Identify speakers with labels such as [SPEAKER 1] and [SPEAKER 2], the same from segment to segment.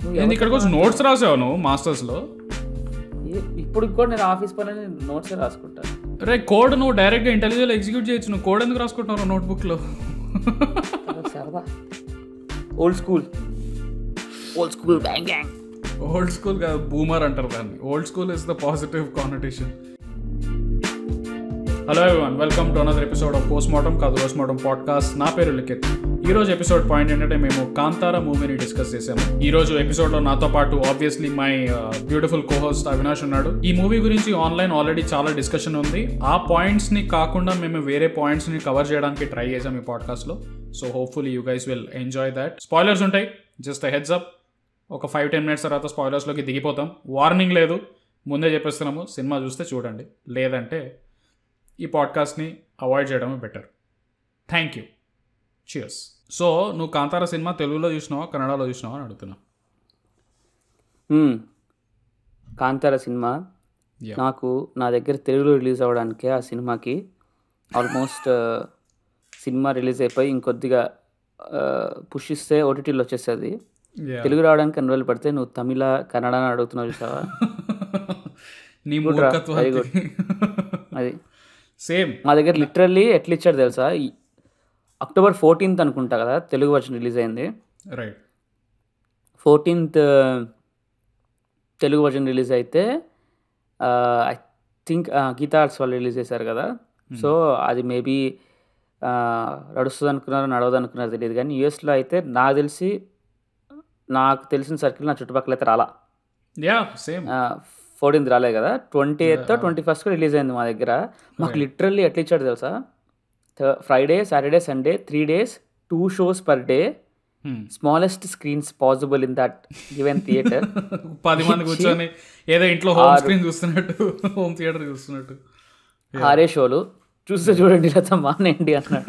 [SPEAKER 1] నువ్వు
[SPEAKER 2] ఏంది ఇక్కడికి వచ్చి నోట్స్ రాసావు నువ్వు మాస్టర్స్లో
[SPEAKER 1] ఏ- ఇప్పుడు కూడా నేను ఆఫీస్ పని నోట్స్ రాసుకుంటాను
[SPEAKER 2] రే కోడ్ నువ్వు డైరెక్ట్గా ఇంటెలిజెంట్ ఎగ్జిక్యూట్ చేయొచ్చు నువ్వు కోడ్ ఎందుకు రాసుకుంటున్నావు నోట్బుక్లో
[SPEAKER 1] అదొక సరదా old school old school bang gang
[SPEAKER 2] old school కాదు బూమర్ అంటారు దాన్ని old school is the positive connotation hello everyone welcome to another episode of post mortem కాదు పోస్ట్ మార్టం పాడ్కాస్ట్ నా పేరు లిఖిత్ ఈ రోజు ఎపిసోడ్ పాయింట్ ఏంటంటే మేము కాంతారా మూవీని డిస్కస్ చేసాము ఈ రోజు ఎపిసోడ్ లో నాతో పాటు obviously my beautiful cohost Avinash ఉన్నాడు ఈ మూవీ గురించి ఆన్లైన్ ఆల్రెడీ చాలా డిస్కషన్ ఉంది ఆ పాయింట్స్ ని కాకుండా మేము వేరే పాయింట్స్ ని కవర్ చేయడానికి ట్రై చేసాం ఈ పాడ్కాస్ట్ లో so hopefully you guys will enjoy that spoilers ఉంటాయి జస్ట్ హెడ్స్ అప్ ఒక ఫైవ్ టెన్ మినిట్స్ తర్వాత స్పాయిలర్స్లోకి దిగిపోతాం వార్నింగ్ లేదు ముందే చెప్పేస్తున్నాము సినిమా చూస్తే చూడండి లేదంటే ఈ పాడ్కాస్ట్ని అవాయిడ్ చేయడమే better thank you cheers so నువ్వు కాంతార సినిమా తెలుగులో చూసినావా కన్నడలో చూసినావా అని అడుగుతున్నా
[SPEAKER 1] కాంతార సినిమా
[SPEAKER 2] Yeah.
[SPEAKER 1] నాకు నా దగ్గర తెలుగులో రిలీజ్ అవ్వడానికే ఆ సినిమాకి ఆల్మోస్ట్ సినిమా రిలీజ్ అయిపోయి ఇంకొద్దిగా పుష్ ఇస్తే ఓటీటీలో వచ్చేస్తుంది
[SPEAKER 2] Yeah.
[SPEAKER 1] తెలుగు రావడానికి ఎన్ని రోజులు పడితే నువ్వు తమిళ కన్నడ అని అడుగుతున్నావు చూసావా
[SPEAKER 2] నీ
[SPEAKER 1] Good రా, very
[SPEAKER 2] మూర్ఖత్వానికి
[SPEAKER 1] అది
[SPEAKER 2] సేమ్
[SPEAKER 1] మా దగ్గర లిటరల్లీ ఎట్లా ఇచ్చాడు తెలుసా ఈ అక్టోబర్ ఫోర్టీన్త్ అనుకుంటా కదా తెలుగు వర్షన్ రిలీజ్ అయింది
[SPEAKER 2] right
[SPEAKER 1] fourteenth Telugu version release అయితే ఐ థింక్ గీతా ఆర్ట్స్ వాళ్ళు రిలీజ్ చేశారు కదా సో అది మేబీ నడుస్తుంది అనుకున్నారు నడవదు అనుకున్నారు తెలియదు కానీ యూఎస్లో అయితే నాకు తెలిసి నాకు తెలిసిన సర్కిల్ నా చుట్టుపక్కల అయితే రాలా
[SPEAKER 2] యా సేమ్
[SPEAKER 1] ఫోర్టీన్త్ రాలే కదా twenty eighth twenty first release అయింది మా దగ్గర మాకు లిటరల్లీ ఎట్లా ఇచ్చాడు తెలుసా Friday Saturday Sunday three days two shows per day smallest screens possible in that given theatre
[SPEAKER 2] పది మంది కూర్చొని ఏదో ఇంట్లో హోమ్ స్క్రీన్ చూస్తున్నట్టు హోమ్ థియేటర్ చూస్తున్నట్టు
[SPEAKER 1] ఆరే షోలు చూస్తే చూడండి లేదా మానేయండి అన్నాడు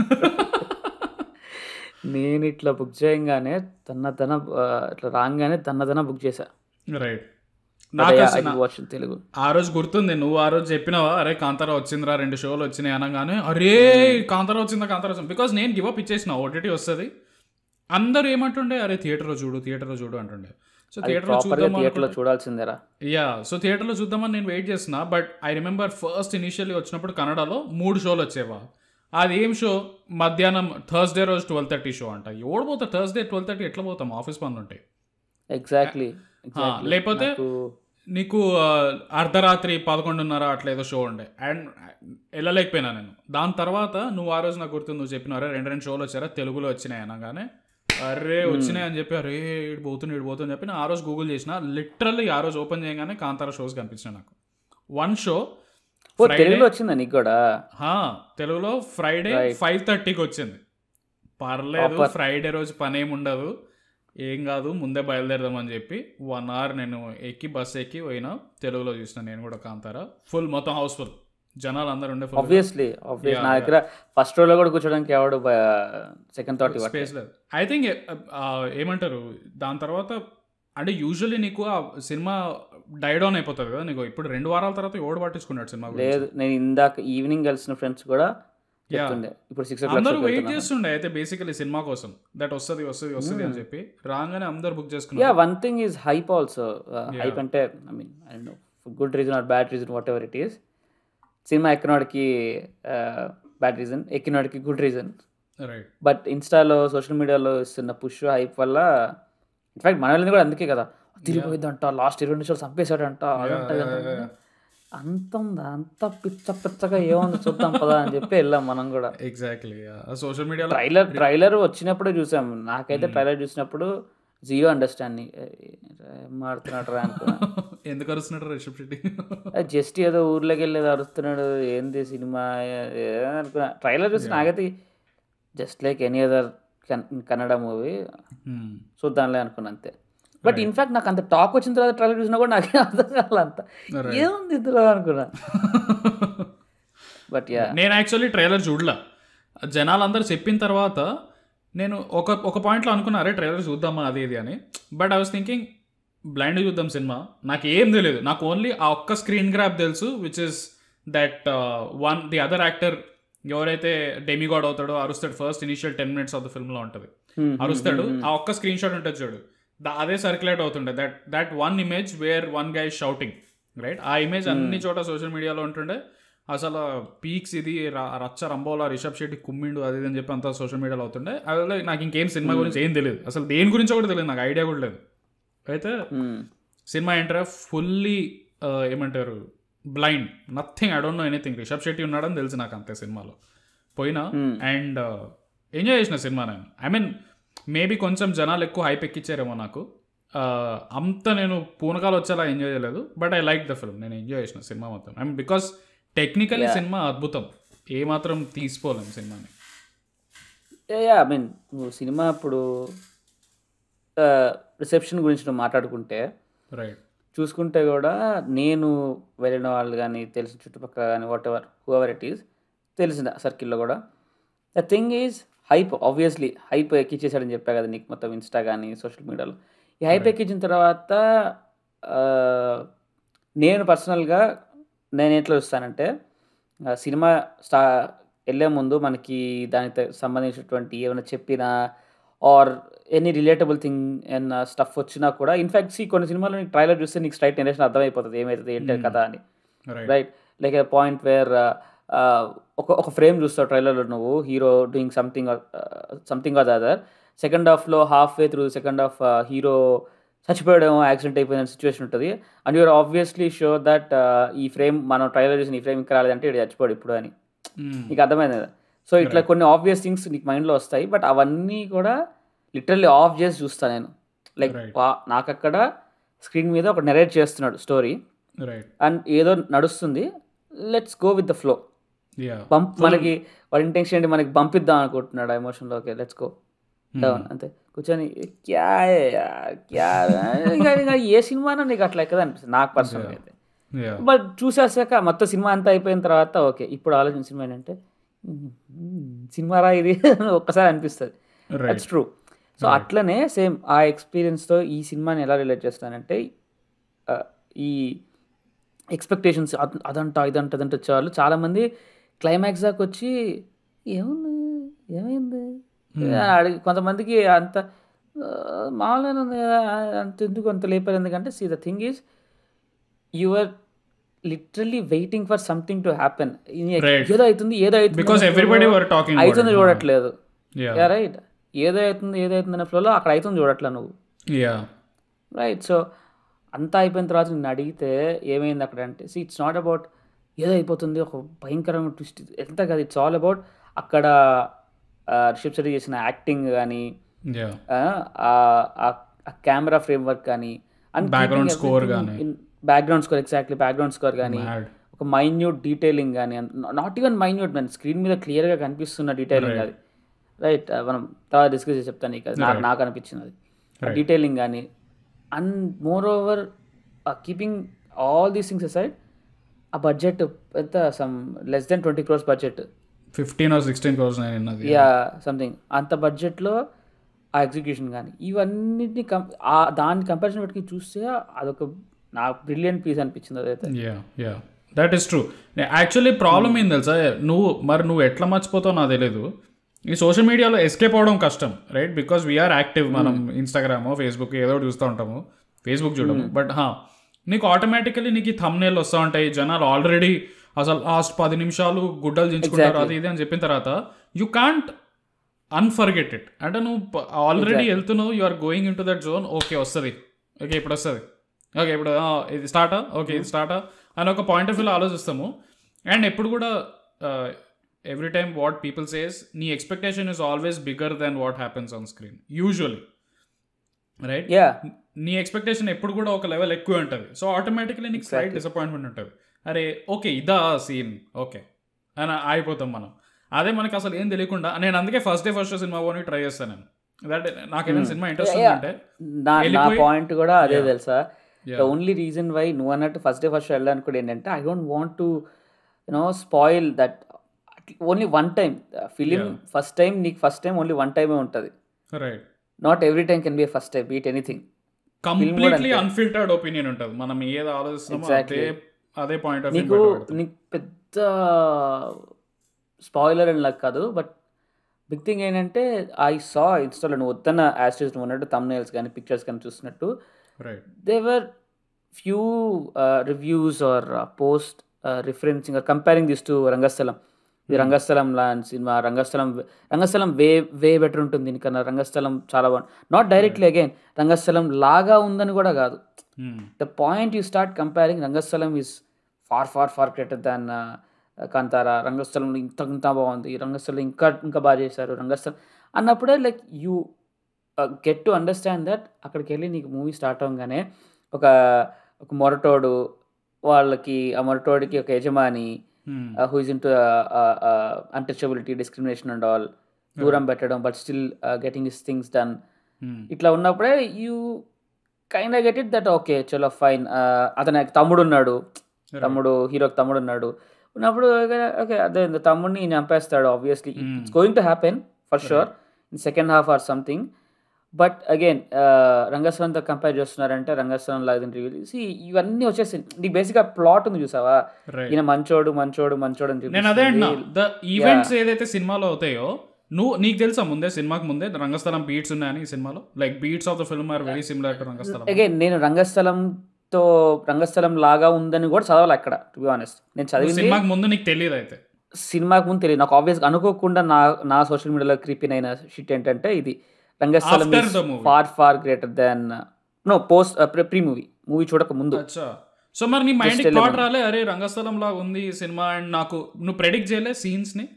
[SPEAKER 1] నేను ఇట్లా బుక్ చేయగానే తన తన ఆ, ఇట్లా రాగానే తన తన బుక్ చేశా
[SPEAKER 2] రైట్ నాకు అసలు
[SPEAKER 1] వాచ్ తెలుగు
[SPEAKER 2] ఆ రోజు గుర్తుంది నువ్వు ఆ రోజు చెప్పినావా అరే కాంతారా వచ్చిందిరా రెండు షోలు వచ్చినాయి అనగానే అరే కాంతారా వచ్చిందా కాంతారా వచ్చింది బికాస్ నేను గివ్ అప్ ఇచ్చేసిన ఓటీటీ వస్తుంది అందరూ ఏమంటుండే అరే థియేటర్లో చూడు థియేటర్లో చూడు అంటుండే సో థియేటర్లో
[SPEAKER 1] ప్రాపర్గా
[SPEAKER 2] చూద్దాం
[SPEAKER 1] థియేటర్లో చూడాల్సిందేరా
[SPEAKER 2] యా సో థియేటర్లో చూద్దామని నేను వెయిట్ చేస్తున్నా but I remember first initially వచ్చినప్పుడు కన్నడలో మూడు షోలు వచ్చేవా అది ఏం షో మధ్యాహ్నం థర్స్డే రోజు ట్వెల్వ్ థర్టీ షో అంట ఎవడు పోతా థర్స్డే ట్వెల్వ్ థర్టీ ఎట్లా పోతాం ఆఫీస్ పనులు ఉంటాయి
[SPEAKER 1] ఎగ్జాక్ట్లీ
[SPEAKER 2] ఆ, లేకపోతే నీకు ఆ, అర్ధరాత్రి పదకొండున్నర అట్లా ఏదో షో ఉండే అండ్ వెళ్ళలేకపోయినా నేను దాని తర్వాత నువ్వు ఆ రోజు నాకు గుర్తుంది నువ్వు చెప్పినారా రెండు రెండు షోలు వచ్చారా తెలుగులో వచ్చినాయి అనగానే అరే వచ్చినాయి అని చెప్పి అరే ఇటు పోతుంది ఇటు పోతుంది అని చెప్పి నేను ఆ రోజు గూగుల్ చేసిన లిటరల్లీ ఆ రోజు ఓపెన్ చేయగానే కాంతార షోస్ కనిపించినాయి నాకు వన్ షో
[SPEAKER 1] ఓ తెలుగులో వచ్చిందా నీకు కూడా
[SPEAKER 2] తెలుగులో ఫ్రైడే ఫైవ్ థర్టీకి వచ్చింది పర్లేదు ఫ్రైడే రోజు పని ఏమి ఉండదు ఏం కాదు ముందే బయలుదేరదామని చెప్పి వన్ అవర్ నేను ఎక్కి బస్ ఎక్కి పోయినా తెలుగులో చూసిన నేను కూడా కాంతారా ఫుల్ మొత్తం హౌస్ఫుల్ జనాలు అందరు ఉండే ఫుల్
[SPEAKER 1] ఆబ్వియస్లీ ఆబ్వియస్ నా దగ్గర ఫస్ట్ రోలో కూడా కూర్చోడానికి ఎవడు సెకండ్ థాట్ ఇవ్వట్లేదు
[SPEAKER 2] స్పేస్ లేదు ఐ థింక్ ఏమంటారు దాని తర్వాత అంటే యూజువల్లీ నీకు ఆ సినిమా డైడ్ ఆన్ అయిపోతుంది కదా నీకు ఇప్పుడు రెండు వారాల తర్వాత ఓడి పట్టించుకున్నాడు సినిమా గురించి.
[SPEAKER 1] లేదు నేను ఇందాక ఈవినింగ్ కలిసిన ఫ్రెండ్స్ కూడా చెప్తుండే ఇప్పుడు సిక్స్ ఓ
[SPEAKER 2] అందరూ వెయిట్
[SPEAKER 1] క్లాక్
[SPEAKER 2] చేస్తుండే అయితే బేసికలీ సినిమా కోసం దట్ వస్తుంది వస్తుంది వస్తుంది అని చెప్పి రాగానే అందరు బుక్
[SPEAKER 1] యా
[SPEAKER 2] చేసుకున్నారు
[SPEAKER 1] one thing is hype also hype అంటే I mean I know good reason or bad reason whatever it is సినిమా ఎక్కినోడికి బ్యాడ్ రీజన్ ఎక్కినోడికి గుడ్ రీజన్
[SPEAKER 2] రైట్
[SPEAKER 1] బట్ ఇన్స్టాలో సోషల్ మీడియాలో ఇస్తున్న పుష్ హైప్ వల్ల ఇన్ఫాక్ట్ మన వాళ్ళని కూడా అందుకే కదా తిరిగిపోయిందంట లాస్ట్ ఇరవై నిమిషాలు చంపేశాడంట అదంట ఇదంట. అంత ఉందా అంత పిచ్చ పిచ్చగా ఏముంది చూద్దాం పదా అని చెప్పి వెళ్ళాం మనం కూడా
[SPEAKER 2] ఎగ్జాక్ట్లీ సోషల్ మీడియాలో
[SPEAKER 1] ట్రైలర్ ట్రైలర్ వచ్చినప్పుడే చూసాం నాకైతే ట్రైలర్ చూసినప్పుడు జీరో అండర్స్టాండింగ్ ఏం మాడుతున్నాడు రా అనుకున్నా
[SPEAKER 2] ఎందుకు అరుస్తున్నాడు రిషబ్ శెట్టి
[SPEAKER 1] జస్ట్ ఏదో ఊర్లోకి వెళ్ళేది అరుస్తున్నాడు ఏంది సినిమా ఏ అనుకున్నా ట్రైలర్ చూసి నాకైతే just like any other Kannada movie చూద్దాంలే అనుకున్నా అంతే బట్ ఇన్ఫాక్ట్ నాకు అంత టాక్ వచ్చిన తర్వాత ట్రైలర్ చూసినా కూడా నాకేం అర్థం కాలే అంత ఏముంది ఇందులో అనుకున్నా బట్ యా
[SPEAKER 2] నేను యాక్చువల్లీ ట్రైలర్ చూడలా జనాలు అందరు చెప్పిన తర్వాత నేను ఒక ఒక పాయింట్లో అనుకున్నా అరే ట్రైలర్ చూద్దామా అది ఇది అని but I was thinking blind చూద్దాం సినిమా నాకు ఏం తెలియదు నాకు ఓన్లీ ఆ ఒక్క స్క్రీన్ గ్రాప్ తెలుసు which is that one the other actor ఎవరైతే డెమిగాడ్ అవుతాడో అరుస్తాడు first initial ten minutes of the ఫిల్మ్లో ఉంటుంది అరుస్తాడు ఆ ఒక్క స్క్రీన్ షాట్ ఉంటుంది చూడు ద- అదే సర్క్యులేట్ అవుతుండే that that one image where one guy shouting right ఆ ఇమేజ్ అన్ని చోట సోషల్ మీడియాలో ఉంటుండే అసలు పీక్స్ ఇది ర- రచ్చ రంబోలా రిషబ్ శెట్టి కుమ్మిండు అది ఇది అని చెప్పి అంతా సోషల్ మీడియాలో అవుతుండే అదే నాకు ఇంకేం సినిమా గురించి ఏం తెలియదు అసలు దేని గురించి కూడా తెలియదు నాకు ఐడియా కూడా లేదు అయితే
[SPEAKER 1] మ్మ్.
[SPEAKER 2] సినిమా ఎంటర్ ఫుల్లీ ఏమంటారు blind nothing I don't know anything Rishab Shetty ఉన్నాడని తెలుసు నాకు అంతే సినిమాలో పోయినా అండ్ ఎంజాయ్ చేసిన సినిమా నేను ఐ మీన్ మేబీ కొంచెం జనాలు ఎక్కువ హైప్ ఎక్కిచ్చారేమో నాకు Uh, అంత నేను పూనకాలు వచ్చేలా ఎంజాయ్ చేయలేదు but I like the film నేను ఎంజాయ్ చేసిన సినిమా మొత్తం I mean because technically cinema అద్భుతం ఏ మాత్రం తీసుకోలేము సినిమాని
[SPEAKER 1] యా ఐ మీన్ నువ్వు సినిమా ఇప్పుడు రిసెప్షన్ గురించి నువ్వు మాట్లాడుకుంటే
[SPEAKER 2] రైట్
[SPEAKER 1] చూసుకుంటే కూడా నేను వెళ్ళిన వాళ్ళు కానీ తెలిసిన చుట్టుపక్కల కానీ whatever whoever it is తెలిసిన సర్కిల్లో కూడా the thing is hype obviously hype ఎక్కిచ్చేసాడని చెప్పా కదా నీకు మొత్తం ఇన్స్టా కానీ సోషల్ మీడియాలో ఈ హైప్ ఎక్కించిన తర్వాత ఆ, నేను పర్సనల్గా నేను ఎట్లా చూస్తానంటే ఆ, సినిమా స్టా వెళ్ళే ముందు మనకి దానికి త- సంబంధించినటువంటి ఏమైనా చెప్పినా or any relatable thing and stuff వచ్చినా కూడా ఇన్ఫాక్ట్ సి కొన్ని సినిమాలో నీకు ట్రైలర్ చూస్తే నీకు స్ట్రైట్ జనరేషన్ అర్థమైపోతుంది ఏమవుతుంది ఏంటి కదా అని
[SPEAKER 2] right
[SPEAKER 1] right like a point where ఒక ఒక ఫ్రేమ్ చూస్తావు ట్రైలర్లో నువ్వు hero doing something something or other second హాఫ్లో half way through second half hero చచ్చిపోయడం యాక్సిడెంట్ అయిపోయిన సిచ్యువేషన్ ఉంటుంది and you're obviously sure that ఈ ఫ్రేమ్ మనం ట్రైలర్ చూసిన ఈ ఫ్రేమ్ ఇంకా రాలేదంటే ఇది చచ్చిపోడు ఇప్పుడు అని నీకు అర్థమైంది కదా సో ఇట్లా కొన్ని ఆబ్వియస్ థింగ్స్ నీకు మైండ్లో వస్తాయి బట్ అవన్నీ కూడా లిటరల్లీ ఆఫ్ చేసి చూస్తాను నేను లైక్
[SPEAKER 2] Right.
[SPEAKER 1] నాకు అక్కడ స్క్రీన్ మీద ఒక నెరేట్ చేస్తున్నాడు స్టోరీ
[SPEAKER 2] రైట్
[SPEAKER 1] అండ్ ఏదో నడుస్తుంది let's go with the flow
[SPEAKER 2] yeah
[SPEAKER 1] bump మనకి వాడి ఇంటెన్షన్ ఏంటి మనకి పంపిద్దాం అనుకుంటున్నాడు ఆ ఎమోషన్లో ఓకే లెట్స్ గో డౌన్ అంతే కూర్చొని క్యా హై యార్, క్యా ఇంకా ఇంకా ఏ సినిమానో నీకు అట్లా ఎక్కదా అనిపిస్తుంది నాకు పర్సనల్గా అయితే
[SPEAKER 2] యా
[SPEAKER 1] బట్ చూసేసాక మొత్తం సినిమా అంతా అయిపోయిన తర్వాత ఓకే ఇప్పుడు ఆలోచన సినిమా ఏంటంటే సినిమా రా ఇది ఒక్కసారి అనిపిస్తుంది
[SPEAKER 2] రైట్
[SPEAKER 1] దట్స్ ట్రూ సో అట్లనే సేమ్ ఆ ఎక్స్పీరియన్స్తో ఈ సినిమాని ఎలా రిలేట్ చేస్తానంటే ఆ, ఈ ఎక్స్పెక్టేషన్స్ అదంట ఇదంట అదంట వచ్చేవాళ్ళు చాలామంది క్లైమాక్స్ దాకా వచ్చి ఏముంది ఏమైంది అడిగి కొంతమందికి అంత ఆ, మామూలుగానే ఉంది కదా అంత ఎందుకు అంత లేపారు ఎందుకంటే see the thing is your literally waiting for something to happen
[SPEAKER 2] Right.
[SPEAKER 1] ఏదో అవుతుంది ఏదో అవుతుంది
[SPEAKER 2] Because
[SPEAKER 1] అనే
[SPEAKER 2] everybody
[SPEAKER 1] flow లో
[SPEAKER 2] were talking about
[SPEAKER 1] అవుతుంది
[SPEAKER 2] it.
[SPEAKER 1] చూడట్లేదు
[SPEAKER 2] యా
[SPEAKER 1] యా రైట్ ఏదో అవుతుంది ఏదో అవుతుంది అనే ఫ్లోలో అక్కడ అవుతుంది చూడట్లే నువ్వు
[SPEAKER 2] యా
[SPEAKER 1] రైట్ సో అంతా అయిపోయిన తర్వాత నిన్ను అడిగితే ఏమైంది అక్కడ అంటే సి ఇట్స్ నాట్ అబౌట్ ఏదో అయిపోతుంది ఒక భయంకరమైన ట్విస్ట్ ఎంత కాదు ఇట్స్ ఆల్ అబౌట్ అక్కడ రిషబ్ శెట్టి చేసిన యాక్టింగ్ కానీ
[SPEAKER 2] యా
[SPEAKER 1] ఆ కెమెరా ఫ్రేమ్ వర్క్ కానీ
[SPEAKER 2] Background score గానీ.
[SPEAKER 1] Background score exactly background score కానీ
[SPEAKER 2] మ్యాడ్
[SPEAKER 1] ఒక మైన్యూట్ డీటెయిలింగ్ కానీ నాట్ ఈవెన్ మైన్యూట్ మన స్క్రీన్ మీద క్లియర్గా కనిపిస్తున్న డీటెయిలింగ్ అది రైట్ మనం తర్వాత డిస్కస్ చేసి చెప్తాను నీకు అది నాకు నాకు అనిపించింది అది డీటెయిలింగ్ కానీ and moreover keeping all these things aside ఆ బడ్జెట్ ఎంత some less than twenty crores budget
[SPEAKER 2] fifteen or sixteen crores నేను విన్నది
[SPEAKER 1] యా సంథింగ్ అంత బడ్జెట్లో ఆ ఎగ్జిక్యూషన్ కానీ ఇవన్నిటిని కం ఆ దాని కంపారిజన్ పెట్టుకుని చూస్తే అదొక నా బ్రిలియంట్ పీస్ అనిపించింది అదైతే
[SPEAKER 2] yeah yeah that is true actually problem ఏం తెలుసా నువ్వు మరి నువ్వు ఎట్లా మర్చిపోతావు నాకు తెలియదు ఈ సోషల్ మీడియాలో ఎస్కేప్ అవడం కష్టం రైట్ బికాస్ వీఆర్ యాక్టివ్ మనం ఇన్స్టాగ్రామ్ ఫేస్బుక్ ఏదో ఒకటి చూస్తూ ఉంటాము ఫేస్బుక్ చూడము బట్ హా నీకు ఆటోమేటికలీ నీకు ఈ థమ్నేల్ వస్తూ ఉంటాయి జనాలు ఆల్రెడీ అసలు లాస్ట్ పది నిమిషాలు గుడ్డలు దించుకుంటారు అది ఇది అని చెప్పిన తర్వాత యూ కాంట్ అన్ఫర్గెట్ ఇట్ అంటే నువ్వు ఆల్రెడీ వెళ్తున్నావు you are going into that zone okay వస్తుంది ఓకే ఇప్పుడు వస్తుంది ఓకే ఇప్పుడు ఆ, ఇది స్టార్టా ఓకే ఇది స్టార్టా అని ఒక పాయింట్ ఆఫ్ వ్యూలో ఆలోచిస్తాము అండ్ ఎప్పుడు కూడా every time what people says నీ expectation is always bigger than what happens on screen usually right
[SPEAKER 1] yeah
[SPEAKER 2] నీ ఎక్స్పెక్టేషన్ ఎప్పుడు కూడా ఒక లెవెల్ ఎక్కువ ఉంటుంది సో ఆటోమేటిక్లీ నీకు స్లైట్ డిసప్పాయింట్మెంట్ ఉంటుంది అరే ఓకే ఇదా సీన్ ఓకే అని ఆగిపోతాం మనం అదే మనకి అసలు ఏం తెలియకుండా నేను అందుకే ఫస్ట్ డే ఫస్ట్ సినిమా పోనీ ట్రై చేస్తాను నేను దట్ నాకు ఏదైనా సినిమా ఇంట్రెస్ట్ ఉందంటే
[SPEAKER 1] నా నా
[SPEAKER 2] వెళ్ళిపోయి-
[SPEAKER 1] పాయింట్ కూడా అదే తెలుసా
[SPEAKER 2] Yeah.
[SPEAKER 1] The only reason why నువ్వు అన్నట్టు ఫస్ట్ డే ఫస్ట్ వెళ్ళడానికి కూడా ఏంటంటే I don't want to you know spoil that only one time film first time నీకు ఫస్ట్ టైం ఓన్లీ వన్ టైమే ఉంటుంది
[SPEAKER 2] right
[SPEAKER 1] not every time can be first time beat anything
[SPEAKER 2] completely unfiltered opinion ఉంటుంది మనం ఏది ఆలోచిస్తామో
[SPEAKER 1] Exactly.
[SPEAKER 2] అదే అదే point of
[SPEAKER 1] నీకు నీకు పెద్ద స్పాయిలర్ అని నాకు కాదు బట్ బిగ్ థింగ్ ఏంటంటే ఐ సా ఇన్స్టాలో నువ్వు వద్దన్న యాస్టేజ్ నువ్వు ఉన్నట్టు తమ్నేల్స్ కానీ పిక్చర్స్ కానీ చూస్తున్నట్టు
[SPEAKER 2] right
[SPEAKER 1] there are few reviews or post referencing or comparing this to Rangasthalam ఇది రంగస్థలం లాంటి సినిమా రంగస్థలం రంగస్థలం వే వే బెటర్ ఉంటుంది దీనికన్నా రంగస్థలం చాలా బాగుంది నాట్ డైరెక్ట్లీ అగైన్ రంగస్థలం లాగా ఉందని కూడా కాదు the point you start comparing Rangasthalam is far far far greater than Kantara Rangasthalam ఇంత ఇంత బాగుంది రంగస్థలం ఇంకా ఇంకా బాగా చేశారు రంగస్థలం అన్నప్పుడే like you get to understand that అక్కడికి వెళ్ళి నీకు మూవీ స్టార్ట్ అవ్వగానే ఒక ఒక మొరటోడు వాళ్ళకి ఆ మొరటోడికి ఒక యజమాని who is into untouchability discrimination and all దూరం పెట్టడం but still getting is things done ఇట్లా ఉన్నప్పుడే you kind get it that okay చలో ఫైన్ అతని తమ్ముడు ఉన్నాడు తమ్ముడు హీరోకి తమ్ముడు ఉన్నాడు ఉన్నప్పుడు ఓకే అదే తమ్ముడిని చంపేస్తాడు obviously it's going to happen for sure in second half or something but again రంగస్థలంతో కంపేర్ చేస్తున్నారంటే రంగస్థలం లాగా రివ్యూ ఇవన్నీ వచ్చేసి నీకు బేసిక్గా ప్లాట్ ఉంది చూసావా ఈయన మంచోడు మంచోడు మంచోడు అని
[SPEAKER 2] నేను అదే అన్నా
[SPEAKER 1] చూపిస్తుంది.
[SPEAKER 2] ద ఈవెంట్స్ ఏదైతే సినిమాలో అవుతాయో నువ్వు నీకు తెలుసా ముందే సినిమాకి ముందే రంగస్థలం బీట్స్ ఉన్నాయని ఈ సినిమాలో like beats of the film are very similar to Rangasthalam
[SPEAKER 1] again నేను రంగస్థలంతో రంగస్థలం లాగా ఉందని కూడా చదవాలి అక్కడ టు బి ఆనెస్ట్ నేను చదివింది
[SPEAKER 2] సినిమాకి ముందు నీకు తెలియదు అయితే
[SPEAKER 1] సినిమాకి ముందు తెలియదు నాకు ఆబ్వియస్ అనుకోకుండా నా నా సోషల్ మీడియాలో క్రీపిన్ అయిన షిట్ ఏంటంటే ఇది Rangasthalam
[SPEAKER 2] After the movie.
[SPEAKER 1] Far far greater than no post pre movie movie చూడక ముందు
[SPEAKER 2] అచ్చా సో మరి నీ మైండ్
[SPEAKER 1] Just
[SPEAKER 2] థాట్
[SPEAKER 1] element.
[SPEAKER 2] రాలే అరే రంగస్థలం లాగా ఉంది ఈ సినిమా అండ్ నాకు నువ్వు ప్రెడిక్ట్ చేయలే సీన్స్ ని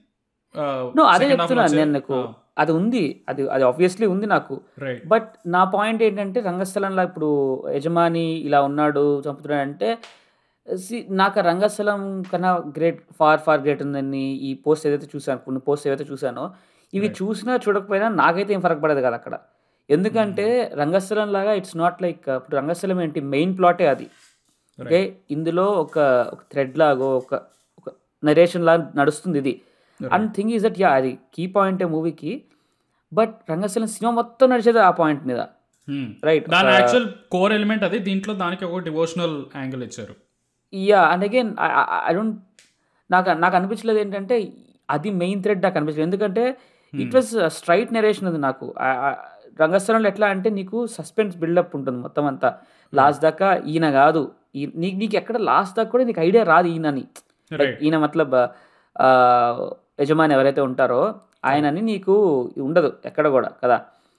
[SPEAKER 1] నో అదే చెప్తున్నాను నేను నాకు అది ఉంది అది అది ఆబ్వియస్లీ ఉంది నాకు
[SPEAKER 2] రైట్
[SPEAKER 1] బట్ నా పాయింట్ ఏంటంటే రంగస్థలంలో ఇప్పుడు యజమాని ఇలా ఉన్నాడు చంపుతున్నాడు అంటే see, నాకు ఆ రంగస్థలం కన్నా గ్రేట్ ఫార్ ఫార్ గ్రేట్ ఉందని ఈ పోస్ట్ ఏదైతే చూసాను కొన్ని పోస్ట్ ఏదైతే చూసానో ఇవి చూసినా చూడకపోయినా నాకైతే ఏం ఫరక పడదు కదా అక్కడ ఎందుకంటే రంగస్థలం లాగా ఇట్స్ నాట్ లైక్ ఇప్పుడు రంగస్థలం ఏంటి మెయిన్ ప్లాటే అది ఓకే ఇందులో ఒక ఒక థ్రెడ్ లాగో ఒక ఒక నరేషన్ లాగా నడుస్తుంది ఇది and thing is that yeah అది కీ పాయింటే మూవీకి బట్ రంగస్థలం సినిమా మొత్తం నడిచేది ఆ పాయింట్ మీద రైట్
[SPEAKER 2] దాని యాక్చువల్ కోర్ ఎలిమెంట్ అది దీంట్లో దానికి ఒక డివోషనల్ యాంగిల్ ఇచ్చారు
[SPEAKER 1] yeah and again I don't నాకు నాకు అనిపించలేదు ఏంటంటే అది మెయిన్ థ్రెడ్ నాకు అనిపించలేదు ఎందుకంటే ఇట్ వాస్ స్ట్రైట్ నెరేషన్ అది నాకు ఆ- ఆ రంగస్థలంలో ఎట్లా అంటే నీకు సస్పెన్స్ బిల్డప్ ఉంటుంది మొత్తం అంతా లాస్ట్ దాకా ఈయన కాదు ఈ- నీకు నీకు ఎక్కడ లాస్ట్ దాకా కూడా నీకు ఐడియా రాదు ఈయనని
[SPEAKER 2] రైట్
[SPEAKER 1] ఈయన మతలబ్ ఆ, యజమాని ఎవరైతే ఉంటారో ఆయనని నీకు ఉండదు ఎక్కడ కూడా కదా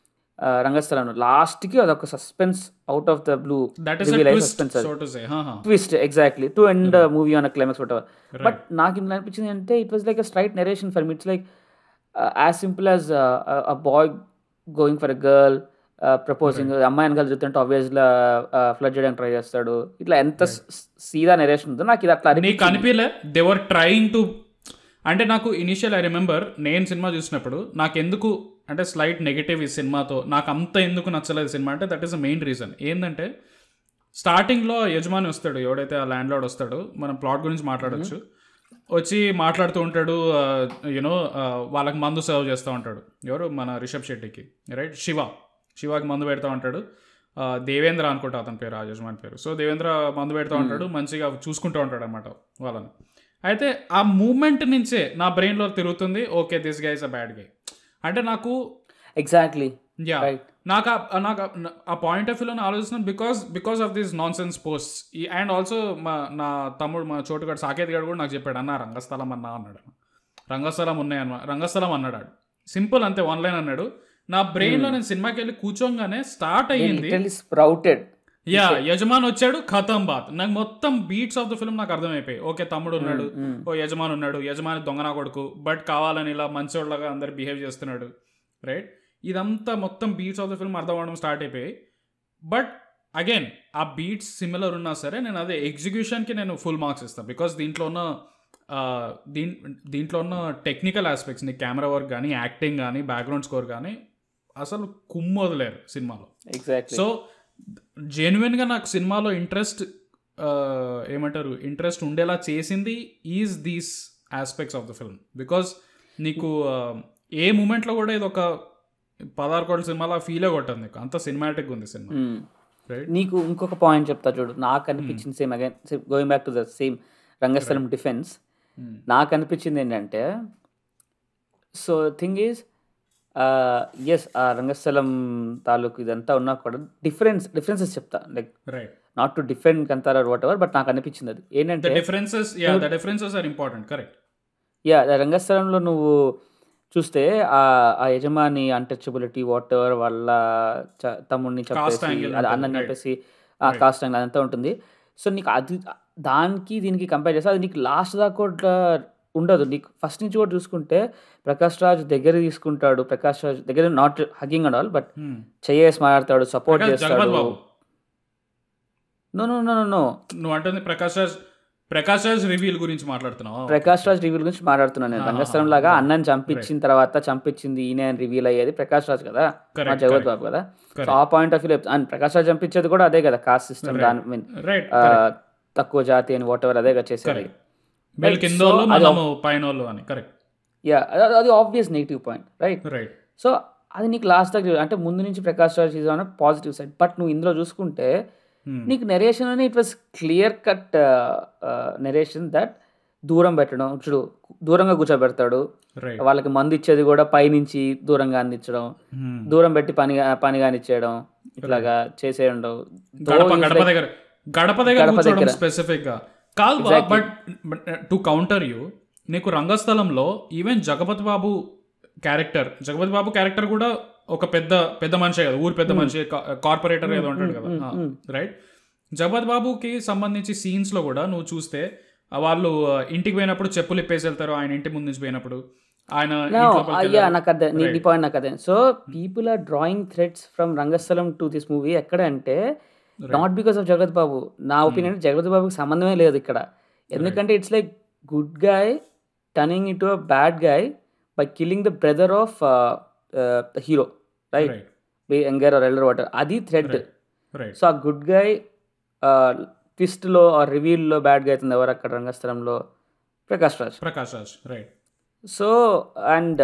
[SPEAKER 1] ఆ, రంగస్థలంలో లాస్ట్కి అదొక suspense out of the blue
[SPEAKER 2] that is
[SPEAKER 1] suspense
[SPEAKER 2] so to say
[SPEAKER 1] twist exactly to end movie on climax what but నాకు ఇందులో అనిపించింది అంటే it was like a straight narration for me it's like as simple as a boy going for a girl proposing అమ్మాయిని కలిసి చూస్తుంటే ఆబ్వియస్గా flood చేయడానికి try చేస్తాడు ఇట్లా ఎంత సీదా నెరేషన్ ఉందో నాకు ఇది అట్లా
[SPEAKER 2] నీకు
[SPEAKER 1] అనిపించింది
[SPEAKER 2] అనిపించలే దేవర్ ట్రయింగ్ టు అంటే నాకు ఇనిషియల్ ఐ రిమెంబర్ నేను సినిమా చూసినప్పుడు నాకు ఎందుకు అంటే స్లైట్ నెగిటివ్ ఈ సినిమాతో నాకు అంత ఎందుకు నచ్చలేదు సినిమా అంటే that is the main reason ఏంటంటే స్టార్టింగ్లో యజమాని వస్తాడు ఎవడైతే ఆ ల్యాండ్ లార్డ్ వస్తాడో మనం ప్లాట్ గురించి మాట్లాడొచ్చు వచ్చి మాట్లాడుతూ ఉంటాడు యూనో వాళ్ళకి మందు సర్వ్ చేస్తూ ఉంటాడు ఎవరు మన రిషబ్ శెట్టికి రైట్ శివ శివాకి మందు పెడతా ఉంటాడు ఆ, దేవేంద్ర అనుకుంటా అతని పేరు ఆ యజమాని పేరు సో దేవేంద్ర మందు పెడతా ఉంటాడు మంచిగా చూసుకుంటూ ఉంటాడు అనమాట వాళ్ళని అయితే ఆ మూమెంట్ నుంచే నా బ్రెయిన్లో తిరుగుతుంది okay this guy is a bad guy అంటే నాకు
[SPEAKER 1] ఎగ్జాక్ట్లీ
[SPEAKER 2] యా
[SPEAKER 1] రైట్
[SPEAKER 2] నాకు ఆ- నాకు ఆ- ఆ పాయింట్ ఆఫ్ వ్యూలో ఆలోచిస్తున్నాను because because of these nonsense post and also మా నా తమ్ముడు మా చోటుగాడు సాకేత్ గారు కూడా నాకు చెప్పాడు అన్న రంగస్థలం అన్నా అన్నాడు రంగస్థలం ఉన్నాయన్న రంగస్థలం అన్నాడు ఆడు. సింపుల్ అంతే వన్ లైన్ అన్నాడు నా బ్రెయిన్లో నేను సినిమాకి వెళ్ళి కూర్చోగానే స్టార్ట్ అయ్యింది
[SPEAKER 1] లిటరలీ స్ప్రౌటెడ్
[SPEAKER 2] యా యజమాన్ వచ్చాడు ఖతం బాత్ నాకు మొత్తం బీట్స్ ఆఫ్ ద ఫిల్మ్ నాకు అర్థమైపోయి ఓకే తమ్ముడు ఉన్నాడు ఓ యజమాన్ ఉన్నాడు యజమాని దొంగనా కొడుకు బట్ కావాలని ఇలా మంచోళ్ళగా అందరు బిహేవ్ చేస్తున్నాడు రైట్ ఇదంతా మొత్తం బీట్స్ ఆఫ్ ద ఫిల్మ్ అర్థం అవడం స్టార్ట్ అయిపోయి బట్ అగైన్ ఆ బీట్స్ సిమిలర్ ఉన్నా సరే నేను అదే ఎగ్జిక్యూషన్కి నేను ఫుల్ మార్క్స్ ఇస్తాను బికాస్ దీంట్లో ఉన్న ఆ, దీన్ దీంట్లో ఉన్న టెక్నికల్ ఆస్పెక్ట్స్ నీ కెమెరా వర్క్ కానీ యాక్టింగ్ కానీ బ్యాక్గ్రౌండ్ స్కోర్ కానీ అసలు కుమ్ము వదిలేరు సినిమాలో
[SPEAKER 1] ఎగ్జాక్ట్లీ
[SPEAKER 2] సో జెన్యున్గా నాకు సినిమాలో ఇంట్రెస్ట్ ఏమంటారు ఇంట్రెస్ట్ ఉండేలా చేసింది is these aspects of the film because నీకు uh, ఏ మూమెంట్లో కూడా ఇది ఒక పదహారు కోట్ల సినిమాలా ఫీలే కొట్టదు నీకు అంత సినిమాటిక్ ఉంది సినిమా రైట్
[SPEAKER 1] నీకు ఇంకొక పాయింట్ చెప్తా చూడు నాకు అనిపించింది same again going back to the same Rangasthalam defence నాకు అనిపించింది ఏంటంటే సో థింగ్ ఈజ్ ఎస్ ఆ రంగస్థలం తాలూకు ఇదంతా ఉన్నా కూడా డిఫరెన్స్ డిఫరెన్సెస్ చెప్తా like
[SPEAKER 2] right
[SPEAKER 1] not to defend Kantara whatever but నాకు అనిపించింది అది
[SPEAKER 2] ద
[SPEAKER 1] ఏంటంటే
[SPEAKER 2] differences yeah the differences are important correct
[SPEAKER 1] yeah రంగస్థలంలో నువ్వు చూస్తే ఆ ఆ యజమాని అన్టచబిలిటీ వాట్ ఎవర్ వాళ్ళ చ- తమ్ముడిని చెప్పేసి
[SPEAKER 2] angle
[SPEAKER 1] అది
[SPEAKER 2] ఉంటుంది,
[SPEAKER 1] అన్నని
[SPEAKER 2] right.
[SPEAKER 1] చెప్పేసి ఆ కాస్ట్ యాంగిల్ అదంతా ఉంటుంది సో నీకు అది దానికి దీనికి కంపేర్ చేస్తే అది నీకు లాస్ట్ దాకా కూడా ఉండదు నీకు ఫస్ట్ నుంచి కూడా చూసుకుంటే ప్రకాష్ రాజ్ దగ్గర తీసుకుంటాడు ప్రకాష్ రాజ్ దగ్గర not hugging and all but చెయ్యేసి మాట్లాడతాడు సపోర్ట్
[SPEAKER 2] జగపత్
[SPEAKER 1] చేస్తాడు
[SPEAKER 2] Babu
[SPEAKER 1] no no no no
[SPEAKER 2] నువ్వు అంటుంది ప్రకాష్ రాజ్ ప్రకాష్ రాజ్ రివీల్ గురించి మాట్లాడుతున్నావు
[SPEAKER 1] ప్రకాష్ రాజ్ రివీల్ గురించి మాట్లాడుతున్నాను నేను
[SPEAKER 2] ఆహా,
[SPEAKER 1] రంగస్థలం లాగా
[SPEAKER 2] right.
[SPEAKER 1] అన్నని చంపించిన తర్వాత చంపించింది ఈయన అని రివీల్ అయ్యేది ప్రకాష్ రాజ్ కదా మా
[SPEAKER 2] Correct,
[SPEAKER 1] జగత్
[SPEAKER 2] correct.
[SPEAKER 1] బాబు కదా సో
[SPEAKER 2] Correct.
[SPEAKER 1] ఆ point of view and Prakash Raj చంపించేది కూడా అదే కదా కాస్ట్ సిస్టమ్
[SPEAKER 2] Right.
[SPEAKER 1] దాని మీన్
[SPEAKER 2] రైట్
[SPEAKER 1] తక్కువ జాతి అని వాట్ ఎవర్ అదే కదా చేసేది
[SPEAKER 2] కరెక్ట్ వీళ్ళు
[SPEAKER 1] Right,
[SPEAKER 2] కింద
[SPEAKER 1] so
[SPEAKER 2] వాళ్ళు
[SPEAKER 1] అది
[SPEAKER 2] మనము పైన వాళ్ళు అని కరెక్ట్
[SPEAKER 1] యా అది obvious negative point right
[SPEAKER 2] right
[SPEAKER 1] so అది నీకు లాస్ట్ దాకా అంటే ముందు నుంచి Prakash Raj is on positive side but నువ్వు ఇందులో చూసుకుంటే నీకు నెరేషన్ అని it was clear cut narration that దూరం పెట్టడం చూడు దూరంగా కూర్చోబెడతాడు
[SPEAKER 2] రైట్
[SPEAKER 1] వాళ్ళకి మందు ఇచ్చేది కూడా పైనుంచి దూరంగా అందించడం దూరం పెట్టి పని పని కానిచ్చేయడం ఇట్లాగా చేసేయడం
[SPEAKER 2] గడప గడప దగ్గర గడప దగ్గర
[SPEAKER 1] గడప
[SPEAKER 2] కూర్చోవడం
[SPEAKER 1] దగ్గర.
[SPEAKER 2] స్పెసిఫిక్ గా కాదు
[SPEAKER 1] Exactly.
[SPEAKER 2] But to counter you నీకు రంగస్థలంలో even Jagapathi Babu character Jagapathi Babu character కూడా ఒక పెద్ద పెద్ద మనిషే కదా ఊరు పెద్ద మనిషి కార్పొరేటర్ ఏదో ఉంటాడు కదా రైట్ జగపతి బాబుకి సంబంధించి సీన్స్ లో కూడా నువ్వు చూస్తే ఆ వాళ్ళు ఆ, ఇంటికి పోయినప్పుడు చెప్పులు ఇప్పేసి వెళ్తారు ఆయన ఇంటి ముందు నుంచి పోయినప్పుడు ఆయన ఇంటి లోపలికి
[SPEAKER 1] అయ్యా
[SPEAKER 2] వెళ్ళారు.
[SPEAKER 1] నాకు అదే నీ
[SPEAKER 2] Right.
[SPEAKER 1] పాయింట్ నాకు అదే so people are drawing threads from Rangasthalam to this movie ఎక్కడ అంటే నాట్ బికాస్ ఆఫ్ జగత్ బాబు నా ఒపీనియన్ జగత్ బాబుకి సంబంధమే లేదు ఇక్కడ ఎందుకంటే it's like good guy turning into a bad guy by killing the brother of hero right
[SPEAKER 2] Right,
[SPEAKER 1] younger or elder వాటర్ అది థ్రెడ్
[SPEAKER 2] Right. right.
[SPEAKER 1] సో ఆ గుడ్ గాయ్ ట్విస్ట్లో ఆ రివీల్లో బ్యాడ్ గా అవుతుంది ఎవరు అక్కడ రంగస్థలంలో Prakash Raj
[SPEAKER 2] Prakash Raj right
[SPEAKER 1] so and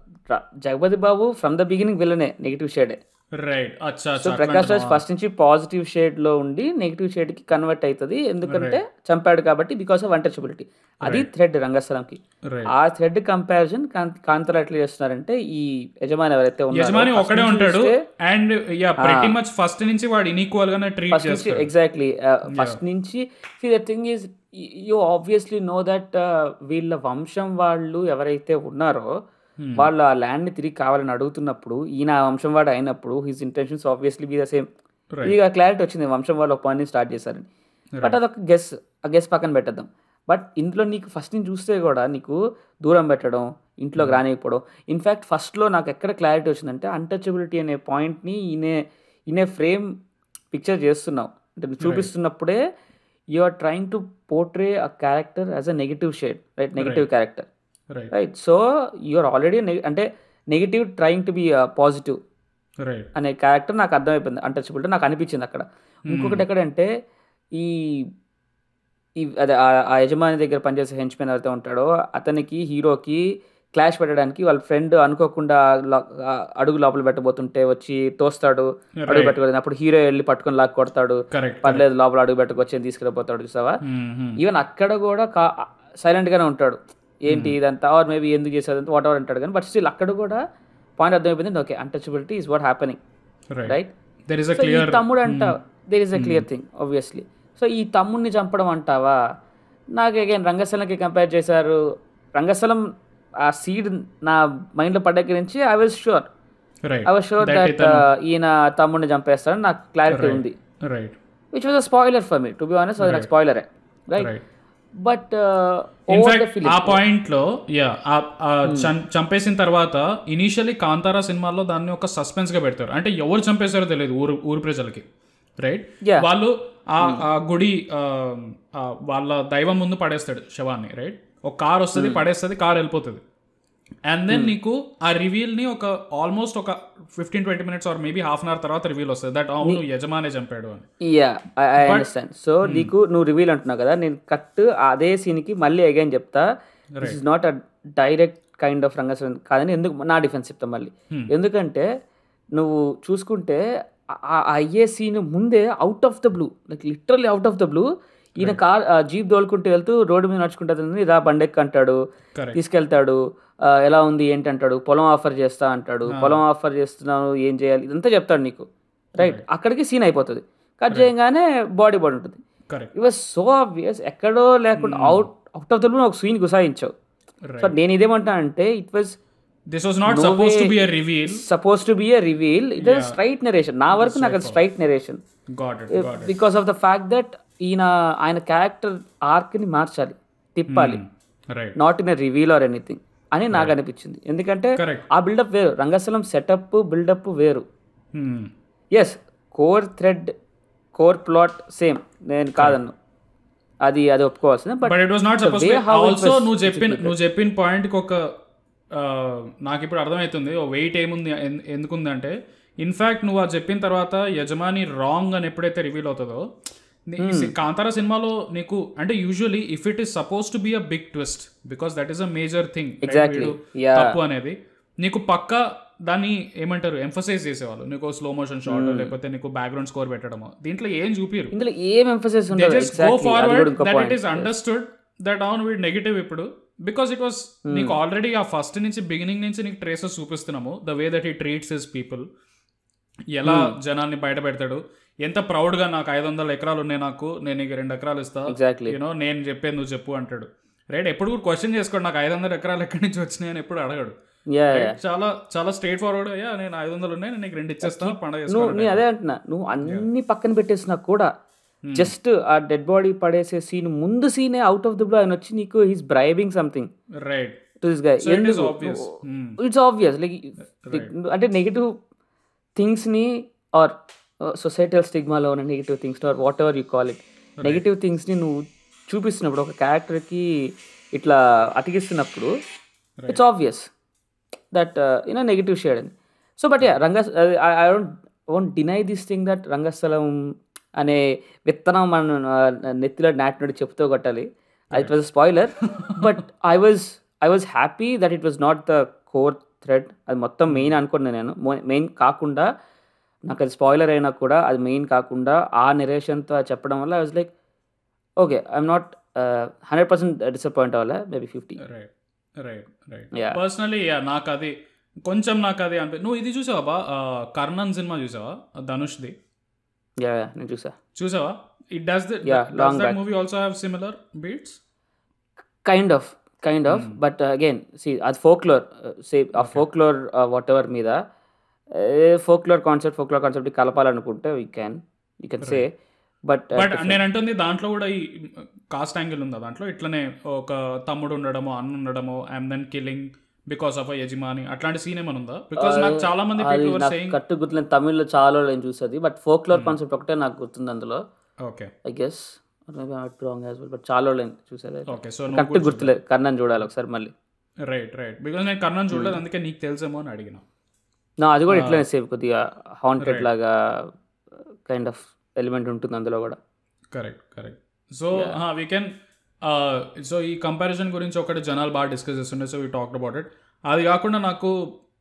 [SPEAKER 1] Jagapathi Babu from the beginning విల్లనే నెగిటివ్ షేడే
[SPEAKER 2] రైట్ అచ్చా
[SPEAKER 1] సో
[SPEAKER 2] అచ్చా
[SPEAKER 1] ప్రకాష్ రాజ్ ఫస్ట్ నుంచి పాజిటివ్ షేడ్ లో ఉండి నెగిటివ్ షేడ్ కి కన్వర్ట్ అవుతుంది ఎందుకంటే చంపాడు కాబట్టి బికాస్ ఆఫ్ అన్టచబిలిటీ అది థ్రెడ్ రంగస్థలంకి
[SPEAKER 2] రైట్
[SPEAKER 1] ఆ థ్రెడ్ కంపారిజన్ కాంతలు ఎట్లా చేస్తున్నారంటే ఈ యజమాని ఎవరైతే
[SPEAKER 2] యజమాని
[SPEAKER 1] ఉన్నారో
[SPEAKER 2] ఒకడే ఉంటాడు and yeah pretty much first నుంచి వాడు ఇన్ఈక్వల్ గానే ట్రీట్
[SPEAKER 1] ఫస్ట్ నుంచి
[SPEAKER 2] చేస్తాడు
[SPEAKER 1] ఎగ్జాక్ట్లీ ఫస్ట్ నుంచి the thing is you obviously know that వీళ్ళ వంశం వాళ్ళు ఎవరైతే ఉన్నారో వాళ్ళు ఆ ల్యాండ్ ని తిరిగి కావాలని అడుగుతున్నప్పుడు ఈయన ఆ వంశం వాడు అయినప్పుడు his intentions obviously be the same
[SPEAKER 2] Right.
[SPEAKER 1] ఇక క్లారిటీ వచ్చింది వంశం వాళ్ళు ఒక పాయింట్ స్టార్ట్ చేశారని బట్ అదొక గెస్ ఆ గెస్ పక్కన పెట్టేద్దాం బట్ ఇంట్లో నీకు ఫస్ట్ నుంచి చూస్తే కూడా నీకు దూరం పెట్టడం ఇంట్లోకి రానియకపోవడం ఇన్ఫ్యాక్ట్ ఫస్ట్లో నాకు ఎక్కడ క్లారిటీ వచ్చిందంటే అన్టచబిలిటీ అనే పాయింట్ని ఈయనే ఈయనే ఫ్రేమ్ పిక్చర్ చేస్తున్నావు అంటే నువ్వు చూపిస్తున్నప్పుడే you are trying to portray a character as a negative shade right negative character
[SPEAKER 2] right
[SPEAKER 1] right so you are already అంటే negative trying to be positive
[SPEAKER 2] right
[SPEAKER 1] అనే క్యారెక్టర్ నాకు అర్థమైపోయింది అన్టచబిలిటీ నాకు అనిపించింది అక్కడ ఇంకొకటి ఎక్కడంటే ఈ ఈ అదే ఆ- ఆ యజమాని దగ్గర పనిచేసే హెంచ్మెన్ ఎవరైతే ఉంటాడో అతనికి హీరోకి క్లాష్ పెట్టడానికి వాళ్ళ ఫ్రెండ్ అనుకోకుండా లా- ఆ అడుగు లోపల పెట్టబోతుంటే వచ్చి తోస్తాడు అడుగు పెట్టుకోలేదు అప్పుడు హీరో వెళ్ళి పట్టుకొని లాక్ కొడతాడు
[SPEAKER 2] కరెక్ట్
[SPEAKER 1] పర్లేదు లోపల అడుగు పెట్టుకొచ్చి తీసుకెళ్ళిపోతాడు చూసావా ఈవెన్ అక్కడ కూడా కా సైలెంట్ గానే ఉంటాడు ఏంటి ఇదంతా ఆర్ మేబీ ఎందుకు చేసేది వాట్ ఎవర్ అంటాడు కానీ బట్ స్టిల్ అక్కడ కూడా పాయింట్ అర్థమైపోయింది okay untouchability is what happening
[SPEAKER 2] right
[SPEAKER 1] right
[SPEAKER 2] there is a
[SPEAKER 1] so ఈ
[SPEAKER 2] క్లియర్
[SPEAKER 1] తమ్ముడు అంట there is a clear thing obviously so ఈ తమ్ముడిని చంపడం అంటావా నాకు అగైన్ రంగస్థలంకి కంపేర్ చేశారు రంగస్థలం ఆ సీడ్ నా మైండ్లో పడ్డకి నుంచి I was sure
[SPEAKER 2] right
[SPEAKER 1] I was sure that ఈయన తమ్ముడిని చంపేస్తాడని నాకు క్లారిటీ ఉంది
[SPEAKER 2] right
[SPEAKER 1] which was a spoiler for me to be honest అది నాకు స్పాయిలరే రైట్
[SPEAKER 2] రైట్
[SPEAKER 1] బట్
[SPEAKER 2] ఇన్ఫాక్ట్ ఆ పాయింట్ లో యా చంపేసిన తర్వాత ఇనీషియలీ కాంతారా సినిమాలో దాన్ని ఒక సస్పెన్స్ గా పెడతారు అంటే ఎవరు చంపేశారో తెలియదు ఊరు ఊరు ప్రజలకి రైట్
[SPEAKER 1] Yeah.
[SPEAKER 2] వాళ్ళు ఆ ఆ గుడి ఆ, ఆ వాళ్ళ దైవం ముందు పడేస్తాడు శవాన్ని రైట్ ఒక కార్ వస్తుంది పడేస్తుంది కార్ వెళ్ళిపోతుంది అండ్ దెన్ నీకు ఆ రివీల్ ని ఒక ఆల్మోస్ట్ ఒక fifteen twenty minutes or maybe half an hour తర్వాత రివీల్ వస్తుంది దట్ అవును యజమానే చంపాడు అని
[SPEAKER 1] యా ఐ అండర్స్టాండ్ సో నీకు నువ్వు రివీల్ అంటున్నావు కదా నేను కట్ అదే సీన్కి మళ్ళీ అగైన్ చెప్తా this is not a direct kind of Rangaswamy కాదని ఎందుకు నా డిఫెన్స్ చెప్తా మళ్ళీ ఎందుకంటే నువ్వు చూసుకుంటే ఆ- ఆ అయ్యే సీన్ ముందే out of the blue like literally out of the blue ఈయన కార్ జీప్ దోలుకుంటూ వెళ్తూ రోడ్డు మీద నడుచుకుంటూ వెళ్తుంది రా బండెక్కి అంటాడు
[SPEAKER 2] కరెక్ట్
[SPEAKER 1] తీసుకెళ్తాడు ఆ, ఎలా ఉంది ఏంటి అంటాడు పొలం ఆఫర్ చేస్తా అంటాడు పొలం ఆఫర్ చేస్తున్నాను ఏం చేయాలి ఇదంతా చెప్తాడు నీకు రైట్ అక్కడికి సీన్ అయిపోతుంది కట్ చేయగానే బాడీ బాడీ ఉంటుంది
[SPEAKER 2] correct
[SPEAKER 1] it was so obvious ఎక్కడో లేకుండా out out of the blue ఒక సీన్ గుసాయించావు సో నేను ఇదేమంటా అంటే it was
[SPEAKER 2] this was not suppose to be a reveal
[SPEAKER 1] suppose to be a reveal it is straight narration నా వరకు నాకు అది straight narration
[SPEAKER 2] got it got
[SPEAKER 1] because of the fact that ఈయన ఆయన క్యారెక్టర్ ఆర్క్ని మార్చాలి తిప్పాలి
[SPEAKER 2] right
[SPEAKER 1] not in a reveal are anything అని నాకు అనిపించింది ఎందుకంటే
[SPEAKER 2] Correct.
[SPEAKER 1] ఆ బిల్డప్ వేరు రంగస్థలం సెటప్ బిల్డప్ వేరు yes core thread core plot same నేను కాదన్ను అది అది ఒప్పుకోవాల్సిందే but
[SPEAKER 2] but it was not suppose
[SPEAKER 1] way how it
[SPEAKER 2] also
[SPEAKER 1] was
[SPEAKER 2] నువ్వు చెప్పిన నువ్వు చెప్పిన పాయింట్కి ఒక ఆ, నాకు ఇప్పుడు అర్థమవుతుంది ఓ వెయిట్ ఏముంది ఎన్- ఎందుకుందంటే ఇన్ఫ్యాక్ట్ నువ్వు అది చెప్పిన తర్వాత యజమాని రాంగ్ అని ఎప్పుడైతే రివీల్ అవుతుందో నీ- ఈ సి- కాంతారా సినిమాలో నీకు అంటే usually if it is suppose to be a big twist because that is a major thing
[SPEAKER 1] Exactly. Yeah.
[SPEAKER 2] తప్పు అనేది నీకు పక్క దాన్ని ఏమంటారు ఎంఫసైజ్ చేసేవాళ్ళు నీకు స్లో మోషన్ షాట్ లేకపోతే నీకు బ్యాక్గ్రౌండ్ స్కోర్ పెట్టడము దీంట్లో ఏం చూపిరు
[SPEAKER 1] ఇందులో ఏం ఎంఫసైజ్
[SPEAKER 2] they
[SPEAKER 1] ఉండదు
[SPEAKER 2] just go
[SPEAKER 1] ఎగ్జాక్ట్లీ అది
[SPEAKER 2] forward
[SPEAKER 1] కూడా ఇంకో
[SPEAKER 2] that it
[SPEAKER 1] point
[SPEAKER 2] is understood that అవును వీడు నెగిటివ్ ఇప్పుడు బికాస్ ఇట్ వాస్ నీకు ఆల్రెడీ ఆ ఫస్ట్ నుంచి బిగినింగ్ నుంచి నీకు ట్రేసెస్ చూపిస్తున్నాము the way that he treats his people ఎలా జనాల్ని బయట పెడతాడు ఎంత proud గా నాకు ఐదు వందల ఎకరాలు ఉన్నాయి నాకు నేను నీకు రెండు ఎకరాలు ఇస్తా
[SPEAKER 1] ఎగ్జాక్ట్లీ
[SPEAKER 2] యూనో నేను చెప్పేది నువ్వు చెప్పు అంటాడు రైట్ ఎప్పుడు కూడా క్వశ్చన్ చేసుకోడు నాకు ఐదు వందల ఎకరాలు ఎక్కడి నుంచి వచ్చినాయి అని ఎప్పుడు అడగడు
[SPEAKER 1] యా
[SPEAKER 2] Right? చాలా చాలా స్ట్రైట్ ఫార్వర్డ్ అయ్యా నేను ఐదు వందలు ఉన్నాయి నేను నీకు రెండు ఇచ్చేస్తా పండగ
[SPEAKER 1] నువ్వు
[SPEAKER 2] చేసుకోవాలి
[SPEAKER 1] నేను అదే అంటున్నా నువ్వు అన్ని పక్కన పెట్టేసినా కూడా జస్ట్ ఆ డెడ్ బాడీ పడేసే సీన్ ముందు సీనే అవుట్ ఆఫ్ ద బ్లూ ఆయన వచ్చి నీకు he's bribing something
[SPEAKER 2] right
[SPEAKER 1] to this guy
[SPEAKER 2] So it is obvious. Hmm.
[SPEAKER 1] It's obvious like అంటే నెగిటివ్ థింగ్స్ని ఆర్ సొసైటల్ స్టిగ్మాలో ఉన్న negative things or whatever you call it negative థింగ్స్ని నువ్వు చూపిస్తున్నప్పుడు ఒక క్యారెక్టర్కి ఇట్లా అతికిస్తున్నప్పుడు it's obvious that you know negative shade అని so but yeah Ranga I don't won't deny this thing that Rangasthalam అనే విత్తనం మన uh, నెత్తిలో నాటినట్టు చెప్తూ కొట్టాలి it was spoiler but I was I was happy that it was not the core thread అది మొత్తం మెయిన్ అనుకున్నాను నేను మెయిన్ కాకుండా నాకు అది స్పాయిలర్ అయినా కూడా అది మెయిన్ కాకుండా ఆ నెరేషన్తో చెప్పడం వల్ల I was like okay I'm not hundred percent disappoint అవ్వాలా maybe fifty
[SPEAKER 2] right right right
[SPEAKER 1] Yeah.
[SPEAKER 2] Personally నాకు అది కొంచెం నాకు అది అనిపి నువ్వు ఇది చూసావా బా ఆ, కర్ణన్ సినిమా చూసావా ధనుష్ది
[SPEAKER 1] యా నేను చూసా
[SPEAKER 2] చూసావా it does the
[SPEAKER 1] Yeah, long
[SPEAKER 2] that
[SPEAKER 1] back.
[SPEAKER 2] Movie also have similar beats
[SPEAKER 1] kind of kind of but again see అది ఫోక్లోర్ సే ఆ ఫోక్లోర్ వాట్ ఎవర్ మీద ఫోక్లోర్ కాన్సెప్ట్ ఫోక్లోర్ కాన్సెప్ట్ కలపాలనుకుంటే we can you can say but
[SPEAKER 2] but నేను అంటుంది దాంట్లో కూడా ఈ cost angle ఉందా దాంట్లో ఇట్లనే ఒక తమ్ముడు ఉండడమో అన్న ఉండడమో and then killing because of యజమాని అట్లాంటి సీన్ ఏమైనా ఉందా బికాస్ నాకు చాలా మంది
[SPEAKER 1] అది
[SPEAKER 2] పీపుల్ వర్
[SPEAKER 1] నాకు
[SPEAKER 2] సేయింగ్
[SPEAKER 1] కట్టు గుర్తులేదు తమిళ్లో చాలా నేను చూసేది బట్ ఫోక్లోర్ కాన్సెప్ట్ ఒకటే నాకు గుర్తుంది అందులో
[SPEAKER 2] okay
[SPEAKER 1] I guess maybe not wrong as well but చాలా నేను చూసేది
[SPEAKER 2] ఓకే సో
[SPEAKER 1] కరెక్ట్ గుర్తులేదు కర్ణన్ చూడాలి ఒకసారి మళ్ళీ
[SPEAKER 2] రైట్ రైట్ బికాస్ నేను కర్ణన్ చూడలేదు అందుకే నీకు తెలుసేమో అని అడిగిన
[SPEAKER 1] నా అది కూడా ఇట్లనే సేమ్ కొద్దిగా హాంటెడ్ లాగా కైండ్ ఆఫ్ ఎలిమెంట్ ఉంటుంది అందులో కూడా
[SPEAKER 2] correct correct so we can so ఈ కంపారిజన్ గురించి ఒకటి జనాలు బాగా డిస్కస్ చేస్తుండే so we talked about it అది కాకుండా నాకు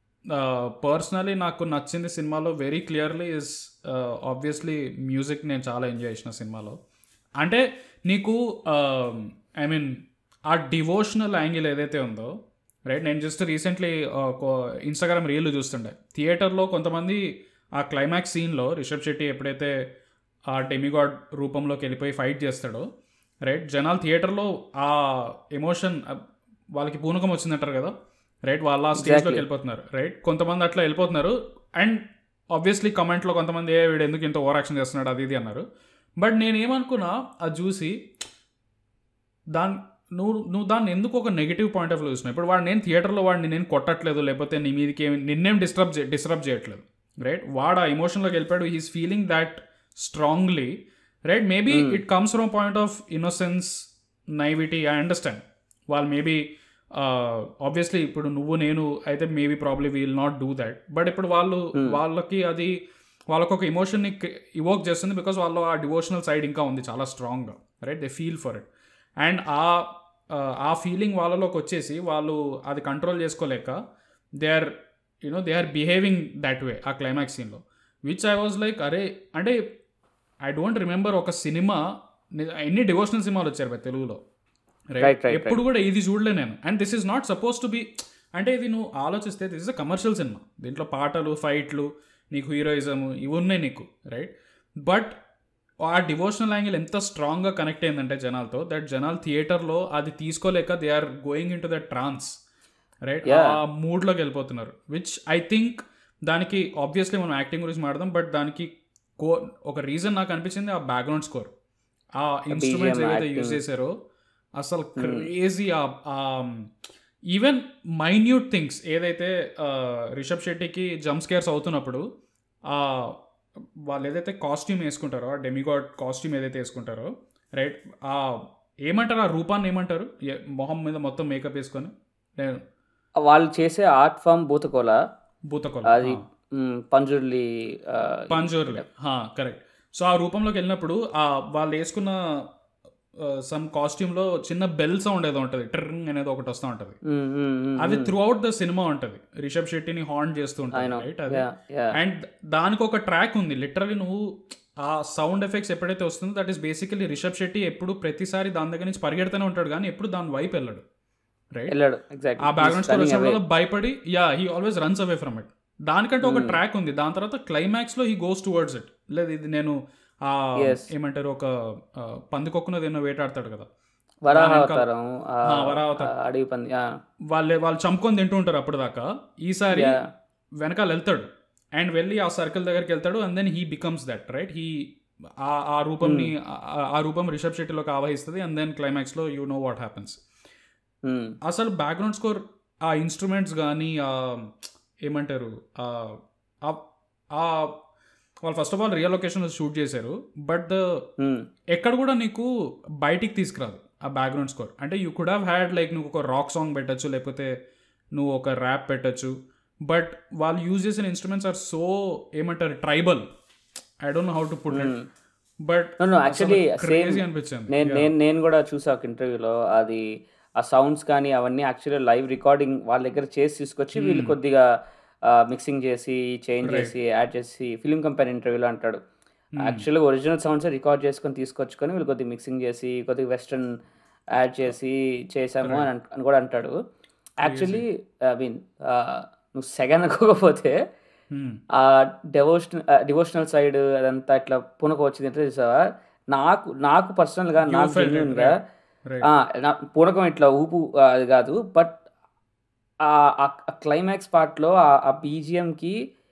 [SPEAKER 2] పర్సనలీ నాకు నచ్చింది సినిమాలో very clearly is obviously music నేను చాలా ఎంజాయ్ చేసిన సినిమాలో అంటే నీకు ఐ మీన్ ఆ డివోషనల్ యాంగిల్ ఏదైతే ఉందో రైట్ నేను జస్ట్ రీసెంట్లీ ఇన్స్టాగ్రామ్ రీల్ చూస్తుండే థియేటర్లో కొంతమంది ఆ క్లైమాక్స్ సీన్లో రిషబ్ శెట్టి ఎప్పుడైతే ఆ డెమిగాడ్ రూపంలోకి వెళ్ళిపోయి ఫైట్ చేస్తాడో రైట్ జనాలు థియేటర్లో ఆ ఎమోషన్ వాళ్ళకి పూనకం వచ్చిందంటారు కదా రైట్ వాళ్ళ ఆ స్టేజ్లోకి వెళ్ళిపోతున్నారు రైట్ కొంతమంది అట్లా వెళ్ళిపోతున్నారు అండ్ ఆబ్వియస్లీ కమెంట్లో కొంతమంది ఏ వీడు ఎందుకు ఇంత ఓవర్ యాక్షన్ చేస్తున్నాడు అది ఇది అన్నారు బట్ నేను ఏమనుకున్నా అది చూసి దాని నువ్వు నువ్వు దాన్ని ఎందుకు ఒక నెగిటివ్ పాయింట్ ఆఫ్ వ్యూ చూసినావు ఇప్పుడు వాడు నేను థియేటర్లో వాడిని నేను కొట్టట్లేదు లేకపోతే నీ మీదకి ఏమి నిన్నేం డిస్టర్బ్ చే డిస్టర్బ్ చేయట్లేదు రైట్ వాడు ఆ ఎమోషన్లోకి వెళ్ళిపోయాడు he's feeling that strongly right maybe it comes from point of innocence naivety I understand వాళ్ళు మేబీ ఆబ్వియస్లీ ఇప్పుడు నువ్వు నేను అయితే maybe probably we'll not do that but ఇప్పుడు వాళ్ళు వాళ్ళకి అది వాళ్ళకు ఒక ఎమోషన్ని ఇవోక్ చేస్తుంది బికాస్ వాళ్ళు ఆ డివోషనల్ సైడ్ ఇంకా ఉంది చాలా స్ట్రాంగ్గా right they feel for it and ఆ ఆ ఫీలింగ్ వాళ్ళలోకి వచ్చేసి వాళ్ళు అది కంట్రోల్ చేసుకోలేక they are you know they are behaving that way ఆ క్లైమాక్స్ సీన్లో విచ్ ఐ వాజ్ లైక్ అరే అంటే ఐ డోంట్ రిమెంబర్ ఒక సినిమా ని- ఎన్ని డివోషనల్ సినిమాలు వచ్చారు బై తెలుగులో
[SPEAKER 1] Right,
[SPEAKER 2] రైట్
[SPEAKER 1] right,
[SPEAKER 2] ఎప్పుడు కూడా ఇది చూడలే నేను and this is not suppose to be అంటే ఇది నువ్వు ఆలోచిస్తే దిస్ ఇస్ అ కమర్షియల్ సినిమా దీంట్లో పాటలు ఫైట్లు నీకు హీరోయిజం ఇవి ఉన్నాయి నీకు రైట్ బట్ ఆ డివోషనల్ యాంగిల్ ఎంత స్ట్రాంగ్గా కనెక్ట్ అయిందంటే జనాలతో దట్ జనాలు థియేటర్లో అది తీసుకోలేక they are going into that trance right
[SPEAKER 1] Yeah.
[SPEAKER 2] ఆ మూడ్లోకి వెళ్ళిపోతున్నారు విచ్ ఐ థింక్ దానికి ఆబ్వియస్లీ మనం యాక్టింగ్ గురించి మాట్లాడదాం బట్ దానికి కో ఒక రీజన్ నాకు అనిపించింది ఆ బ్యాక్గ్రౌండ్ స్కోర్ ఆ ఇన్స్ట్రుమెంట్స్ ఏవైతే
[SPEAKER 1] acting.
[SPEAKER 2] యూజ్ చేశారో అసలు క్రేజీ ఈవెన్ మైన్యూట్ థింగ్స్ ఏదైతే ఆ, రిషబ్ శెట్టికి జంప్ స్కేర్స్ అవుతున్నప్పుడు ఆ వాళ్ళు ఏదైతే కాస్ట్యూమ్ వేసుకుంటారో ఆ డెమిగాడ్ కాస్ట్యూమ్ ఏదైతే వేసుకుంటారో రైట్ ఆ ఏమంటారు ఆ రూపాన్ని ఏమంటారు ఏ- మొహం మీద మొత్తం మేకప్ వేసుకొని నేను
[SPEAKER 1] వాళ్ళు చేసే ఆర్ట్ ఫామ్ భూతకోల
[SPEAKER 2] భూతకొల
[SPEAKER 1] అది మ్, పంజుర్లి ఆ,
[SPEAKER 2] పంజోర్లే కరెక్ట్ సో ఆ రూపంలోకి వెళ్ళినప్పుడు ఆ వాళ్ళు వేసుకున్న సమ్ కాస్ట్యూమ్లో చిన్న బెల్ సౌండ్ ఏదో ఉంటుంది ట్రింగ్ అనేది ఒకటి వస్తూ ఉంటుంది
[SPEAKER 1] మ్, మ్, మ్,
[SPEAKER 2] అది త్రూ అవుట్ ద సినిమా ఉంటుంది రిషబ్ శెట్టిని హార్న్ చేస్తూ
[SPEAKER 1] I
[SPEAKER 2] ఉంటుంది
[SPEAKER 1] know.
[SPEAKER 2] రైట్ అది
[SPEAKER 1] Yeah, yeah.
[SPEAKER 2] అండ్ దానికి ఒక ట్రాక్ ఉంది లిటరలీ నువ్వు ఆ సౌండ్ ఎఫెక్ట్స్ ఎప్పుడైతే వస్తుందో that is basically Rishab Shetty ఎప్పుడు ప్రతిసారి దాని దగ్గర నుంచి పరిగెడుతూనే ఉంటాడు కానీ ఎప్పుడు దాని వైపు వెళ్ళడు రైట్
[SPEAKER 1] వెళ్ళాడు ఎగ్జాక్ట్
[SPEAKER 2] ఆ బ్యాక్గ్రౌండ్ స్కోర్ వచ్చినప్పుడు భయపడి yeah he always runs away from it దానికంటే ఒక ట్రాక్ ఉంది దాని తర్వాత క్లైమాక్స్ లో హీ గోస్ టువర్డ్స్ ఇట్ లేదు ఇది నేను ఆ
[SPEAKER 1] Yes.
[SPEAKER 2] ఏమంటారు ఒక ఆ, పందికొక్కునది ఎన్నో వేటాడతాడు కదా
[SPEAKER 1] వరాహ
[SPEAKER 2] వెనకాల-
[SPEAKER 1] అవతారం ఆ,
[SPEAKER 2] ఆ, వరాహవతారం.
[SPEAKER 1] ఆ, అడవి పంది ఆ,
[SPEAKER 2] వాళ్ళే వాళ్ళు చంపుకొని తింటూ ఉంటారు అప్పుడు దాకా ఈసారి
[SPEAKER 1] Yeah.
[SPEAKER 2] వెనకాల వెళ్తాడు అండ్ వెళ్ళి ఆ సర్కిల్ దగ్గరికి వెళ్తాడు and then he becomes that right he ఆ- ఆ రూపంని ఆ- ఆ రూపం రిషబ్ శెట్టిలోకి ఆవహిస్తుంది అండ్ దెన్ క్లైమాక్స్ లో you know what happens
[SPEAKER 1] hmm,
[SPEAKER 2] అసలు బ్యాక్గ్రౌండ్ స్కోర్ ఆ ఇన్స్ట్రుమెంట్స్ కానీ ఆ ఏమంటారు ఆ- ఆ- ఆ వాళ్ళు ఫస్ట్ ఆఫ్ ఆల్ రియల్ లొకేషన్లో షూట్ చేశారు బట్ ద
[SPEAKER 1] మ్,
[SPEAKER 2] ఎక్కడ కూడా నీకు బయటికి తీసుకురాదు ఆ బ్యాక్గ్రౌండ్ స్కోర్ అంటే you could have had like నువ్వు ఒక రాక్ సాంగ్ పెట్టచ్చు లేకపోతే నువ్వు ఒక ర్యాప్ పెట్టచ్చు బట్ వాళ్ళు యూజ్ చేసిన ఇన్స్ట్రుమెంట్స్ ఆర్ సో ఏమంటారు tribal I don't know how to put it but
[SPEAKER 1] No, no, actually,
[SPEAKER 2] crazy
[SPEAKER 1] same.
[SPEAKER 2] అనిపించింది
[SPEAKER 1] నేను నేను నేను కూడా చూసా ఒక ఇంటర్వ్యూలో అది ఆ సౌండ్స్ కానీ అవన్నీ యాక్చువల్లీ లైవ్ రికార్డింగ్ వాళ్ళ దగ్గర చేసి తీసుకొచ్చి వీళ్ళు కొద్దిగా మిక్సింగ్ చేసి చేంజ్ చేసి యాడ్ చేసి ఫిలిం కంపెనీ ఇంటర్వ్యూలో అంటాడు యాక్చువల్గా ఒరిజినల్ సౌండ్స్ రికార్డ్ చేసుకొని తీసుకొచ్చుకొని వీళ్ళు కొద్దిగా మిక్సింగ్ చేసి కొద్దిగా వెస్ట్రన్ యాడ్ చేసి చేసాము అని అంట- అని కూడా అంటాడు యాక్చువల్లీ ఐ మీన్ నువ్వు సెగన్ అనుకోకపోతే
[SPEAKER 2] Hmm.
[SPEAKER 1] ఆ డెవోషనల్ డివోషనల్ సైడ్ అదంతా ఇట్లా పునక వచ్చింది ఎట్లా చూసావా నాకు నాకు పర్సనల్గా నాకు
[SPEAKER 2] felt it,
[SPEAKER 1] genuine గా
[SPEAKER 2] right.
[SPEAKER 1] ఆ, నా పూనకం ఇట్లా ఊపు ఆ, అది కాదు బట్ ఆ క్లైమాక్స్ పార్ట్లో ఆ బీజిఎంకి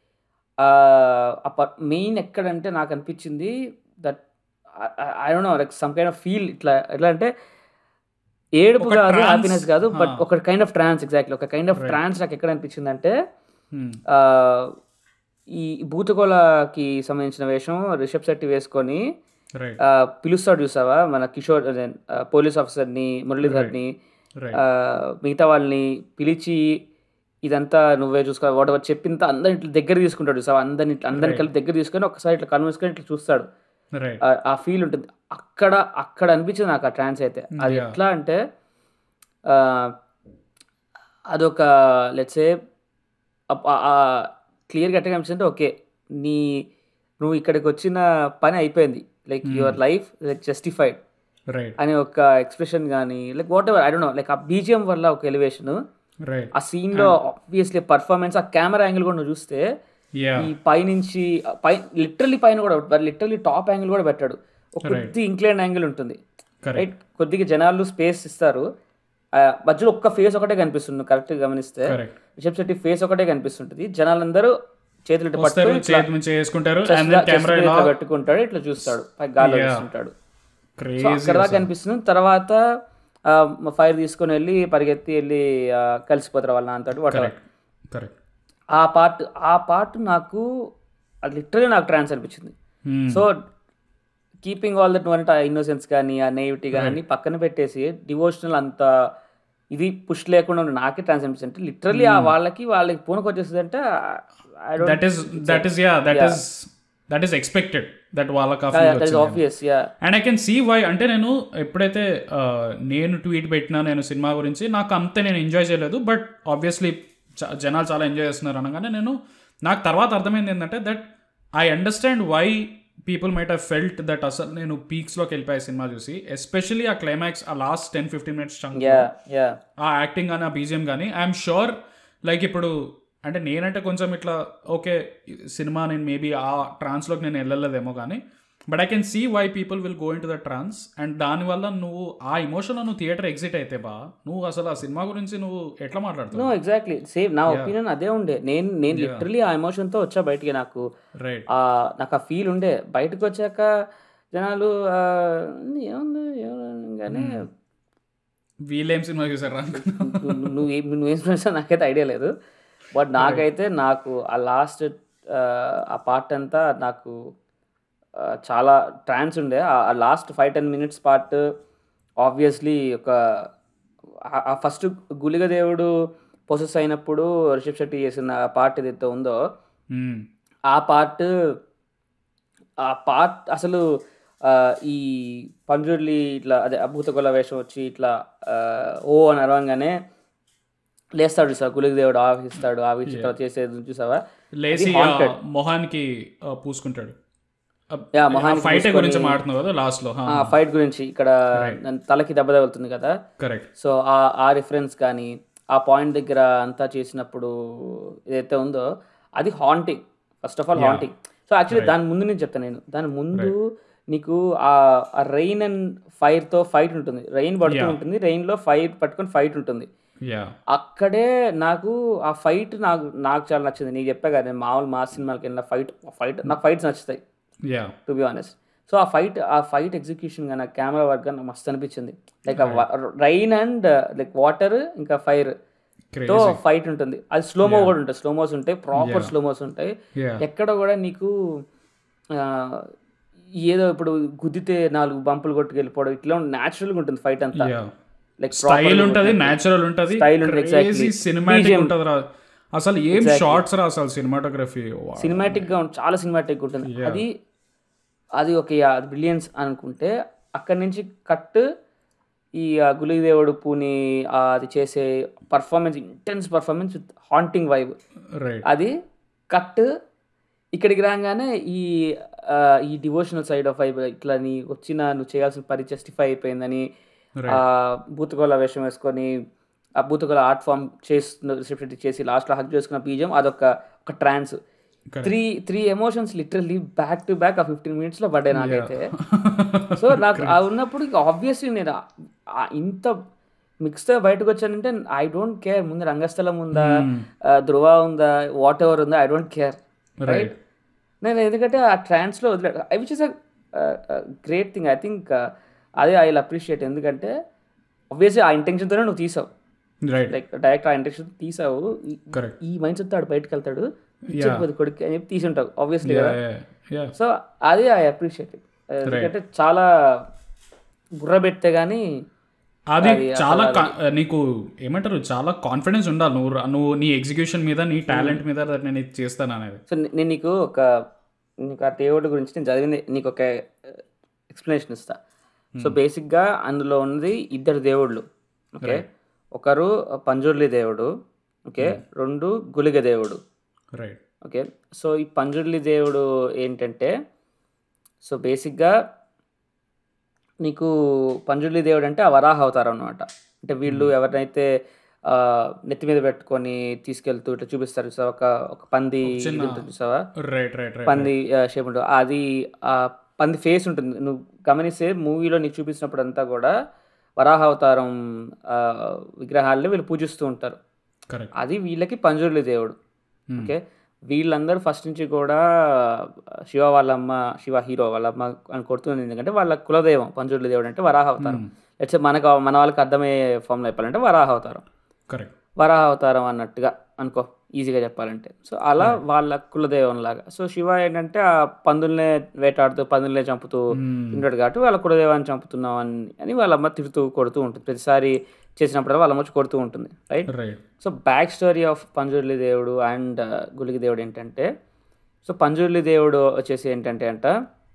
[SPEAKER 1] మెయిన్ ఎక్కడంటే నాకు అనిపించింది that I don't know like some kind of feel ఇట్లా ఎట్లా అంటే ఏడుపు
[SPEAKER 2] ఒక
[SPEAKER 1] కాదు
[SPEAKER 2] trance,
[SPEAKER 1] హ్యాపీనెస్ కాదు బట్
[SPEAKER 2] ఆ.
[SPEAKER 1] ఒక కైండ్ ఆఫ్ ట్రాన్స్ ఎగ్జాక్ట్లీ ఒక కైండ్ ఆఫ్
[SPEAKER 2] Right.
[SPEAKER 1] ట్రాన్స్ నాకు ఎక్కడ అనిపించింది అంటే
[SPEAKER 2] Hmm.
[SPEAKER 1] ఆ, ఈ భూతకోలకి సంబంధించిన వేషం రిషబ్ శెట్టి వేసుకొని
[SPEAKER 2] రైట్
[SPEAKER 1] ఆ, పిలుస్తాడు చూసావా మన కిషోర్ అదే, ఆ, పోలీస్ ఆఫీసర్ని మురళీధర్ని
[SPEAKER 2] రైట్
[SPEAKER 1] ఆ, మిగతా వాళ్ళని పిలిచి ఇదంతా నువ్వే చూసుకో వాడు చెప్పింత అందరిని ఇట్లా దగ్గర తీసుకుంటాడు చూసావా అందరిని ఇట్లా అందరిని
[SPEAKER 2] Right.
[SPEAKER 1] కలిపి దగ్గర తీసుకొని ఒకసారి ఇట్లా కన్విన్స్కొని ఇట్లా చూస్తాడు
[SPEAKER 2] రైట్
[SPEAKER 1] ఆ- ఆ ఫీల్ ఉంటుంది అక్కడ అక్కడ అనిపించింది నాకు ఆ ట్రాన్స్ అయితే అది
[SPEAKER 2] Yeah.
[SPEAKER 1] ఎట్లా అంటే ఆ, అదొక లెట్సే క్లియర్గా ఎట్లా కనిపిస్తుంది ఓకే నీ నువ్వు ఇక్కడికి వచ్చిన పని అయిపోయింది like your life like justified
[SPEAKER 2] right
[SPEAKER 1] అనే ఒక ఎక్స్ప్రెషన్ కానీ like whatever I don't know like ఆ బీజిఎం వల్ల ఒక ఎలివేషన్
[SPEAKER 2] రైట్
[SPEAKER 1] ఆ scene లో ఆబ్వియస్లీ పర్ఫార్మెన్స్ ఆ కెమెరా యాంగిల్ కూడా నువ్వు చూస్తే
[SPEAKER 2] యా
[SPEAKER 1] ఈ పైనుంచి పై లిటరలీ పైన కూడా లిటరలీ టాప్ యాంగిల్ కూడా పెట్టాడు ఒక కొద్ది ఇంక్లైన్ యాంగిల్ ఉంటుంది
[SPEAKER 2] కరెక్ట్
[SPEAKER 1] రైట్ కొద్దిగా జనాలు స్పేస్ ఇస్తారు ఆ, మధ్యలో ఒక్క ఫేస్ ఒకటే కనిపిస్తుంది కరెక్ట్ గమనిస్తే
[SPEAKER 2] కరెక్ట్
[SPEAKER 1] రిషబ్ శెట్టి ఫేస్ ఒకటే కనిపిస్తుంటుంది జనాలందరూ చేతులు ఇట్లా
[SPEAKER 2] వస్తారు
[SPEAKER 1] పట్టుకొని ఇట్లా
[SPEAKER 2] చేతి నుంచి వేసుకుంటారు
[SPEAKER 1] chest
[SPEAKER 2] అండ్
[SPEAKER 1] లా-
[SPEAKER 2] దెన్
[SPEAKER 1] chest
[SPEAKER 2] కెమెరా
[SPEAKER 1] మీద
[SPEAKER 2] ఇలా
[SPEAKER 1] ఇట్లా పెట్టుకుంటాడు ఇట్లా చూస్తాడు పై గాల్లో
[SPEAKER 2] Yeah.
[SPEAKER 1] చూస్తుంటాడు సో
[SPEAKER 2] క్రేజీ
[SPEAKER 1] అక్కడ దాకా కనిపిస్తుంది తర్వాత ఫైర్ తీసుకొని వెళ్ళి పరిగెత్తి వెళ్ళి ఆ, కలిసిపోతారు వాళ్ళ నాన్నతో వాట్
[SPEAKER 2] కరెక్ట్ కరెక్ట్
[SPEAKER 1] ఆ పార్ట్ ఆ పార్ట్ నాకు అది లిటరలీ నాకు ట్రాన్స్ అనిపించింది సో కీపింగ్ ఆల్ దట్ అంటే ఆ ఇన్నోసెన్స్ కానీ ఆ నేవిటీ కానీ పక్కన పెట్టేసి డివోషనల్ అంత ఇది పుష్ లేకుండా ఉన్న నాకే ట్రాన్స్ అనిపించింది అంటే లిటరలీ ఆ వాళ్ళకి వాళ్ళకి పూనకు వచ్చేస్తుంది అంటే I
[SPEAKER 2] that is that is yeah that is that is expected that వాళ్ళకి ఆ feel
[SPEAKER 1] డోంట్
[SPEAKER 2] వచ్చింది.
[SPEAKER 1] Obvious yeah
[SPEAKER 2] and I can see why అంటే నేను ఎప్పుడైతే ఆ, నేను ట్వీట్ పెట్టినా నేను సినిమా గురించి నాకు అంతే నేను ఎంజాయ్ చేయలేదు బట్ ఆబ్వియస్లీ జనాలు చాలా ఎంజాయ్ చేస్తున్నారు అనగానే నేను నాకు తర్వాత అర్థమైంది ఏంటంటే that I understand why people might have felt that అసలు నేను పీక్స్లోకి వెళ్ళిపోయా సినిమా చూసి ఎస్పెషల్లీ ఆ క్లైమాక్స్ ఆ last ten fifteen minutes chunk
[SPEAKER 1] yeah yeah
[SPEAKER 2] ఆ యాక్టింగ్ కానీ ఆ బీజిఎం కానీ ఐఎమ్ షూర్ లైక్ ఇప్పుడు అంటే నేనంటే కొంచెం ఇట్లా ఓకే సినిమా నేను మేబీ ఆ ట్రాన్స్లోకి నేను వెళ్ళలేదేమో కానీ but I can see why people will go into the trance and దానివల్ల నువ్వు ఆ ఎమోషన్లో నువ్వు థియేటర్ ఎగ్జిట్ అయితే బా నువ్వు అసలు ఆ సినిమా గురించి నువ్వు ఎట్లా
[SPEAKER 1] నో
[SPEAKER 2] మాట్లాడుతున్నావు
[SPEAKER 1] ఎగ్జాక్ట్లీ సేమ్ నా ఒపీనియన్ అదే ఉండే నేను నేను లిటరలీ ఆ ఎమోషన్తో వచ్చా బయటికి నాకు
[SPEAKER 2] రైట్
[SPEAKER 1] ఆ నాకు ఆ ఫీల్ ఉండే బయటకు వచ్చాక జనాలు ఆ, ఏముంది ఏముంది కానీ
[SPEAKER 2] వీళ్ళేం సినిమా చూసారా
[SPEAKER 1] నువ్వు నువ్వు ఏం నువ్వేం చూసా నాకైతే ఐడియా లేదు బట్ నాకైతే నాకు ఆ లాస్ట్ ఆ పార్ట్ అంతా నాకు ఆ, చాలా ట్రాన్స్ ఉండే ఆ last five ten minutes part obviously ఒక ఆ- ఆ ఫస్ట్ గులిగ దేవుడు పొసెస్ అయినప్పుడు రిషబ్ శెట్టి చేసిన పార్ట్ ఏదైతే ఉందో ఆ పార్ట్ ఆ పార్ట్ అసలు ఆ, ఈ పంజుర్లి ఇట్లా అదే అభూతకొల వేషం వచ్చి ఇట్లా ఆ, ఓ అని అరవంగానే లేస్తాడు చూసావా గులికి దేవుడు ఆవిస్తాడు ఆవిచ్చి ఇట్లా చేసేది చూసావా
[SPEAKER 2] లేచి
[SPEAKER 1] అది haunted.
[SPEAKER 2] ఆ మొహానికి ఆ, పూసుకుంటాడు
[SPEAKER 1] Yeah, మొహానికి
[SPEAKER 2] ఫైట్ గురించి మాట్లాడుతున్నావు కదా లాస్ట్ లో
[SPEAKER 1] ఆ ఫైట్ గురించి ఇక్కడ నన్ను తలకి దెబ్బ తగులుతుంది కదా
[SPEAKER 2] కరెక్ట్
[SPEAKER 1] సో ఆ ఆ రిఫరెన్స్ కానీ ఆ పాయింట్ దగ్గర అంతా చేసినప్పుడు ఏదైతే ఉందో అది haunting first of all haunting so actually దాని ముందు నేను చెప్తాను నేను దాని ముందు నీకు ఆ రెయిన్ అండ్ ఫైర్తో ఫైట్ ఉంటుంది రెయిన్ పడుతూ ఉంటుంది రెయిన్లో ఫైర్ పట్టుకొని ఫైట్ ఉంటుంది
[SPEAKER 2] యా
[SPEAKER 1] అక్కడే నాకు ఆ ఫైట్ నాకు నాకు చాలా నచ్చింది నీకు చెప్పా కదా నేను మామూలు మా సినిమాకి వెళ్ళిన ఫైట్ ఫైట్ నాకు ఫైట్స్ నచ్చుతాయి
[SPEAKER 2] yeah
[SPEAKER 1] to be honest so ఆ ఫైట్ ఆ ఫైట్ ఎగ్జిక్యూషన్ కానీ ఆ కెమెరా వర్క్ కానీ నాకు మస్తు అనిపించింది like rain and like water ఇంకా ఫైర్
[SPEAKER 2] Crazy.
[SPEAKER 1] తో ఫైట్ ఉంటుంది అది స్లోమో కూడా ఉంటాయి స్లోమోస్ ఉంటాయి ప్రాపర్ స్లోమోస్ ఉంటాయి
[SPEAKER 2] యా
[SPEAKER 1] ఎక్కడ కూడా నీకు ఆ, ఏదో ఇప్పుడు గుద్దితే నాలుగు బంపులు కొట్టుకెళ్ళిపోవడం ఇట్లా న్యాచురల్గా ఉంటుంది ఫైట్ అంతా
[SPEAKER 2] యా
[SPEAKER 1] లైక్
[SPEAKER 2] స్టైల్ ఉంటది నేచురల్ ఉంటది
[SPEAKER 1] Style ఉంటుంది, exactly.
[SPEAKER 2] సినిమాటిక్ ఉంటది రా అసలు ఏం షార్ట్స్ రా అసలు సినిమాటోగ్రఫీ
[SPEAKER 1] సినిమాటిక్ గా ఉంటుంది చాలా సినిమాటిక్ ఉంటుంది అది అది ఒక బ్రిలియన్స్ అనుకుంటే అక్కడి నుంచి కట్ ఈ ఆ గులిదేవుడు పూని ఆ అది చేసే performance intense performance with haunting vibe
[SPEAKER 2] right
[SPEAKER 1] అది కట్ ఇక్కడికి రాగానే ఈ ఆ, ఈ డివోషనల్ సైడ్ ఆఫ్ వైబ్ ఇట్లా నీ వచ్చిన నువ్వు చేయాల్సిన పని జస్టిఫై అయిపోయిందని ఆ భూతగోళ వేషం వేసుకొని ఆ భూతగోళ ఆర్ట్ ఫామ్ చేస్తున్న రిసెప్షన్ చేసి లాస్ట్లో హక్ చేసుకున్న బీజం అదొక ఒక trance three three emotions literally back to back ఆ ఫిఫ్టీన్ మినిట్స్లో పడ్డాయి నాకైతే సో నాకు ఆ ఉన్నప్పుడు ఆబ్వియస్లీ నేను ఆ- ఆ ఇంత మిక్స్తో బయటకు వచ్చానంటే ఐ డోంట్ కేర్ ముందు రంగస్థలం ఉందా ఆ, ధృవ ఉందా వాట్ ఎవర్ ఉందా ఐ డోంట్ కేర్
[SPEAKER 2] రైట్
[SPEAKER 1] నేను ఎందుకంటే ఆ ట్రాన్స్లో వదిలేడు I which is a great thing I think అదే ఐ అప్రిషియేట్ ఎందుకంటే ఆబ్వియస్లీ ఆ ఇంటెన్షన్తోనే నువ్వు తీసావు
[SPEAKER 2] రైట్
[SPEAKER 1] లైక్ డైరెక్ట్ ఆ ఇంటెన్షన్ తీసావు ఈ-
[SPEAKER 2] కరెక్ట్
[SPEAKER 1] ఈ మైండ్ సెట్ ఆడు బయటకు వెళ్తాడు ఇచ్చకపోతే కొడుకు అని చెప్పి తీసి ఉంటావు ఆబ్వియస్లీ కదా
[SPEAKER 2] యా
[SPEAKER 1] సో అదే ఐ అప్రిషియేట్ ఎందుకంటే చాలా బుర్ర పెడితే కానీ
[SPEAKER 2] అది చాలా కా- నీకు ఏమంటారు చాలా కాన్ఫిడెన్స్ ఉండాలి నువ్వు రా- నువ్వు నీ ఎగ్జిక్యూషన్ మీద నీ టాలెంట్ మీద that నేను ఇది చేస్తాను అనేది
[SPEAKER 1] సో నే- నేను నీకు ఒక నీకు ఆ దేవుడి గురించి నేను చదివింది నీకు ఒక ఎక్స్ప్లెనేషన్ ఇస్తా సో బేసిక్గా అందులో ఉన్నది ఇద్దరు దేవుళ్ళు ఓకే ఒకరు పంజుర్లి దేవుడు ఓకే రెండు గులిగ దేవుడు
[SPEAKER 2] రైట్
[SPEAKER 1] ఓకే సో ఈ పంజుర్లి దేవుడు ఏంటంటే సో బేసిక్గా నీకు పంజుర్లి దేవుడు అంటే ఆ వరాహ అవతారం అనమాట అంటే వీళ్ళు ఎవరినైతే ఆ, నెత్తి మీద పెట్టుకొని తీసుకెళ్తూ ఇట్లా చూపిస్తారు చూసావా ఒక ఒక పంది ఇది ఉంటుంది చూసావా
[SPEAKER 2] రైట్ రైట్ రైట్
[SPEAKER 1] పంది షేప్ ఉంటుంది అది ఆ పంది ఫేస్ ఉంటుంది నువ్వు గమనిస్తే మూవీలో నీకు చూపించినప్పుడు అంతా కూడా వరాహ అవతారం ఆ, విగ్రహాలని వీళ్ళు పూజిస్తూ ఉంటారు
[SPEAKER 2] కరెక్ట్
[SPEAKER 1] అది వీళ్ళకి పంజుర్లి దేవుడు ఓకే వీళ్ళందరూ ఫస్ట్ నుంచి కూడా శివ వాళ్ళ అమ్మ శివ హీరో వాళ్ళ అమ్మ అని కొడుతుంది ఎందుకంటే వాళ్ళ కులదైవం పంజుర్లి దేవుడు అంటే వరాహ అవతారం లెట్స్ మనకు మన వాళ్ళకి అర్థమయ్యే ఫామ్లో చెప్పాలంటే వరాహ అవతారం
[SPEAKER 2] కరెక్ట్
[SPEAKER 1] వరాహ అవతారం అన్నట్టుగా అనుకో ఈజీగా చెప్పాలంటే సో అలా వాళ్ళ కులదైవం లాగా సో శివ ఏంటంటే ఆ పందుల్నే వేటాడుతూ పందుల్నే చంపుతూ ఉంటాడు కాబట్టి వాళ్ళ కులదైవాన్ని చంపుతున్నాం అని అని వాళ్ళ అమ్మ తిడుతూ కొడుతూ ఉంటుంది ప్రతిసారి చేసినప్పుడు వాళ్ళ అమ్మ వచ్చి కొడుతూ ఉంటుంది right
[SPEAKER 2] right
[SPEAKER 1] so back story of Panjurli దేవుడు అండ్ గులిగి దేవుడు ఏంటంటే సో పంజుర్లి దేవుడు వచ్చేసి ఏంటంటే అంట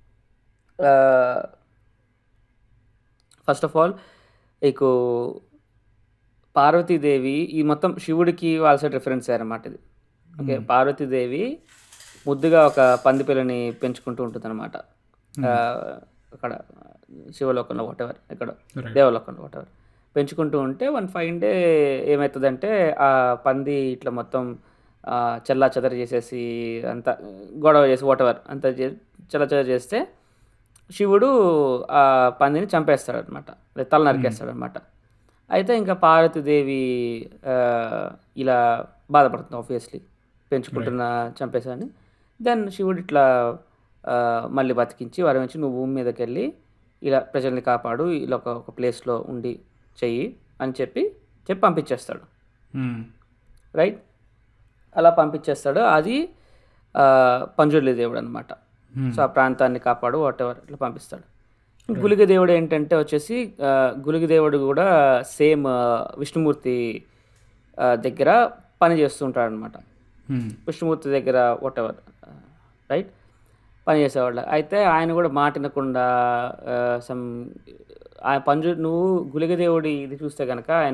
[SPEAKER 1] ఫస్ట్ ఆఫ్ ఆల్ నీకు పార్వతీదేవి ఈ మొత్తం శివుడికి వాళ్ళ సైడ్ రిఫరెన్స్ అన్నమాట ఇది ఓకే పార్వతీదేవి ముద్దుగా ఒక పంది పిల్లని పెంచుకుంటూ ఉంటుంది అనమాట అక్కడ శివలోకంలో వాటెవర్ ఎక్కడ
[SPEAKER 2] Right.
[SPEAKER 1] దేవలోకంలో వాటెవర్ పెంచుకుంటూ ఉంటే వన్ ఫైన్ డే ఏమవుతుందంటే ఆ పంది ఇట్లా మొత్తం చెల్లా చెదర చేసేసి అంత గొడవ చేసి వాటెవర్ అంత చెల్ల చెదర చేస్తే శివుడు ఆ పందిని చంపేస్తాడు అనమాట తల నరికేస్తాడు అనమాట అయితే ఇంకా పార్వతీదేవి ఆ, ఇలా బాధపడుతుంది ఆబ్వియస్లీ పెంచుకుంటున్న చంపేశాడని దెన్ శివుడు ఇట్లా ఆ, మళ్ళీ బతికించి వరం ఇచ్చి నువ్వు భూమి మీదకి వెళ్ళి ఇలా ప్రజల్ని కాపాడు ఇలా ఒక ఒక ప్లేస్లో ఉండి చెయ్యి అని చెప్పి చెప్పి పంపించేస్తాడు
[SPEAKER 2] Hmm.
[SPEAKER 1] రైట్ అలా పంపించేస్తాడు అది ఆ, పంజుర్లి దేవుడు అనమాట సో ఆ ప్రాంతాన్ని కాపాడు వాట్ ఎవర్ ఇట్లా పంపిస్తాడు గులిగ దేవుడు ఏంటంటే వచ్చేసి ఆ, గులిగ దేవుడు కూడా సేమ్ విష్ణుమూర్తి ఆ, దగ్గర పని చేస్తూ ఉంటాడు అనమాట
[SPEAKER 2] Hmm.
[SPEAKER 1] విష్ణుమూర్తి దగ్గర వాట్ ఎవర్ రైట్ పని చేసేవాళ్ళు అయితే ఆయన కూడా మాట వినకుండా సమ్ ఆ పంజు నువ్వు గులిగ దేవుడి ఇది చూస్తే కనుక ఆయన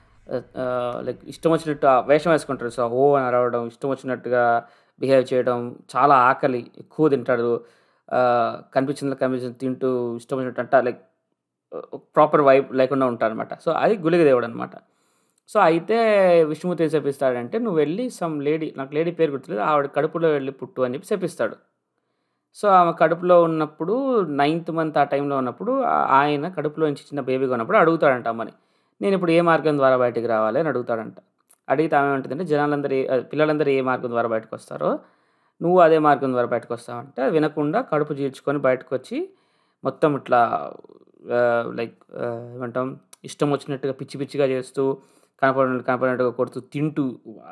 [SPEAKER 1] లైక్ ఇష్టం వచ్చినట్టు ఆ వేషం వేసుకుంటాడు సో ఓ అని అరవడం ఇష్టం వచ్చినట్టుగా బిహేవ్ చేయడం చాలా ఆకలి ఎక్కువ తింటాడు కనిపించింది కనిపించింది తింటూ ఇష్టం వచ్చినట్టు అంట లైక్ ప్రాపర్ వైబ్ లేకుండా ఉంటారు అనమాట సో అది గులిగ దేవుడు అనమాట సో అయితే విష్ణుమూర్తి ఏం చెప్పిస్తాడంటే నువ్వు వెళ్ళి సమ్ లేడీ నాకు లేడీ పేరు గుర్తులేదు ఆవిడ కడుపులో వెళ్ళి పుట్టు అని చెప్పి చెప్పిస్తాడు సో ఆమె కడుపులో ఉన్నప్పుడు నైన్త్ మంత్ ఆ టైంలో ఉన్నప్పుడు ఆ- ఆయన కడుపులో నుంచి చిన్న బేబీగా ఉన్నప్పుడు అడుగుతాడంట అమ్మని నేను ఇప్పుడు ఏ మార్గం ద్వారా బయటికి రావాలి అని అడుగుతాడంట అడిగితే ఆమె ఏమంటుందంటే జనాలందరూ ఏ- అదే పిల్లలందరూ ఏ మార్గం ద్వారా బయటకు వస్తారో నువ్వు అదే మార్గం ద్వారా బయటకు వస్తావంటే అది వినకుండా కడుపు చీల్చుకొని బయటకు వచ్చి మొత్తం ఇట్లా లైక్ ఏమంటాం ఇష్టం వచ్చినట్టుగా పిచ్చి పిచ్చిగా చేస్తూ కనపడినట్టు కనపడినట్టుగా కొడుతూ తింటూ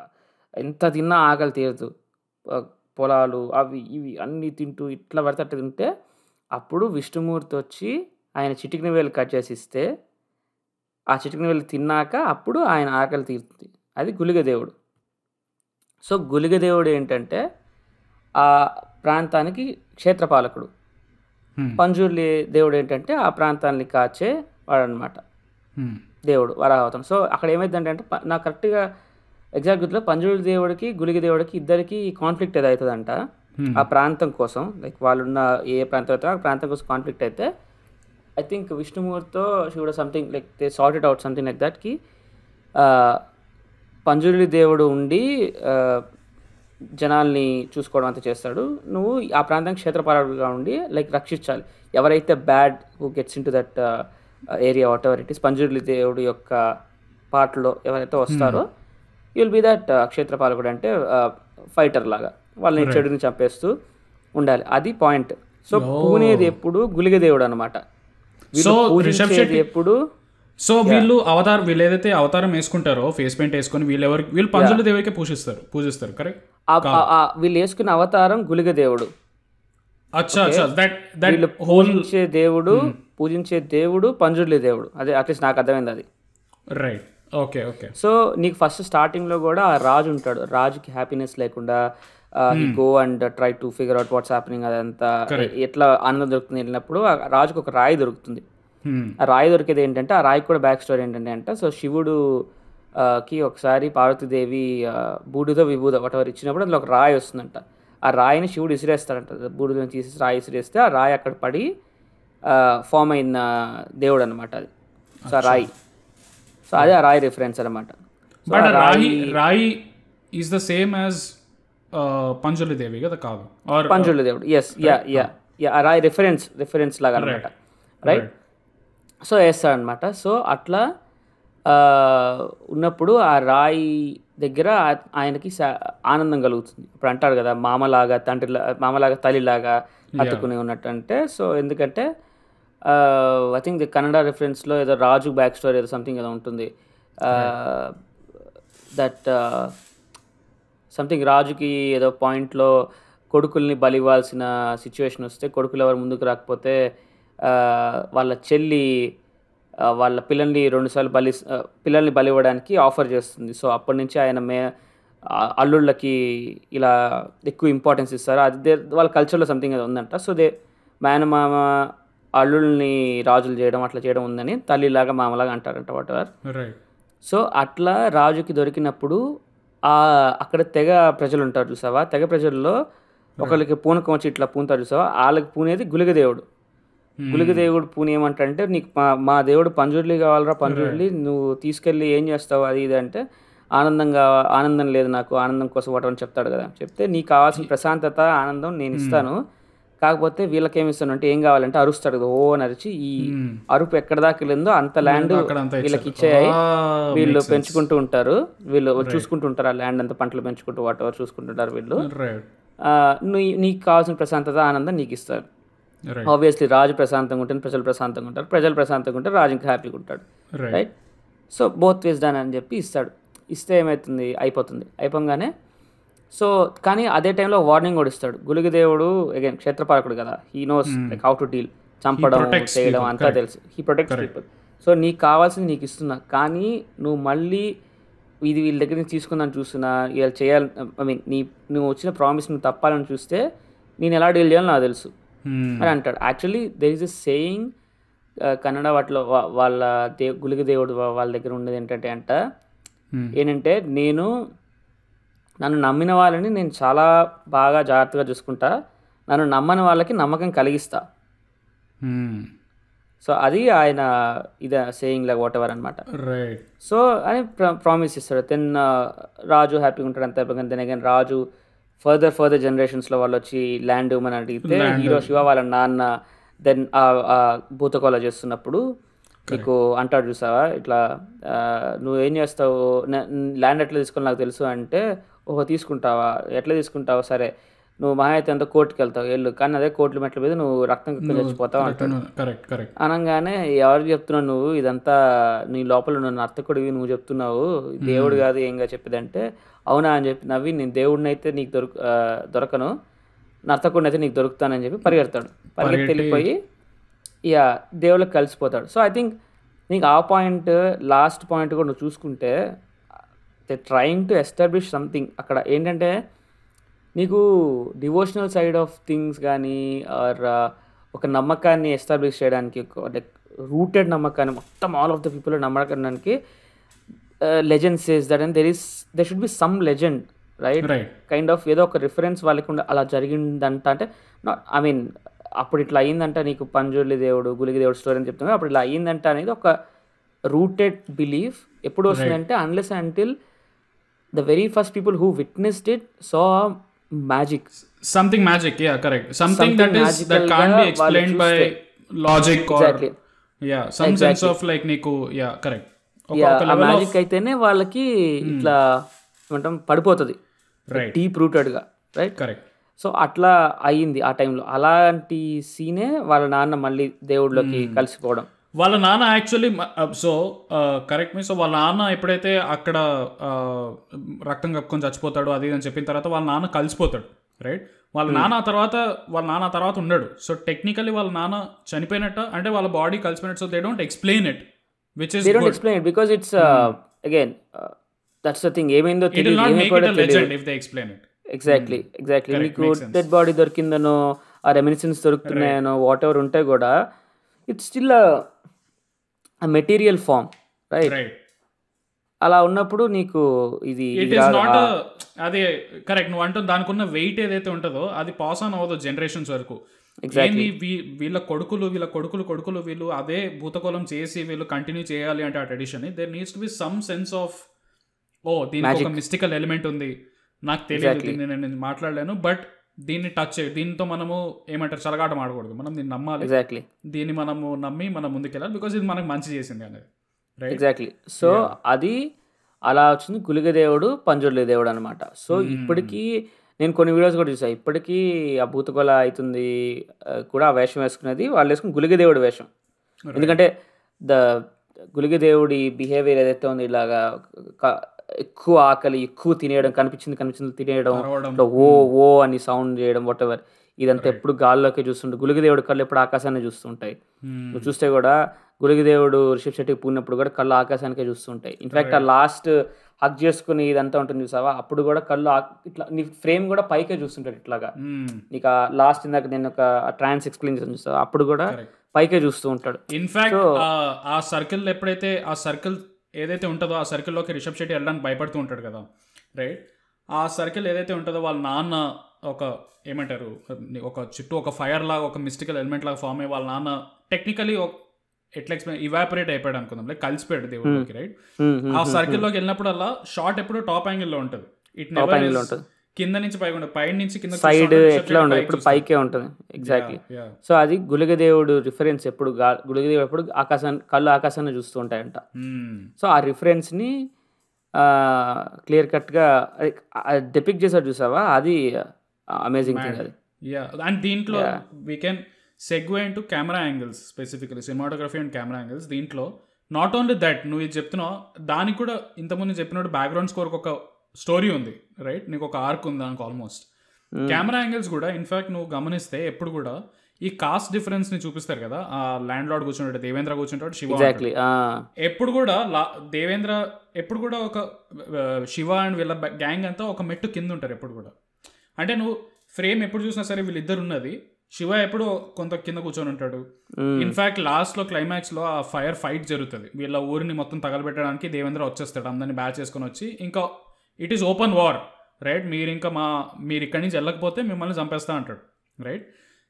[SPEAKER 1] ఎంత తిన్నా ఆకలి తీరదు ఆ, పొలాలు అవి ఇవి అన్నీ తింటూ ఇట్లా పడితే అట్లా తింటే అప్పుడు విష్ణుమూర్తి వచ్చి ఆయన చిటికిన వేలు కట్ చేసి ఇస్తే ఆ చిటికిన వేలు తిన్నాక అప్పుడు ఆయన ఆకలి తీరుతుంది అది గులిగ దేవుడు సో గులిగ దేవుడు ఏంటంటే ఆ ప్రాంతానికి క్షేత్రపాలకుడు
[SPEAKER 2] Hmm.
[SPEAKER 1] పంజుర్లి దేవుడు ఏంటంటే ఆ ప్రాంతాన్ని కాచే వాడనమాట
[SPEAKER 2] Hmm.
[SPEAKER 1] దేవుడు వరాహవతం సో అక్కడ ఏమైందంటే అంటే ప- నాకు కరెక్ట్గా ఎగ్జాక్ట్ గుర్తులో పంజుర్లి దేవుడికి గులిగి దేవుడికి ఇద్దరికి కాన్ఫ్లిక్ట్ ఏదో అవుతుందంట
[SPEAKER 2] Hmm.
[SPEAKER 1] ఆ ప్రాంతం కోసం లైక్ వాళ్ళున్న ఏ ప్రాంతం అయితే ఆ ప్రాంతం కోసం కాన్ఫ్లిక్ట్ అయితే ఐ థింక్ విష్ణుమూర్తితో శివుడు something like they sort it out something like దట్కి పంజుర్లి దేవుడు ఉండి ఆ, జనాల్ని చూసుకోవడం అంతా చేస్తాడు నువ్వు ఆ ప్రాంతం క్షేత్రపాలకుడుగా ఉండి లైక్ రక్షించాలి ఎవరైతే bad who gets into that area whatever it is Panjurli దేవుడు యొక్క పాటలో ఎవరైతే వస్తారో విల్ బి దట్ క్షేత్రపాలకుడు అంటే ఫైటర్ లాగా వాళ్ళని చెడుని చంపేస్తూ ఉండాలి అది పాయింట్ సో పూనేది ఎప్పుడు గులిగ దేవుడు అనమాట
[SPEAKER 2] So, రిషబ్ శెట్టి-
[SPEAKER 1] ఎప్పుడు
[SPEAKER 2] సో వీళ్ళు అవతారం వీళ్ళు ఏదైతే అవతారం వేసుకుంటారో ఫేస్ పెయింట్ వేసుకొని వీళ్ళు ఎవరు వీళ్ళు పంజుల దేవికే పూజిస్తారు పూజిస్తారు కరెక్ట్
[SPEAKER 1] ఆ- ఆ- ఆ వీళ్ళు వేసుకున్న అవతారం గులిగ దేవుడు
[SPEAKER 2] అచ్చా అచ్చా దట్ దట్
[SPEAKER 1] వీళ్ళు
[SPEAKER 2] హోల్
[SPEAKER 1] పూజించే దేవుడు పూజించే దేవుడు పంజుర్లి దేవుడు అదే అట్లీస్ట్ నాకు అర్థమైంది అది
[SPEAKER 2] రైట్ ఓకే ఓకే
[SPEAKER 1] సో నీకు ఫస్ట్ స్టార్టింగ్ లో కూడా ఆ రాజు ఉంటాడు రాజుకి హ్యాపీనెస్ లేకుండా ఈ go and try to figure out what's happening అదంతా ఎ- ఎట్లా ఆనందం దొరుకుతుంది వెళ్ళినప్పుడు ఆ రాజుకు ఒక రాయి దొరుకుతుంది ఆ రాయి దొరికేది ఏంటంటే ఆ రాయికి కూడా బ్యాక్ స్టోరీ ఏంటంటే అంటే సో శివుడు ఆ, కి ఒకసారి పార్వతీదేవి ఆ, బూడిద విభూద వాటెవర్ ఇచ్చినప్పుడు అందులో ఒక రాయి వస్తుందంట ఆ రాయిని శివుడు ఇసిరేస్తాడంట బూడిదని తీసి రాయి ఇసిరేస్తే ఆ రాయి అక్కడ పడి ఫామ్ అయిన దేవుడు అనమాట అది సో ఆ రాయి సో అదే ఆ రాయి రిఫరెన్స్ అనమాట
[SPEAKER 2] బట్ రాయి రాయి is the same as Panjurli దేవి కదా కాదు ఆర్
[SPEAKER 1] పంజుల దేవుడు ఎస్ యా యా యా ఆ రాయి రిఫరెన్స్ రిఫరెన్స్ లాగా అనమాట రైట్ సో వేస్తాడనమాట సో అట్లా ఆ, ఉన్నప్పుడు ఆ రాయి దగ్గర ఆ- ఆయనకి సా- ఆనందం కలుగుతుంది ఇప్పుడు అంటారు కదా మామలాగా తండ్రిలా మామలాగా తల్లిలాగా హత్తుకుని ఉన్నట్టు అంటే సో ఎందుకంటే ఐ థింక్ ది కన్నడ రిఫరెన్స్లో ఏదో రాజు బ్యాక్ స్టోరీ ఏదో సంథింగ్ ఏదో ఉంటుంది దట్ సంథింగ్ రాజుకి ఏదో పాయింట్లో కొడుకుల్ని బలివ్వాల్సిన సిచ్యువేషన్ వస్తే కొడుకులు ఎవరు ముందుకు రాకపోతే ఆ, వాళ్ళ చెల్లి ఆ, వాళ్ళ పిల్లల్ని రెండుసార్లు బలి ఆ, పిల్లల్ని బలి ఇవ్వడానికి ఆఫర్ చేస్తుంది సో అప్పటి నుంచి ఆయన మే ఆ, అల్లుళ్ళకి ఇలా ఎక్కువ ఇంపార్టెన్స్ ఇస్తారు అది దే- వాళ్ళ కల్చర్లో సంథింగ్ అది ఉందంట సో దే మేనమామ అల్లుల్ని రాజులు చేయడం అట్లా చేయడం ఉందని తల్లిలాగా మామలాగా అంటారంట వాట్ ఎవర్
[SPEAKER 2] రైట్
[SPEAKER 1] సో అట్లా రాజుకి దొరికినప్పుడు ఆ అక్కడ తెగ ప్రజలు ఉంటారు చూసావా తెగ ప్రజల్లో ఒకళ్ళకి పూనకం వచ్చి ఇట్లా పూనుతారు చూసావా వాళ్ళకి పూనేది గులిగ దేవుడు గులిగ దేవుడు పూని ఏమంటాడంటే నీకు మా మా దేవుడు పంజుర్లి కావాలరా పంజుర్లి నువ్వు తీసుకెళ్ళి ఏం చేస్తావు అది ఇది అంటే ఆనందంగా ఆనందం లేదు నాకు ఆనందం కోసం ఒకటి అని చెప్తాడు కదా చెప్తే నీకు కావాల్సిన ప్రశాంతత ఆనందం నేను ఇస్తాను కాకపోతే వీళ్ళకి ఏమి ఇస్తాను అంటే ఏం కావాలంటే అరుస్తాడు కదా ఓ అని అరిచి ఈ అరుపు ఎక్కడ దాకా వెళ్ళిందో అంత ల్యాండ్
[SPEAKER 2] అక్కడంతా
[SPEAKER 1] వీళ్ళకి ఇచ్చేయాయి
[SPEAKER 2] Ah,
[SPEAKER 1] వీళ్ళు పెంచుకుంటూ ఉంటారు వీళ్ళు చూసుకుంటూ ఉంటారు ఆ ల్యాండ్ అంతా పంటలు పెంచుకుంటూ వాట్ ఎవర్ చూసుకుంటుంటారు వీళ్ళు
[SPEAKER 2] రైట్
[SPEAKER 1] ఆ, నీ నీకు కావాల్సిన ప్రశాంతత ఆనందం నీకు ఇస్తారు
[SPEAKER 2] రైట్
[SPEAKER 1] ఆబ్వియస్లీ రాజు ప్రశాంతంగా ఉంటే ప్రజలు ప్రశాంతంగా ఉంటారు ప్రజలు ప్రశాంతంగా ఉంటే రాజు ఇంకా హ్యాపీగా ఉంటాడు
[SPEAKER 2] right
[SPEAKER 1] right so both ways done అని చెప్పి ఇస్తాడు ఇస్తే ఏమవుతుంది అయిపోతుంది అయిపోగానే సో కానీ అదే టైంలో వార్నింగ్ కూడా ఇస్తాడు గులిగి దేవుడు అగైన్ క్షేత్రపాలకుడు కదా he knows like how to deal చంపడం
[SPEAKER 2] protects
[SPEAKER 1] చేయడం
[SPEAKER 2] people,
[SPEAKER 1] అంతా తెలుసు హీ ప్రొటెక్ట్స్ పీపుల్ సో నీకు కావాల్సింది నీకు ఇస్తున్నా కానీ నువ్వు మళ్ళీ ఇది వీళ్ళ దగ్గర నుంచి తీసుకుందని చూస్తున్నా ఇలా చేయాలి ఐ మీన్ నీ నువ్వు వచ్చిన ప్రామిస్ నువ్వు తప్పాలని చూస్తే నేను ఎలా డీల్ చేయాలో నాకు తెలుసు అని అంటాడు actually there is a saying Kannada వాటిలో వా- వాళ్ళ దే గులిగ దేవుడు వా- వాళ్ళ దగ్గర ఉన్నది ఏంటంటే అంట ఏంటంటే నేను నన్ను నమ్మిన వాళ్ళని నేను చాలా బాగా జాగ్రత్తగా చూసుకుంటా నన్ను నమ్మని వాళ్ళకి నమ్మకం కలిగిస్తా సో అది ఆయన ఇదే సేయింగ్ లాగా వాట్ ఎవర్ అనమాట
[SPEAKER 2] రైట్
[SPEAKER 1] సో అని ప్రామిస్ ఇస్తాడు దెన్ రాజు హ్యాపీగా ఉంటాడు అంత అయిపోయి దెన్ అగైన్ రాజు ఫర్దర్ ఫర్దర్ జనరేషన్స్లో వాళ్ళు వచ్చి ల్యాండ్ ఇవ్వమని అడిగితే హీరో శివ వాళ్ళ నాన్న దెన్ భూతకోల చేస్తున్నప్పుడు నీకు అంటాడు చూసావా ఇట్లా ఆ, నువ్వు ఏం చేస్తావు ల్యాండ్ ఎట్లా తీసుకొని నాకు తెలుసు అంటే ఓహో తీసుకుంటావా ఎట్లా తీసుకుంటావు సరే నువ్వు మహా అయితే అంత కోర్టుకి వెళ్తావు వెళ్ళు కానీ అదే కోర్టుల మెట్ల మీద నువ్వు రక్తం కక్కుని చచ్చిపోతావు అంటాడు
[SPEAKER 2] కరెక్ట్ కరెక్ట్
[SPEAKER 1] అనగానే ఎవరు చెప్తున్నావు నువ్వు ఇదంతా నీ లోపల ఉన్న నర్తకుడివి నువ్వు చెప్తున్నావు దేవుడు కాదు ఏంగా చెప్పేదంటే అవునా అని చెప్పి నవ్వి నేను దేవుడిని అయితే నీకు దొరక ఆ, దొరకను నర్తకుడిని అయితే నీకు దొరుకుతానని చెప్పి పరిగెడతాడు పరిగెత్తి వెళ్ళిపోయి ఇక దేవుళ్ళకి కలిసిపోతాడు సో ఐ థింక్ నీకు ఆ పాయింట్ లాస్ట్ పాయింట్ కూడా నువ్వు చూసుకుంటే they trying to establish something అక్కడ ఏంటంటే నీకు డివోషనల్ సైడ్ ఆఫ్ థింగ్స్ కానీ ఆర్ ఒక నమ్మకాన్ని ఎస్టాబ్లిష్ చేయడానికి లైక్ రూటెడ్ నమ్మకాన్ని మొత్తం ఆల్ ఆఫ్ ద పీపుల్ నమ్మకానికి legend says that and there is there should be some legend right
[SPEAKER 2] right
[SPEAKER 1] kind of ఏదో ఒక రిఫరెన్స్ వాళ్ళకి ఉండ అలా జరిగిందంట అంటే నాట్ ఐ మీన్ అప్పుడు ఇట్లా అయ్యిందంట నీకు పంజుర్లి దేవుడు గులిగి దేవుడు స్టోరీ అని చెప్తున్నా అప్పుడు ఇట్లా అయ్యిందంట అనేది ఒక రూటెడ్ బిలీఫ్ ఎప్పుడు వస్తుందంటే unless until the very first people who witnessed it so magic
[SPEAKER 2] something magic yeah correct something that is that
[SPEAKER 1] magical
[SPEAKER 2] can
[SPEAKER 1] గా
[SPEAKER 2] be explain by logic or
[SPEAKER 1] Exactly.
[SPEAKER 2] Yeah some sense of like నీకు yeah correct
[SPEAKER 1] ఆ magic అయితేనే వాళ్ళకి ఇట్లా ఏమంటాం పడిపోతుంది
[SPEAKER 2] right
[SPEAKER 1] deep రూటెడ్గా right
[SPEAKER 2] correct
[SPEAKER 1] so అట్లా అయ్యింది ఆ టైంలో అలాంటి సీనే వాళ్ళ నాన్న మళ్ళీ దేవుడిలోకి కలిసిపోవడం
[SPEAKER 2] వాళ్ళ నాన్న యాక్చువల్లీ సో కరెక్ట్ మీ సో వాళ్ళ నాన్న ఎప్పుడైతే అక్కడ ఆ, రక్తం కప్పుకొని చచ్చిపోతాడు అది ఇది అని చెప్పిన తర్వాత వాళ్ళ నాన్న కలిసిపోతాడు రైట్ వాళ్ళ నాన్న ఆ తర్వాత వాళ్ళ నాన్న ఆ తర్వాత ఉండడు సో టెక్నికలీ వాళ్ళ నాన్న చనిపోయినట్ట అంటే వాళ్ళ బాడీ కలిసిపోయినట్టు so they don't explain it which is
[SPEAKER 1] they don't explain it because it's again that's the thing ఏమైందో
[SPEAKER 2] ఇట్ విల్
[SPEAKER 1] తెలియదు
[SPEAKER 2] నాట్ మేక్ ఇట్
[SPEAKER 1] ఏమైపోయాడో
[SPEAKER 2] అ
[SPEAKER 1] తెలియదు
[SPEAKER 2] legend if they explain it
[SPEAKER 1] exactly exactly
[SPEAKER 2] Correct,
[SPEAKER 1] నీకు
[SPEAKER 2] makes sense.
[SPEAKER 1] Dead body దొరికిందనో ఆ reminiscence దొరుకుతున్నాయనో whatever ఉంటే కూడా it's still material form right
[SPEAKER 2] right
[SPEAKER 1] అలా ఉన్నప్పుడు నీకు ఇది
[SPEAKER 2] ఇట్
[SPEAKER 1] ఇది
[SPEAKER 2] ఈస్
[SPEAKER 1] రాదు.
[SPEAKER 2] నాట్
[SPEAKER 1] ఆ-
[SPEAKER 2] అదే కరెక్ట్ నువ్వు అంటూ దానికి ఉన్న వెయిట్ ఏదైతే ఉంటుందో అది పాస్ ఆన్ అవ్వదు జనరేషన్స్ వరకు
[SPEAKER 1] Exactly.
[SPEAKER 2] ఏంది వీ- వీళ్ళ కొడుకులు వీళ్ళ కొడుకులు కొడుకులు వీళ్ళు అదే భూతకోలం చేసి వీళ్ళు కంటిన్యూ చేయాలి అంటే ఆ tradition there needs to be some sense of ఓ దీనికి ఒక మిస్టికల్ ఎలిమెంట్ ఉంది నాకు తెలియదు దీన్ని నేను మాట్లాడలేను బట్ దీన్ని టచ్ చేయ దీంతో మనము ఏమంటారు చలగాటం ఆడకూడదు మనం దీన్ని నమ్మాలి
[SPEAKER 1] ఎగ్జాక్ట్లీ
[SPEAKER 2] దీన్ని మనము నమ్మి మనం ముందుకెళ్ళాలి బికాస్ ఇది మనకు మంచి చేసింది అనేది రైట్
[SPEAKER 1] ఎగ్జాక్ట్లీ సో అది అలా వచ్చింది గులిగ దేవుడు పంజుర్లి దేవుడు అనమాట సో ఇప్పటికీ నేను కొన్ని వీడియోస్ కూడా చూసాను ఇప్పటికీ ఆ భూతకొల అవుతుంది ఆ, కూడా ఆ వేషం వేసుకునేది వాళ్ళు వేసుకుని గులిగ దేవుడి వేషం ఎందుకంటే ద గులిగ దేవుడి బిహేవియర్ ఏదైతే ఉందో ఇలాగా క- ఎక్కువ ఆకలి ఎక్కువ తినేయడం కనిపించింది కనిపించింది తినేయడం
[SPEAKER 2] అరవడం.
[SPEAKER 1] ఇట్లా ఓ ఓ అని సౌండ్ చేయడం వాట్ ఎవర్ ఇదంతా ఎప్పుడు గాల్లోకి చూస్తుంటే గులిగ దేవుడి కళ్ళు ఎప్పుడు ఆకాశాన్ని చూస్తుంటాయి నువ్వు చూస్తే కూడా గులిగిదేవుడు రిషబ్ శెట్టికి పూడినప్పుడు కూడా కళ్ళు ఆకాశానికే చూస్తుంటాయి ఇన్ఫాక్ట్ ఆ లాస్ట్ హక్ చేసుకుని ఇదంతా ఉంటుంది చూసావా అప్పుడు కూడా కళ్ళు ఆ- ఇట్లా నీ ఫ్రేమ్ కూడా పైకే చూస్తుంటాడు ఇట్లాగా నీకు ఆ లాస్ట్ ఇందాక నేను ఒక ట్రాన్స్ ఎక్స్ప్లెయిన్ చేసాను చూసావా అప్పుడు కూడా
[SPEAKER 2] Correct.
[SPEAKER 1] పైకే చూస్తూ ఉంటాడు
[SPEAKER 2] ఇన్ఫాక్ట్ ఆ సర్కిల్ ఎప్పుడైతే ఆ సర్కిల్ ఏదైతే ఉంటుందో ఆ సర్కిల్లోకి రిషబ్ శెట్టి వెళ్ళడానికి భయపడుతూ ఉంటాడు కదా రైట్ ఆ సర్కిల్ ఏదైతే ఉంటుందో వాళ్ళ నాన్న ఒక ఏమంటారు ఒక చుట్టూ ఒక ఫైర్ లాగా ఒక మిస్టికల్ ఎలిమెంట్ లాగా ఫామ్ అయ్యి వాళ్ళ నాన్న టెక్నికలీ ఎట్లా ఎక్స్ప్లెయిన్ ఇవాపరేట్ అయిపోయాడు అనుకుందాం లైక్ కలిసిపోయాడు దేవుడికి రైట్ ఆ సర్కిల్లోకి వెళ్ళినప్పుడల్లా షార్ట్ ఎప్పుడు టాప్ యాంగిల్లో ఉంటుంది ఇట్
[SPEAKER 1] టాప్ యాంగిల్
[SPEAKER 2] నెవర్
[SPEAKER 1] ఉంటుంది
[SPEAKER 2] కింద నుంచి పైకి ఉండదు పైన నుంచి కింద
[SPEAKER 1] సైడ్ ఎట్లా ఉండదు ఇప్పుడు పైకే ఉంటుంది ఎగ్జాక్ట్లీ సో అది గులిగదేవుడు రిఫరెన్స్ ఎప్పుడు గా- గులిగదేవుడు ఎప్పుడు ఆకాశాన్ని కళ్ళు ఆకాశాన్ని చూస్తూ ఉంటాయంట సో ఆ రిఫరెన్స్ని క్లియర్ కట్గా డెపిక్ చేసాడు చూసావా అది అమేజింగ్ థింగ్ అది
[SPEAKER 2] యా అండ్ దీంట్లో we can segue into camera angles specifically cinematography and camera angles దీంట్లో నాట్ ఓన్లీ దట్ నువ్వు ఇది చెప్తున్నావు దానికి కూడా ఇంతకుముందు చెప్పినట్టు బ్యాక్గ్రౌండ్ స్కోర్కి ఒక స్టోరీ ఉంది రైట్ నీకు ఒక ఆర్క్ ఉంది దానికి ఆల్మోస్ట్ కెమెరా యాంగిల్స్ కూడా ఇన్ఫాక్ట్ నువ్వు గమనిస్తే ఎప్పుడు కూడా ఈ కాస్ట్ డిఫరెన్స్ ని చూపిస్తారు కదా ఆ ల్యాండ్ లార్డ్ కూర్చుంటాడు దేవేంద్ర కూర్చుంటాడు శివ ఉంటాడు.
[SPEAKER 1] ఎగ్జాక్ట్లీ
[SPEAKER 2] ఎప్పుడు కూడా లా దేవేంద్ర ఎప్పుడు కూడా ఒక ఆ, శివ అండ్ వీళ్ళ గ్యాంగ్ అంతా ఒక మెట్టు కింద ఉంటారు ఎప్పుడు కూడా అంటే నువ్వు ఫ్రేమ్ ఎప్పుడు చూసినా సరే వీళ్ళిద్దరు ఉన్నది శివ ఎప్పుడు కొంత కింద కూర్చొని ఉంటాడు ఇన్ఫాక్ట్ లాస్ట్ లో క్లైమాక్స్ లో ఆ ఫైర్ ఫైట్ జరుగుతుంది వీళ్ళ ఊరిని మొత్తం తగలబెట్టడానికి దేవేంద్ర వచ్చేస్తాడు అందరిని బ్యాచ్ చేసుకొని వచ్చి ఇంకా it is open war right మీరు ఇంకా మా మీరు ఇక్కడి నుంచి వెళ్ళకపోతే మిమ్మల్ని చంపేస్తా అంటాడు రైట్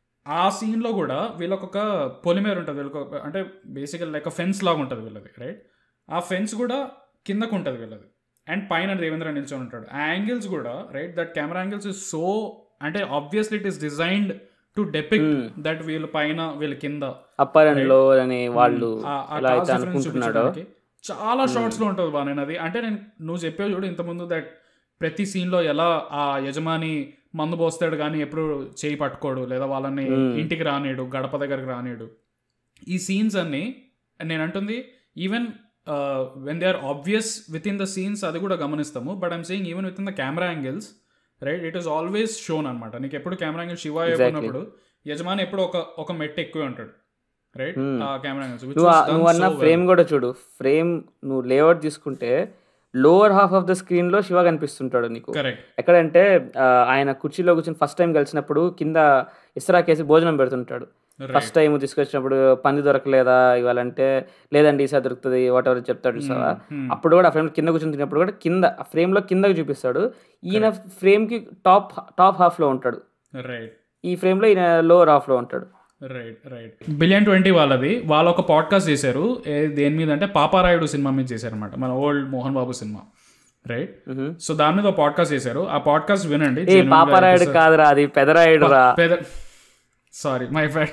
[SPEAKER 2] ఆ సీన్లో కూడా వీళ్ళకి ఒక పొలిమేర ఉంటుంది వీళ్ళకి ఒక- అంటే బేసికల్ లైక్ ఫెన్స్ లాగా ఉంటుంది వీళ్ళది రైట్ ఆ ఫెన్స్ కూడా కిందకు ఉంటుంది వీళ్ళది అండ్ పైన దేవేంద్ర నిల్చొని ఉంటాడు ఆ యాంగిల్స్ కూడా right that camera angles is so అంటే obviously it is designed to depict that వీళ్ళ పైన వీళ్ళ కింద
[SPEAKER 1] అప్పర్ అండ్ లో అని వాళ్ళు
[SPEAKER 2] ఆ- ఆ
[SPEAKER 1] ఎలా
[SPEAKER 2] cast
[SPEAKER 1] అయితే
[SPEAKER 2] difference
[SPEAKER 1] అనుకుంటున్నాడో
[SPEAKER 2] చూపించడానికి చాలా షార్ట్స్ లో ఉంటుంది బా నేను అది అంటే నేను నువ్వు చెప్పావు చూడు ఇంతకుముందు దట్ ప్రతి scene లో ఎలా ఆ యజమాని మందు పోస్తాడు కానీ ఎప్పుడు చేయి పట్టుకోడు లేదా వాళ్ళని ఇంటికి రానియడు గడప దగ్గరికి రానియడు ఈ సీన్స్ అన్ని నేను అంటుంది even when they are obvious within the scenes అది కూడా గమనిస్తాము but I'm saying even within the camera angles right it is always shown అనమాట నీకు ఎప్పుడు కెమెరా యాంగిల్ శివ ఉన్నప్పుడు యజమాని ఎప్పుడు ఒక ఒక మెట్టు ఎక్కువ ఉంటాడు రైట్ ఆ కెమెరా యాంగిల్స్
[SPEAKER 1] నువ్వు ఆ- నువ్వు అన్న ఫ్రేమ్ కూడా చూడు ఫ్రేమ్ నువ్వు లేఅవుట్ తీసుకుంటే lower half of the screen లో శివ కనిపిస్తుంటాడు నీకు
[SPEAKER 2] కరెక్ట్
[SPEAKER 1] ఎక్కడంటే ఆ, ఆయన కుర్చీలో కూర్చొని ఫస్ట్ టైం కలిసినప్పుడు కింద ఇస్రాకేసి భోజనం పెడుతుంటాడు ఫస్ట్ టైం తీసుకొచ్చినప్పుడు పంది దొరకలేదా ఇవ్వాలంటే లేదండి ఈసారి దొరుకుతుంది వాట్ ఎవర్ చెప్తాడు చూసావా అప్పుడు కూడా ఆ ఫ్రేమ్ కింద కూర్చొని తిన్నప్పుడు కూడా కింద ఆ ఫ్రేమ్ లో కిందకి చూపిస్తాడు ఈయన ఫ్రేమ్ కి టాప్ టాప్ హాఫ్ లో ఉంటాడు
[SPEAKER 2] రైట్
[SPEAKER 1] ఈ ఫ్రేమ్ లో ఈయన లోవర్ హాఫ్ లో ఉంటాడు
[SPEAKER 2] రైట్ రైట్ బిలియన్ ట్వంటీ వాళ్ళది వాళ్ళు ఒక పాడ్కాస్ట్ చేశారు ఏ దేని మీద అంటే పాపారాయుడు సినిమా మీద చేశారు అనమాట మన old Mohan Babu cinema right so దాని మీద ఒక పాడ్కాస్ట్ చేశారు ఆ పాడ్కాస్ట్ వినండి
[SPEAKER 1] ఏ పాపరాయుడు కాదురా అది పెదరాయుడు రా
[SPEAKER 2] సారీ మై ఫ్రెండ్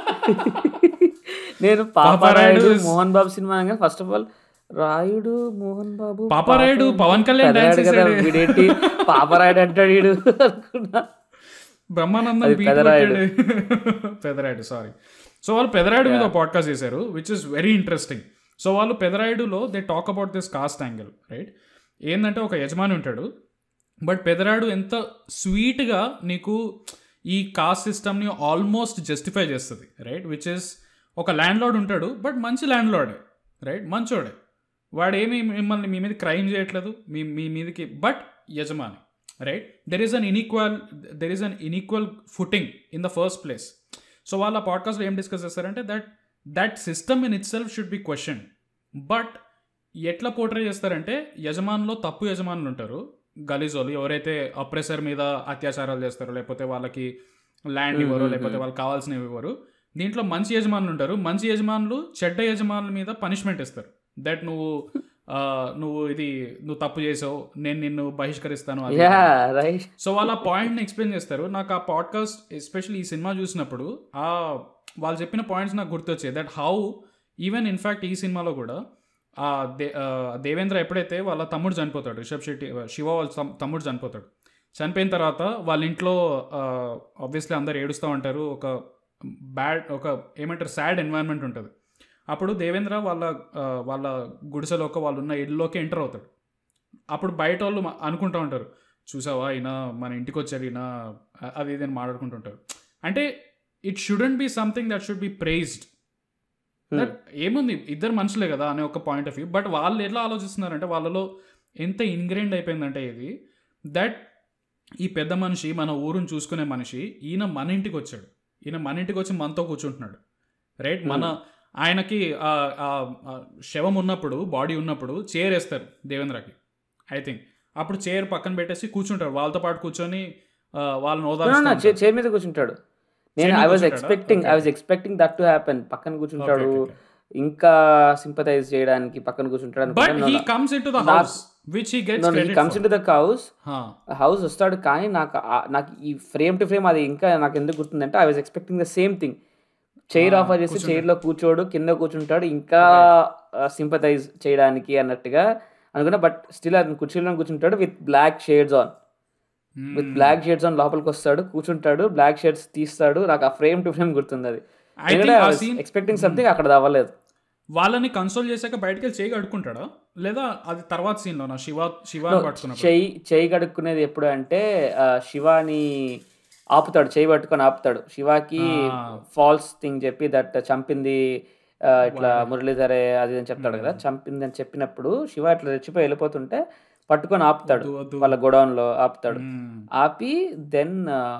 [SPEAKER 1] నేను పాపరాయుడు మోహన్ బాబు సినిమా అనగా first of all Rayudu Mohan Babu
[SPEAKER 2] Paparayudu Pawan Kalyan dance
[SPEAKER 1] Pedarayudu కదా వీడేంటి పాపరాయుడు అంటాడు వీడు అనుకున్నా
[SPEAKER 2] బ్రహ్మానందం beat
[SPEAKER 1] పెదరాయుడు.
[SPEAKER 2] కొట్టాడు. పెదరాయుడు సారీ సో వాళ్ళు పెదరాయుడు మీద పాడ్కాస్ట్ చేశారు which is very interesting so వాళ్ళు పెదరాయుడులో they talk about this caste angle right ఏంటంటే ఒక యజమాని ఉంటాడు బట్ పెదరాయుడు ఎంత స్వీట్గా నీకు ఈ కాస్ట్ సిస్టమ్ని ఆల్మోస్ట్ జస్టిఫై చేస్తుంది రైట్ విచ్ ఇస్ ఒక ల్యాండ్ లార్డ్ ఉంటాడు బట్ మంచి ల్యాండ్ లార్డే రైట్ మంచోడే వాడు ఏమి మిమ్మల్ని మీ మీద క్రైమ్ చేయట్లేదు మీ మీ మీదకి బట్ యజమాని right there is an inequal there is an inequal footing in the first place so వాళ్ళ పాడ్కాస్ట్లో ఏం డిస్కస్ చేస్తారంటే that that system in itself should be question but ఎట్లా పోర్ట్రే చేస్తారంటే యజమానులో తప్పు యజమానులు ఉంటారు గలీజోలు ఎవరైతే అప్రెసర్ మీద అత్యాచారాలు చేస్తారో లేకపోతే వాళ్ళకి ల్యాండ్ ఇవ్వరు లేకపోతే వాళ్ళకి కావాల్సినవి ఇవ్వరు దీంట్లో మంచి యజమానులు ఉంటారు మంచి యజమానులు చెడ్డ యజమానుల మీద పనిష్మెంట్ ఇస్తారు దట్ నువ్వు ఆ, నువ్వు ఇది నువ్వు తప్పు చేసావు నేను నిన్ను బహిష్కరిస్తాను అది
[SPEAKER 1] యా రైట్
[SPEAKER 2] సో వాళ్ళు ఆ పాయింట్ని ఎక్స్ప్లెయిన్ చేస్తారు నాకు ఆ పాడ్కాస్ట్ ఎస్పెషల్లీ ఈ సినిమా చూసినప్పుడు ఆ వాళ్ళు చెప్పిన పాయింట్స్ నాకు గుర్తొచ్చాయి దట్ హౌ ఈవెన్ ఇన్ఫ్యాక్ట్ ఈ సినిమాలో కూడా ఆ దే ఆ, దేవేంద్ర ఎప్పుడైతే వాళ్ళ తమ్ముడు చనిపోతాడు రిషబ్ శెట్టి శివ వాళ్ళ తమ్- తమ్ముడు చనిపోతాడు చనిపోయిన తర్వాత వాళ్ళ ఇంట్లో ఆబ్వియస్లీ అందరు ఏడుస్తూ ఉంటారు ఒక బ్యాడ్ ఒక ఏమంటారు సాడ్ ఎన్వైరన్మెంట్ ఉంటుంది అప్పుడు దేవేంద్ర వాళ్ళ ఆ, వాళ్ళ గుడిసెలోకి వాళ్ళు ఉన్న ఇల్లులోకి ఎంటర్ అవుతాడు అప్పుడు బయట వాళ్ళు మ- అనుకుంటూ ఉంటారు చూసావా ఈయన మన ఇంటికి వచ్చారు ఈయన అ- అది ఇది అని మాట్లాడుకుంటుంటారు అంటే it shouldn't be something that should be prized that ఏముంది ఇద్దరు మనుషులే కదా అనే ఒక పాయింట్ ఆఫ్ వ్యూ బట్ వాళ్ళు ఎట్లా ఆలోచిస్తున్నారంటే వాళ్ళలో ఎంత ఇన్గ్రైండ్ అయిపోయిందంటే ఇది దట్ ఈ పెద్ద మనిషి మన ఊరుని చూసుకునే మనిషి ఈయన మన ఇంటికి వచ్చాడు ఈయన మన ఇంటికి వచ్చి మనతో కూర్చుంటున్నాడు రైట్ మన ఆయనకి ఆ- ఆ ఆ శవం ఉన్నప్పుడు బాడీ ఉన్నప్పుడు చైర్ వేస్తారు దేవేంద్రకి ఐ థింక్ అప్పుడు చైర్ పక్కన పెట్టేసి కూర్చుంటారు వాళ్ళతో పాటు కూర్చొని ఆ, వాళ్ళని
[SPEAKER 1] No, no,
[SPEAKER 2] ఓదారుస్తూ
[SPEAKER 1] no,
[SPEAKER 2] ఉంటాడు.
[SPEAKER 1] చే- చైర్ మీద కూర్చుంటాడు నేను
[SPEAKER 2] మీద
[SPEAKER 1] ఐ వాజ్
[SPEAKER 2] కూర్చుంటాడా?
[SPEAKER 1] Expecting I
[SPEAKER 2] Okay,
[SPEAKER 1] was expecting that to happen పక్కన కూర్చుంటాడు
[SPEAKER 2] Okay, okay,
[SPEAKER 1] ఇంకా సింపథైజ్ చేయడానికి పక్కన కూర్చుంటాడు
[SPEAKER 2] but he comes into the house which he gets credit
[SPEAKER 1] comes into the house
[SPEAKER 2] హా
[SPEAKER 1] హౌస్ వస్తాడు కానీ నాకు ఆ- నాకు ఈ ఫ్రేమ్ టు ఫ్రేమ్ అది ఇంకా నాకు ఎందుకు గుర్తుందంటే I was expecting the same thing chair
[SPEAKER 2] Ah,
[SPEAKER 1] offer చేసి చైర్ లో కూర్చోడు కింద కూర్చుంటాడు ఇంకా సింపథైజ్ చేయడానికి అన్నట్టుగా అనుకున్నా బట్ స్టిల్ అతను కుర్చీలో కూర్చుంటాడు with black shades on with black shades on లోపలికి వస్తాడు కూర్చుంటాడు బ్లాక్ షేడ్స్ తీస్తాడు నాకు ఆ ఫ్రేమ్ టు ఫ్రేమ్ గుర్తుంది అది
[SPEAKER 2] I think ఆ scene-
[SPEAKER 1] ఎక్స్పెక్టింగ్ సంథింగ్ అక్కడ అది అవ్వలేదు
[SPEAKER 2] వాళ్ళని కన్సోల్ చేశాక బయటకి వెళ్ళి చేయి కడుక్కుంటాడా లేదా అది తర్వాత సీన్ లోనా శివ శివ పట్టుకున్నప్పుడు
[SPEAKER 1] చెయ్యి చెయ్యి కడుక్కునేది ఎప్పుడు అంటే ఆ, శివాని ఆపుతాడు చెయ్యి పట్టుకొని ఆపుతాడు శివాకి
[SPEAKER 2] Ah.
[SPEAKER 1] ఫాల్స్ థింగ్ చెప్పి దట్ చంపింది ఆ, ఇట్లా మురళీధరే అది అని చెప్తాడు కదా చంపింది అని చెప్పినప్పుడు శివ ఇట్లా రెచ్చిపోయి వెళ్ళిపోతుంటే పట్టుకొని ఆపుతాడు
[SPEAKER 2] వద్దు, వద్దు.
[SPEAKER 1] వాళ్ళ గొడౌన్ లో ఆపుతాడు
[SPEAKER 2] మ్మ్.
[SPEAKER 1] ఆపి దెన్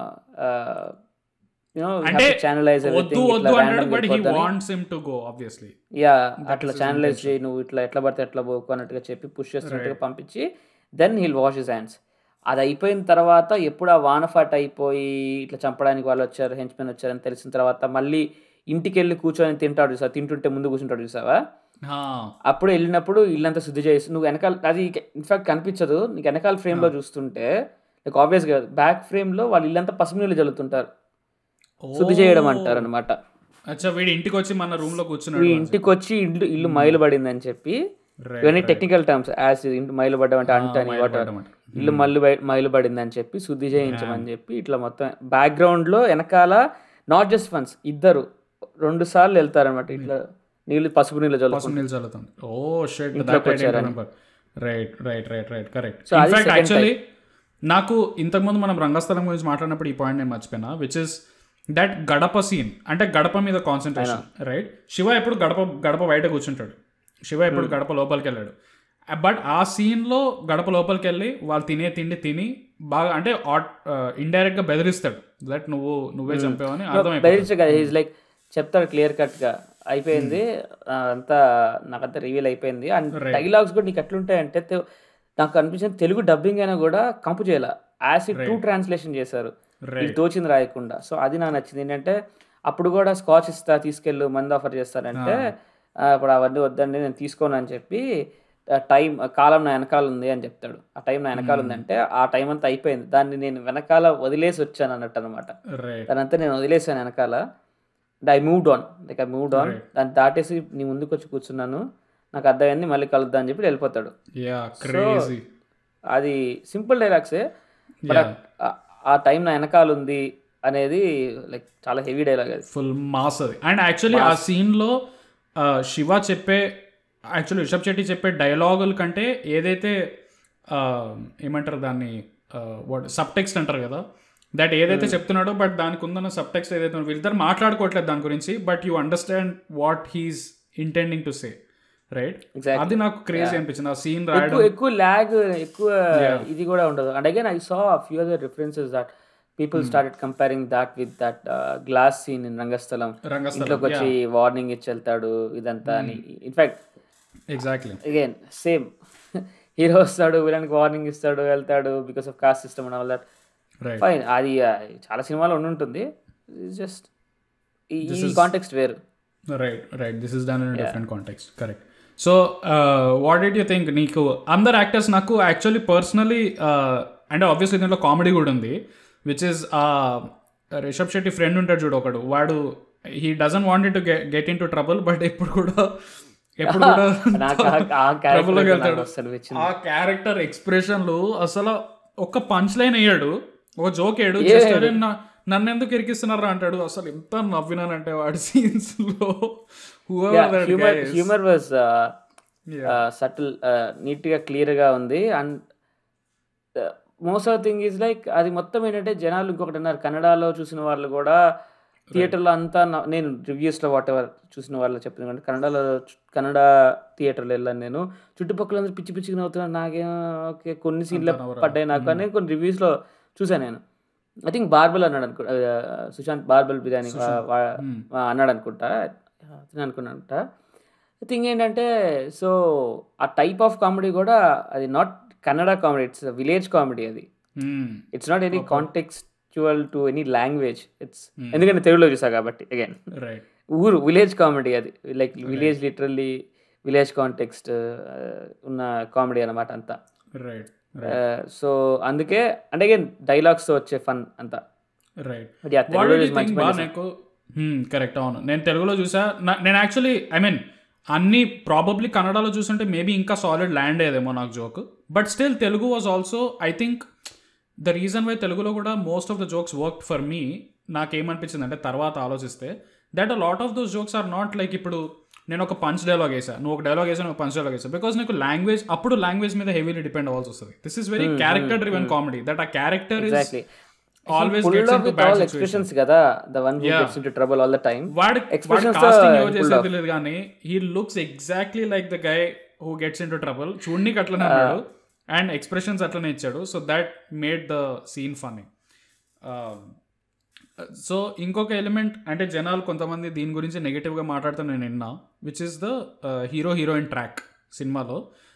[SPEAKER 1] యూనో
[SPEAKER 2] అంటే
[SPEAKER 1] ఛానలైజ్
[SPEAKER 2] వద్దు వద్దు అంటాడు but he wants him to go obviously
[SPEAKER 1] yeah అట్లా ఛానలైజ్ చేయి నువ్వు ఇట్లా ఎట్లా పడితే ఎట్లా పోకు అన్నట్టుగా చెప్పి పుష్ చేస్తున్నట్టుగా పంపించి then he'll wash his hands అది అయిపోయిన తర్వాత ఎప్పుడు ఆ వానఫాట్ అయిపోయి ఇట్లా చంపడానికి వాళ్ళు వచ్చారు హెంచ్మెన్ వచ్చారని తెలిసిన తర్వాత మళ్ళీ ఇంటికి వెళ్ళి కూర్చొని తింటాడు చూసా తింటుంటే ముందు కూర్చుంటాడు చూసావా అప్పుడు వెళ్ళినప్పుడు ఇల్లంతా శుద్ధి చేసి నువ్వు వెనకాల అది ఇన్ఫాక్ట్ కనిపించదు నీకు వెనకాల ఫ్రేమ్ లో చూస్తుంటే నీకు ఆబ్వియస్ గా బ్యాక్ ఫ్రేమ్ లో వాళ్ళు ఇల్లంతా పసుపు నీళ్ళు చల్లుతుంటారు శుద్ధి చేయడం అంటారు అనమాట
[SPEAKER 2] అచ్చా వీడి ఇంటికి వచ్చి మన రూమ్ లో కూర్చున్నాడు
[SPEAKER 1] ఈ ఇంటికి వచ్చి ఇల్లు ఇల్లు మైలు పడిందని చెప్పి
[SPEAKER 2] Right,
[SPEAKER 1] ఇవన్నీ టెక్నికల్ టర్మ్స్ యాజ్ ఇంటి మైలు పడ్డం అంటే అంటని
[SPEAKER 2] మైలు
[SPEAKER 1] వాటర్
[SPEAKER 2] పడ్డం అంటే.
[SPEAKER 1] ఇల్లు మల్లు బయ- మైలు పడిందని చెప్పి శుద్ధి చేయించమని చెప్పి ఇట్లా మొత్తం బ్యాక్గ్రౌండ్ లో వెనకాల నాట్ జస్ట్ వన్స్ ఇద్దరు రెండు సార్లు వెళ్తారనమాట ఇట్లా నీళ్ళు పసుపు నీళ్ళు చల్లుకుంటారు
[SPEAKER 2] పసుపు నీళ్ళు చల్లుతుంది ఓ షెట్
[SPEAKER 1] ఇంట్లోకి
[SPEAKER 2] దట్
[SPEAKER 1] వచ్చారని.
[SPEAKER 2] Right right right right correct
[SPEAKER 1] So, అది
[SPEAKER 2] ఇన్ఫాక్ట్
[SPEAKER 1] second
[SPEAKER 2] యాక్చువల్లీ నాకు ఇంతకుముందు మనం రంగస్థలం గురించి మాట్లాడినప్పుడు ఈ పాయింట్ నేను మర్చిపోయినా విచ్ ఇస్ దట్ గడప సీన్ అంటే గడప మీద కాన్సన్ట్రేషన్ రైట్ శివ ఎప్పుడు గడప గడప బయట కూర్చుంటాడు శివ ఎప్పుడు గడప లోపలికి వెళ్ళాడు బట్ ఆ సీన్లో గడప లోపలికి వెళ్ళి వాళ్ళు తినే తిండి తిని బాగా అంటే ఇండైరెక్ట్ గా బెదిరిస్తాడు దట్ నువ్వు నువ్వే చంపావని అర్థమైపోతుంది
[SPEAKER 1] బెదిరించే కదా ఈజ్ లైక్ చెప్తాడు క్లియర్ కట్ గా అయిపోయింది ఆ, అంతా నాకంతా రివీల్ అయిపోయింది అండ్ డైలాగ్స్ కూడా నీకు ఎట్లుంటాయంటే తె- నాకు అనిపించింది తెలుగు డబ్బింగ్ అయినా కూడా కంపు చేయాల యాసిడ్ టూ ట్రాన్స్లేషన్ చేశారు ఇది తోచింది రాయకుండా సో అది నాకు నచ్చింది ఏంటంటే అప్పుడు కూడా స్కాచ్ ఇస్తా తీసుకెళ్ళు మంది ఆఫర్ చేస్తారంటే ఆ, ఇప్పుడు అవన్నీ వద్దండి నేను తీసుకోను అని చెప్పి టైం కాలం నా వెనకాల ఉంది అని చెప్తాడు ఆ టైం నా వెనకాల ఉందంటే ఆ టైం అంతా అయిపోయింది దాన్ని నేను వెనకాల వదిలేసి వచ్చాను అన్నట్టు అనమాట
[SPEAKER 2] రైట్
[SPEAKER 1] దానంతా నేను వదిలేసాను వెనకాల I moved on like I moved on దాన్ని దాటేసి నీ ముందుకు వచ్చి కూర్చున్నాను నాకు అర్థమైంది మళ్ళీ కలుద్దా అని చెప్పి వెళ్ళిపోతాడు
[SPEAKER 2] యా క్రేజీ
[SPEAKER 1] అది సింపుల్ డైలాగ్సే బట్ ఆ టైం నా వెనకాల ఉంది అనేది లైక్ చాలా హెవీ డైలాగ్ అది
[SPEAKER 2] ఫుల్ మాస్ అది అండ్ యాక్చువల్లీ ఆ సీన్లో శివ చెప్పే యాక్చువల్లీ రిషబ్ శెట్టి చెప్పే డైలాగుల కంటే ఏదైతే ఆ, ఏమంటారు దాన్ని సబ్ టెక్స్ట్ అంటారు కదా దట్ ఏదైతే చెప్తున్నాడో బట్ దానికి ఉందన్న సబ్ టెక్స్ట్ ఏదైతే ఉందో వీళ్ళిద్దరు మాట్లాడుకోవట్లేదు దాని గురించి but you understand what he's intending to say right
[SPEAKER 1] Exactly.
[SPEAKER 2] అది నాకు క్రేజీ అనిపించింది ఆ సీన్ రాయడం
[SPEAKER 1] ఎక్కువ ఎక్కువ ల్యాగ్ ఎక్కువ ఇది కూడా ఉండదు and again I saw few other references that people started comparing that with that glass scene in Rangasthalam
[SPEAKER 2] Rangasthalam
[SPEAKER 1] ఇంట్లోకి వచ్చి వార్నింగ్ ఇచ్చి వెళ్తాడు ఇదంతా అని in fact
[SPEAKER 2] exactly
[SPEAKER 1] again same hero వస్తాడు విలన్కి వార్నింగ్ ఇస్తాడు వెళ్తాడు because of caste system and all that
[SPEAKER 2] right
[SPEAKER 1] fine అది uh, చాలా సినిమాలో ఉండుంటుంది జస్ట్ ఈ కాంటెక్స్ట్ వేరు
[SPEAKER 2] right right this is done in different context correct so what did you think నీకు అందరు యాక్టర్స్ నాకు యాక్చువల్లీ పర్సనలీ అంటే ఆబ్వియస్లీ దీంట్లో కామెడీ కూడా ఉంది which is Rishab Shetty friend ఉంటాడు చూడు ఒకడు వాడు he doesn't wanted to get into trouble but ఎప్పుడు కూడా ఎప్పుడు కూడా
[SPEAKER 1] నాకు ఆ- ఆ
[SPEAKER 2] trouble లోకి
[SPEAKER 1] క్యారెక్టర్
[SPEAKER 2] వెళ్తాడు
[SPEAKER 1] అసలు వచ్చింది
[SPEAKER 2] ఆ క్యారెక్టర్ ఎక్స్ప్రెషన్లు అసలు ఒక్క పంచ్ లైన్ వేయడు ఒక జోక్ వేయడు జస్ట్ అరే నా- నన్ను ఎందుకు ఇరికిస్తున్నారా అంటాడు అసలు ఎంత నవ్వినానంటే వాడి సీన్స్ లో whoever that guy
[SPEAKER 1] humour
[SPEAKER 2] is.
[SPEAKER 1] Humour was
[SPEAKER 2] Yeah.
[SPEAKER 1] Subtle neat గా క్లియర్ గా ఉంది and most of thing is like అది మొత్తం ఏంటంటే జనాలు ఇంకొకటి అన్నారు కన్నడలో చూసిన వాళ్ళు కూడా థియేటర్లో అంతా నా- నేను రివ్యూస్లో వాట్ ఎవర్ చూసిన వాళ్ళు చెప్పింది అంటే కన్నడలో చు- కన్నడ థియేటర్లో వెళ్ళాను నేను చుట్టుపక్కల అందరూ పిచ్చి పిచ్చిగా నవ్వుతున్నాను నాకేం ఓకే కొన్ని సీన్లు పడ్డాయి నాకు అని కొన్ని రివ్యూస్లో చూసాను నేను ఐ థింక్ బార్బల్ అన్నాడు అనుకుంటా సుశాంత్ బార్బల్ బిర్యానీ వా- వా- వా- అన్నాడు అనుకుంటా అతనే అనుకున్నానంట థింగ్ ఏంటంటే సో ఆ టైప్ ఆఫ్ కామెడీ కూడా అది not Kannada comedy it's village comedy అది it's not any contextual to any language it's ఎందుకంటే తెలుగులో చూసా కాబట్టి అగైన్
[SPEAKER 2] రైట్
[SPEAKER 1] ఊరు విలేజ్ కామెడీ అది like village literally village context ఉన్న కామెడీ అనమాట అంతా
[SPEAKER 2] రైట్
[SPEAKER 1] సో అందుకే అంటే అగైన్ డైలాగ్స్ వచ్చే ఫన్ అంతా
[SPEAKER 2] రైట్
[SPEAKER 1] But yeah,
[SPEAKER 2] వాట్
[SPEAKER 1] తెలుగులో
[SPEAKER 2] డూ
[SPEAKER 1] చూసి మంచి
[SPEAKER 2] థింక్ బా
[SPEAKER 1] పని
[SPEAKER 2] నాకు కరెక్ట్ అవును నేను తెలుగులో చూసా నా- నేను యాక్చువల్లీ ఐ మీన్ అన్ని ప్రాబబ్లీ కన్నడలో చూస్తుంటే మేబీ ఇంకా సాలిడ్ ల్యాండ్ అయ్యేదేమో నాకు joke but still Telugu was also I think the reason why తెలుగులో కూడా most of the jokes work for me నాకేమనిపించింది అంటే తర్వాత ఆలోచిస్తే that a lot of those jokes are not like ఇప్పుడు నేను ఒక పంచ్ డైలాగ్ వేసా నువ్వు ఒక డైలాగ్ వేసా నువ్వు పంచ్ డైలాగ్ వేసా బికాస్ నీకు లాంగ్వేజ్ అప్పుడు లాంగ్వేజ్ మీద హెవీలీ డిపెండ్ అవ్వాల్సి వస్తుంది this is very character driven comedy that uh character is
[SPEAKER 1] exactly
[SPEAKER 2] always
[SPEAKER 1] full
[SPEAKER 2] gets
[SPEAKER 1] off
[SPEAKER 2] into
[SPEAKER 1] with
[SPEAKER 2] bad
[SPEAKER 1] all expressions కదా the one who
[SPEAKER 2] Yeah.
[SPEAKER 1] Gets into trouble all the time
[SPEAKER 2] వాడి
[SPEAKER 1] Expressions
[SPEAKER 2] casting
[SPEAKER 1] are
[SPEAKER 2] ఎవరు
[SPEAKER 1] pulled
[SPEAKER 2] చేసేది లేదు కానీ he looks exactly like the guy who gets into trouble చూడనికి అట్లనే అన్నాడు and expressions అట్లనే ఇచ్చాడు so that made the scene funny so ఇంకొక ఎలిమెంట్ అంటే జనాలు కొంతమంది దీని గురించి నెగిటివ్గా మాట్లాడుతూ నేను విన్నా which is the hero heroine track సినిమాలో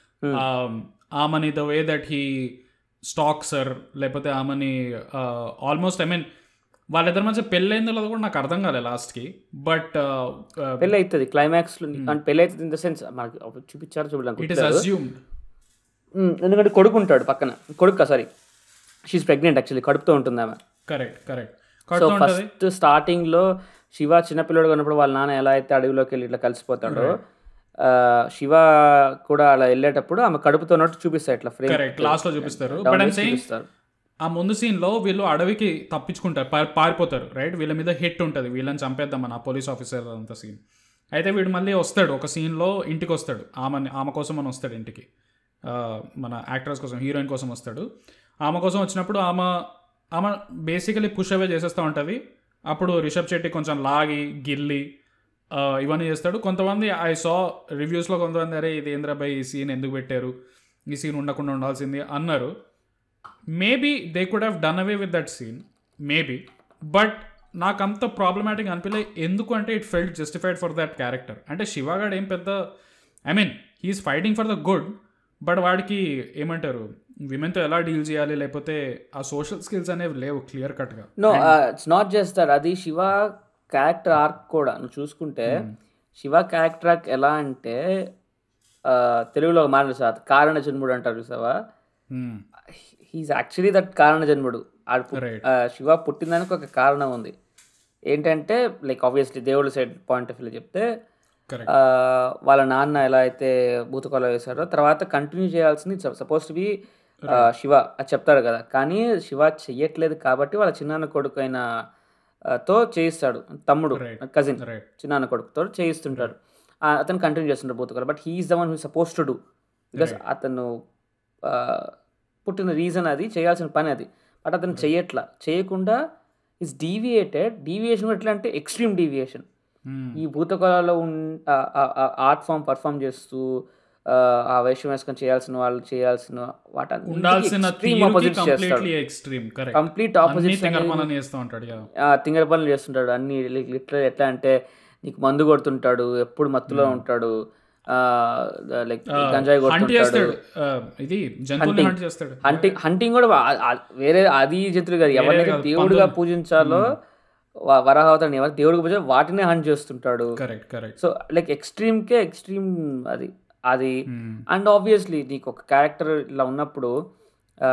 [SPEAKER 2] ఆమెని the way that he stalks her లేకపోతే ఆమెని ఆల్మోస్ట్ ఐ మీన్ వాళ్ళిద్దరి మధ్య పెళ్ళైందో లేదో కూడా నాకు అర్థం కాలేదు లాస్ట్కి బట్
[SPEAKER 1] పెళ్ళి అవుతుంది క్లైమాక్స్ లో అంటే పెళ్ళి అవుతుంది ఇన్ ద సెన్స్ మనకి ఒక చూపించారు చూడడానికి
[SPEAKER 2] ఇట్ ఈస్ అజ్యూమ్డ్
[SPEAKER 1] ఎందుకంటే కొడుకు ఉంటాడు పక్కన కొడుకు సారీ షీఈ్ ప్రెగ్నెంట్ యాక్చువల్లీ కడుపుతో ఉంటుంది ఆమె
[SPEAKER 2] కరెక్ట్ కరెక్ట్
[SPEAKER 1] సో
[SPEAKER 2] కడుతూ ఉంటుంది
[SPEAKER 1] ఫస్ట్ స్టార్టింగ్ లో శివ చిన్నపిల్లడు ఉన్నప్పుడు వాళ్ళ నాన్న ఎలా అయితే అడవిలోకి వెళ్ళి ఇట్లా కలిసిపోతాడో ఆ, శివ కూడా అలా వెళ్ళేటప్పుడు ఆమె కడుపుతో ఉన్నట్టు చూపిస్తాడు ఇట్లా ఫ్రేమ్
[SPEAKER 2] కరెక్ట్ లాస్ట్ లో చూపిస్తారు బట్ ఐమ్ సెయింగ్
[SPEAKER 1] చూపిస్తారు
[SPEAKER 2] ఆ ముందు scene లో వీళ్ళు అడవికి తప్పించుకుంటారు పా- పారిపోతారు రైట్ వీళ్ళ మీద హిట్ ఉంటుంది వీళ్ళని చంపేద్దామని ఆ పోలీస్ ఆఫీసర్ అంత సీన్ అయితే వీడు మళ్ళీ వస్తాడు ఒక సీన్లో ఇంటికి వస్తాడు ఆమె ఆమె కోసం అని వస్తాడు ఇంటికి ఆ, మన యాక్టర్స్ కోసం హీరోయిన్ కోసం వస్తాడు ఆమె కోసం వచ్చినప్పుడు ఆమె ఆమె బేసికలీ పుష్ అవే చేసేస్తూ ఉంటుంది అప్పుడు రిషబ్ శెట్టి కొంచెం లాగి గిల్లి ఆ, ఇవన్నీ చేస్తాడు కొంతమంది ఐ సా రివ్యూస్లో కొంతమంది అరే ఇది ఏంద్రాబాయ్ ఈ సీన్ ఎందుకు పెట్టారు ఈ సీన్ ఉండకుండా ఉండాల్సింది అన్నారు maybe they could have done away with that scene maybe but నాకు అంత ప్రాబ్లమాటిక్ అనిపించలే ఎందుకు అంటే it felt justified for that character అంటే శివగాడు ఏం పెద్ద I mean he's fighting for the good but వాడికి ఏమంటారు విమెన్తో ఎలా డీల్ చేయాలి లేకపోతే ఆ సోషల్ స్కిల్స్ అనేవి లేవు క్లియర్ కట్గా
[SPEAKER 1] no it's not just that అది శివ క్యారెక్టర్ ఆర్క్ కూడా నువ్వు చూసుకుంటే శివ క్యారెక్టర్ ఆర్క్ ఎలా అంటే ఆ, తెలుగులో ఒక మాట సార్ కారణ జన్ముడు అంటారు చూసావా హీస్ యాక్చువల్లీ దట్ కారణ జన్ముడు ఆడు పు-
[SPEAKER 2] Right.
[SPEAKER 1] ఆ, శివ పుట్టిందానికి ఒక కారణం ఉంది ఏంటంటే లైక్ ఆబ్వియస్లీ దేవుడి సైడ్ పాయింట్ ఆఫ్ వ్యూ చెప్తే
[SPEAKER 2] కరెక్ట్
[SPEAKER 1] ఆ, వాళ్ళ నాన్న ఎలా అయితే భూతకొల వేశారో తర్వాత కంటిన్యూ చేయాల్సింది సపోజ్ టు బి శివ అది చెప్తాడు కదా కానీ శివ చెయ్యట్లేదు కాబట్టి వాళ్ళ చిన్నాన్న కొడుకు అయిన ఆ, తో చేయిస్తాడు తమ్ముడు
[SPEAKER 2] Right.
[SPEAKER 1] కజిన్
[SPEAKER 2] రైట్
[SPEAKER 1] చిన్నాన్న కొడుకుతో చేయిస్తుంటాడు ఆ, అతను కంటిన్యూ చేస్తుంటాడు భూతకొల but he's the one who suppose to do because అతను ఆ, పుట్టిన రీజన్ అది చేయాల్సిన పని అది బట్ అతను చెయ్యట్లా చేయకుండా ఇస్ డీవియేటెడ్ డీవియేషన్ ఎట్లా అంటే ఎక్స్ట్రీమ్ డీవియేషన్ ఈ భూతకళలో ఉన్ ఆర్ట్ ఫామ్ పర్ఫామ్ చేస్తూ ఆ, ఆ వేషం వేసుకొని చేయాల్సిన వాళ్ళు చేయాల్సిన వాటి
[SPEAKER 2] ఉండాల్సిన
[SPEAKER 1] ఎక్స్ట్రీమ్ ఆపోజిట్ చేస్తాడు
[SPEAKER 2] కంప్లీట్లీ ఎక్స్ట్రీమ్ కరెక్ట్
[SPEAKER 1] కంప్లీట్
[SPEAKER 2] అన్ని
[SPEAKER 1] ఆపోజిట్
[SPEAKER 2] తింగరపనని చేస్తూ ఉంటాడు యా
[SPEAKER 1] తింగర పనులు చేస్తుంటాడు అన్ని లిటరల్ ఎట్లా అంటే నీకు మందు కొడుతుంటాడు ఎప్పుడు మత్తులో ఉంటాడు లైక్ గంజాయి
[SPEAKER 2] హంట్
[SPEAKER 1] కొడుతుంటాడు
[SPEAKER 2] చేస్తాడు ఆ, ఇది జంతువుని హంట్ చేస్తాడు
[SPEAKER 1] హంటింగ్ హంటింగ్ కూడా వా- ఆ- వేరే అది జంతువులు కాదు ఎవరినైతే
[SPEAKER 2] కాదు,
[SPEAKER 1] దేవుడిగా పూజించాలో వ- వరాహవతాన్ని ఎవరు దేవుడికి పూజించాలో వాటినే హంట్ చేస్తుంటాడు
[SPEAKER 2] కరెక్ట్ కరెక్ట్
[SPEAKER 1] సో లైక్ ఎక్స్ట్రీమ్కే ఎక్స్ట్రీమ్ అది అది అండ్ ఆబ్వియస్లీ నీకు ఒక క్యారెక్టర్ ఇలా ఉన్నప్పుడు ఆ,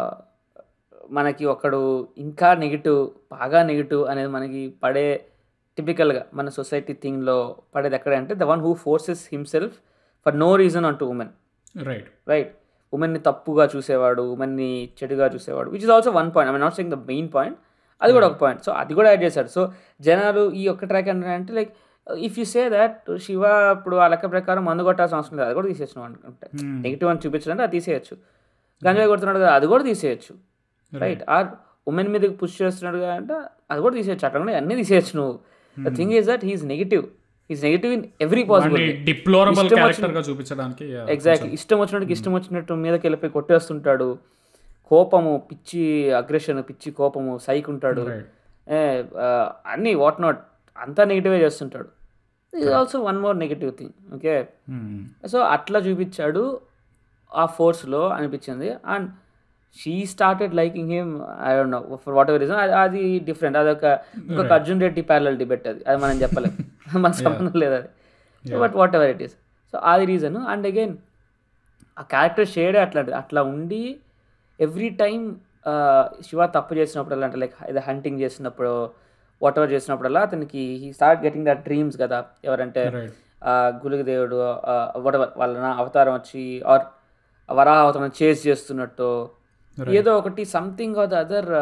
[SPEAKER 1] మనకి ఒకడు ఇంకా నెగిటివ్ బాగా నెగిటివ్ అనేది మనకి పడే టిపికల్గా మన సొసైటీ థింగ్లో పడేది ఎక్కడ అంటే the one who forces himself for no reason అంటూ ఉమెన్
[SPEAKER 2] రైట్
[SPEAKER 1] రైట్ ఉమెన్ని తప్పుగా చూసేవాడు ఉమెన్ని చెడుగా చూసేవాడు which is also one point I not saying the main point అది కూడా ఒక పాయింట్ సో అది కూడా యాడ్ చేశాడు సో జనాలు ఈ ఒక్క ట్రాక్ అంటే like if you say that Shiva ఇప్పుడు ఆ లెక్క ప్రకారం మందు కొట్టాల్సిన అవసరం లేదు అది కూడా తీసేసిన అనుకుంటే నెగిటివ్ అని చూపించాలంటే అది తీసేయచ్చు గంజాయి కొడుతున్నాడు కదా అది కూడా తీసేయచ్చు రైట్ ఆర్ ఉమెన్ మీదకి పుష్ చేస్తున్నాడు కదా అంటే అది కూడా తీసేయచ్చు అక్కడ కూడా అన్నీ తీసేయచ్చు నువ్వు the thing is that he's negative he's negative in every possible
[SPEAKER 2] deplorable
[SPEAKER 1] ఇష్టం
[SPEAKER 2] క్యారెక్టర్ గా చూపించడానికి yeah.
[SPEAKER 1] ఎగ్జాక్ట్లీ ఇష్టం వచ్చినట్టు ఇష్టం వచ్చినట్టు మీదకి వెళ్ళిపోయి కొట్టేస్తుంటాడు కోపము పిచ్చి అగ్రెషన్ పిచ్చి కోపము సైక్ ఉంటాడు
[SPEAKER 2] Right.
[SPEAKER 1] ఏ, ఆ, అన్నీ వాట్ నాట్ అంతా నెగిటివే చేస్తుంటాడు ఇది also one more negative thing okay
[SPEAKER 2] Hmm.
[SPEAKER 1] So అట్లా చూపించాడు ఆ ఫోర్స్లో అనిపించింది and she started liking him I don't know for whatever reason అది డిఫరెంట్ అదొక ఇంకొక అర్జున్ రెడ్డి ప్యారల్ డిబెట్ అది అది మనం చెప్పలేం మన సంబంధం లేదు అది but whatever it is so అది రీజన్ అండ్ అగైన్ ఆ క్యారెక్టర్ షేడే అట్లాంటిది అట్లా ఉండి ఎవ్రీ టైం శివ తప్పు చేసినప్పుడల్లా అంటే లైక్ ఇది హంటింగ్ చేసినప్పుడు వాట్ ఎవర్ చేసినప్పుడల్లా అతనికి he start getting that dreams కదా ఎవరంటే
[SPEAKER 2] రైట్
[SPEAKER 1] ఆ గులుగుదేవుడు వాట్ ఎవర్ వాళ్ళ నా అవతారం వచ్చి ఆర్ వరాహ అవతారం చేస్ చేస్తున్నట్టు ఏదో ఒకటి సంథింగ్ ఆర్ ద అదర్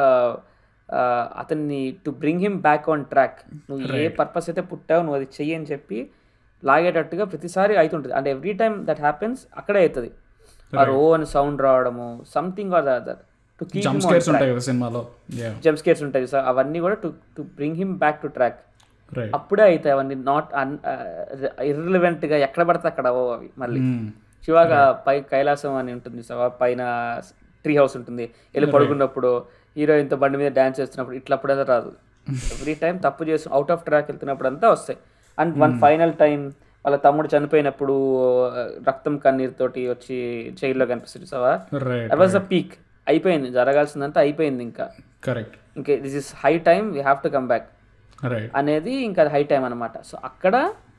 [SPEAKER 1] అతన్ని to bring him back on track నువ్వు ఏ పర్పస్ అయితే పుట్టావు నువ్వు అది చెయ్యి అని చెప్పి లాగేటట్టుగా ప్రతిసారి అవుతుంటుంది అంటే ఎవ్రీ టైమ్ దట్ హ్యాపెన్స్ అక్కడే అవుతుంది ఆ రో అని సౌండ్ రావడము something or the other to keep
[SPEAKER 2] jump scares ఉంటాయి కదా సినిమాలో యా
[SPEAKER 1] జంప్ స్కేర్స్ ఉంటాయి సార్ అవన్నీ కూడా to to bring him back to track
[SPEAKER 2] right
[SPEAKER 1] అప్పుడే అవుతాయి అవన్నీ నాట్ అన్ ఇర్రిలవెంట్గా ఎక్కడ పడితే అక్కడ అవ్వవు అవి మళ్ళీ శివాగా పై కైలాసం అని ఉంటుంది సో పైన ట్రీ హౌస్ ఉంటుంది వెళ్ళి పడుకున్నప్పుడు హీరోయిన్తో బండి మీద డ్యాన్స్ చేస్తున్నప్పుడు ఇట్లా అప్పుడైతే రాదు ఎవ్రీ టైం తప్పు చేసి అవుట్ ఆఫ్ ట్రాక్ వెళ్తున్నప్పుడు అంతా వస్తాయి అండ్ వన్ ఫైనల్ టైం వాళ్ళ తమ్ముడు చనిపోయినప్పుడు ఆ, రక్తం కన్నీరుతోటి వచ్చి జైల్లో కనిపిస్తుంది సవా
[SPEAKER 2] right
[SPEAKER 1] that was a peak అయిపోయింది జరగాల్సిందంతా అయిపోయింది ఇంకా
[SPEAKER 2] కరెక్ట్
[SPEAKER 1] ఇంకా this is high time we have to come back
[SPEAKER 2] right
[SPEAKER 1] అనేది ఇంకా అది హై టైం అనమాట సో అక్కడ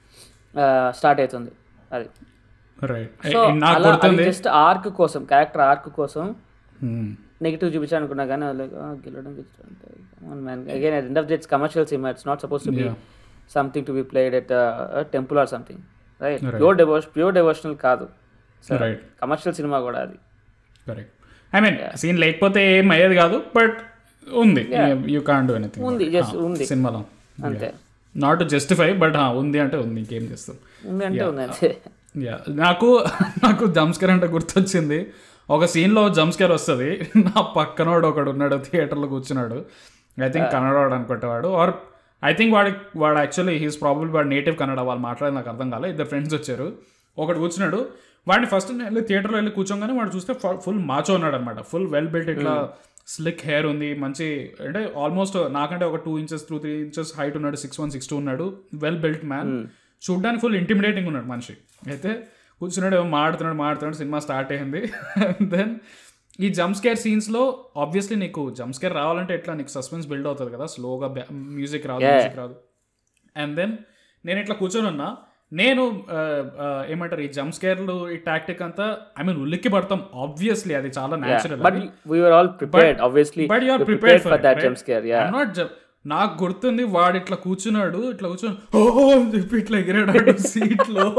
[SPEAKER 1] స్టార్ట్ అవుతుంది అది
[SPEAKER 2] రైట్
[SPEAKER 1] సో
[SPEAKER 2] నాకు
[SPEAKER 1] అలా
[SPEAKER 2] గుర్తుంది
[SPEAKER 1] జస్ట్ ఆర్క్ కోసం క్యారెక్టర్ ఆర్క్ కోసం
[SPEAKER 2] Hmm.
[SPEAKER 1] నెగిటివ్ చూపించాను అనుకున్నా కానీ లైక్ గెలవడం మ్యాన్ అగైన్ ఎండ్ ఆఫ్ దిట్స్ commercial cinema it's not suppose to be
[SPEAKER 2] Yeah.
[SPEAKER 1] Something to B played at temple or something right pure డెవోష్ ప్యూర్ డెవోషనల్ కాదు
[SPEAKER 2] right
[SPEAKER 1] commercial cinema కూడా అది
[SPEAKER 2] కరెక్ట్ ఐ మీన్ సీన్ లేకపోతే ఏం అయ్యేది కాదు but ఉంది యూ కాన్ డూ ఎనీథింగ్
[SPEAKER 1] ఉంది జస్ట్ ఉంది
[SPEAKER 2] సినిమాలో
[SPEAKER 1] అంతే
[SPEAKER 2] నాట్ జస్టిఫై బట్ ఉంది అంటే ఉంది ఇంకేం చేస్తాం
[SPEAKER 1] ఉంది అంటే ఉంది అంతే
[SPEAKER 2] యా నాకు నాకు జంస్కేర్ అంటే గుర్తొచ్చింది ఒక సీన్లో జంస్కేర్ వస్తుంది నా పక్కనోడు ఒకడు ఉన్నాడు థియేటర్లో కూర్చున్నాడు ఐ థింక్ కన్నడ వాడు అనుకుంటేవాడు ఆర్ ఐ థింక్ వాడి వాడు యాక్చువల్లీ హీస్ ప్రాబ్లీ వాడు నేటివ్ కన్నడ వాళ్ళు మాట్లాడి నాకు అర్థం కాలే ఇద్దరు ఫ్రెండ్స్ వచ్చారు ఒకడు కూర్చున్నాడు వాడిని ఫస్ట్ నేను వెళ్ళి థియేటర్లో వెళ్ళి కూర్చోగానే వాడు చూస్తే ఫుల్ మాచో ఉన్నాడు అనమాట ఫుల్ వెల్ బిల్ట్ ఇట్లా స్లిక్ హెయిర్ ఉంది మంచి అంటే ఆల్మోస్ట్ నాకంటే ఒక two inches two three inches height ఉన్నాడు సిక్స్ వన్ సిక్స్ టూ ఉన్నాడు వెల్ బిల్ట్ మ్యాన్ చూడ్డానికి ఫుల్ ఇంటిమిడేటింగ్ ఉన్నాడు మనిషి అయితే కూర్చున్నాడు ఏమో మాడుతున్నాడు మాడుతున్నాడు సినిమా స్టార్ట్ అయింది దెన్ ఈ జంప్ స్కేర్ సీన్స్లో ఆబ్వియస్లీ నీకు జంప్ స్కేర్ రావాలంటే ఎట్లా నీకు సస్పెన్స్ బిల్డ్ అవుతుంది కదా స్లోగా మ్యూజిక్ రాదు మ్యూజిక్ రాదు అండ్ దెన్ నేను ఇట్లా కూర్చొని ఉన్నా నేను ఆ, ఆ, ఏమంటారు ఈ జంప్ స్కేర్లు ఈ టాక్టిక్ అంతా ఐ మీన్ ఉలిక్కి పడతాం ఆబ్వియస్లీ అది చాలా natural
[SPEAKER 1] but we are all prepared obviously
[SPEAKER 2] but you are
[SPEAKER 1] prepared
[SPEAKER 2] prepared
[SPEAKER 1] for that jump scare yeah
[SPEAKER 2] not నాకు గుర్తుంది వాడు ఇట్లా కూర్చున్నాడు ఇట్లా కూర్చొని ఓ అని చెప్పి ఇట్లా ఎగిరాడు సీట్ లో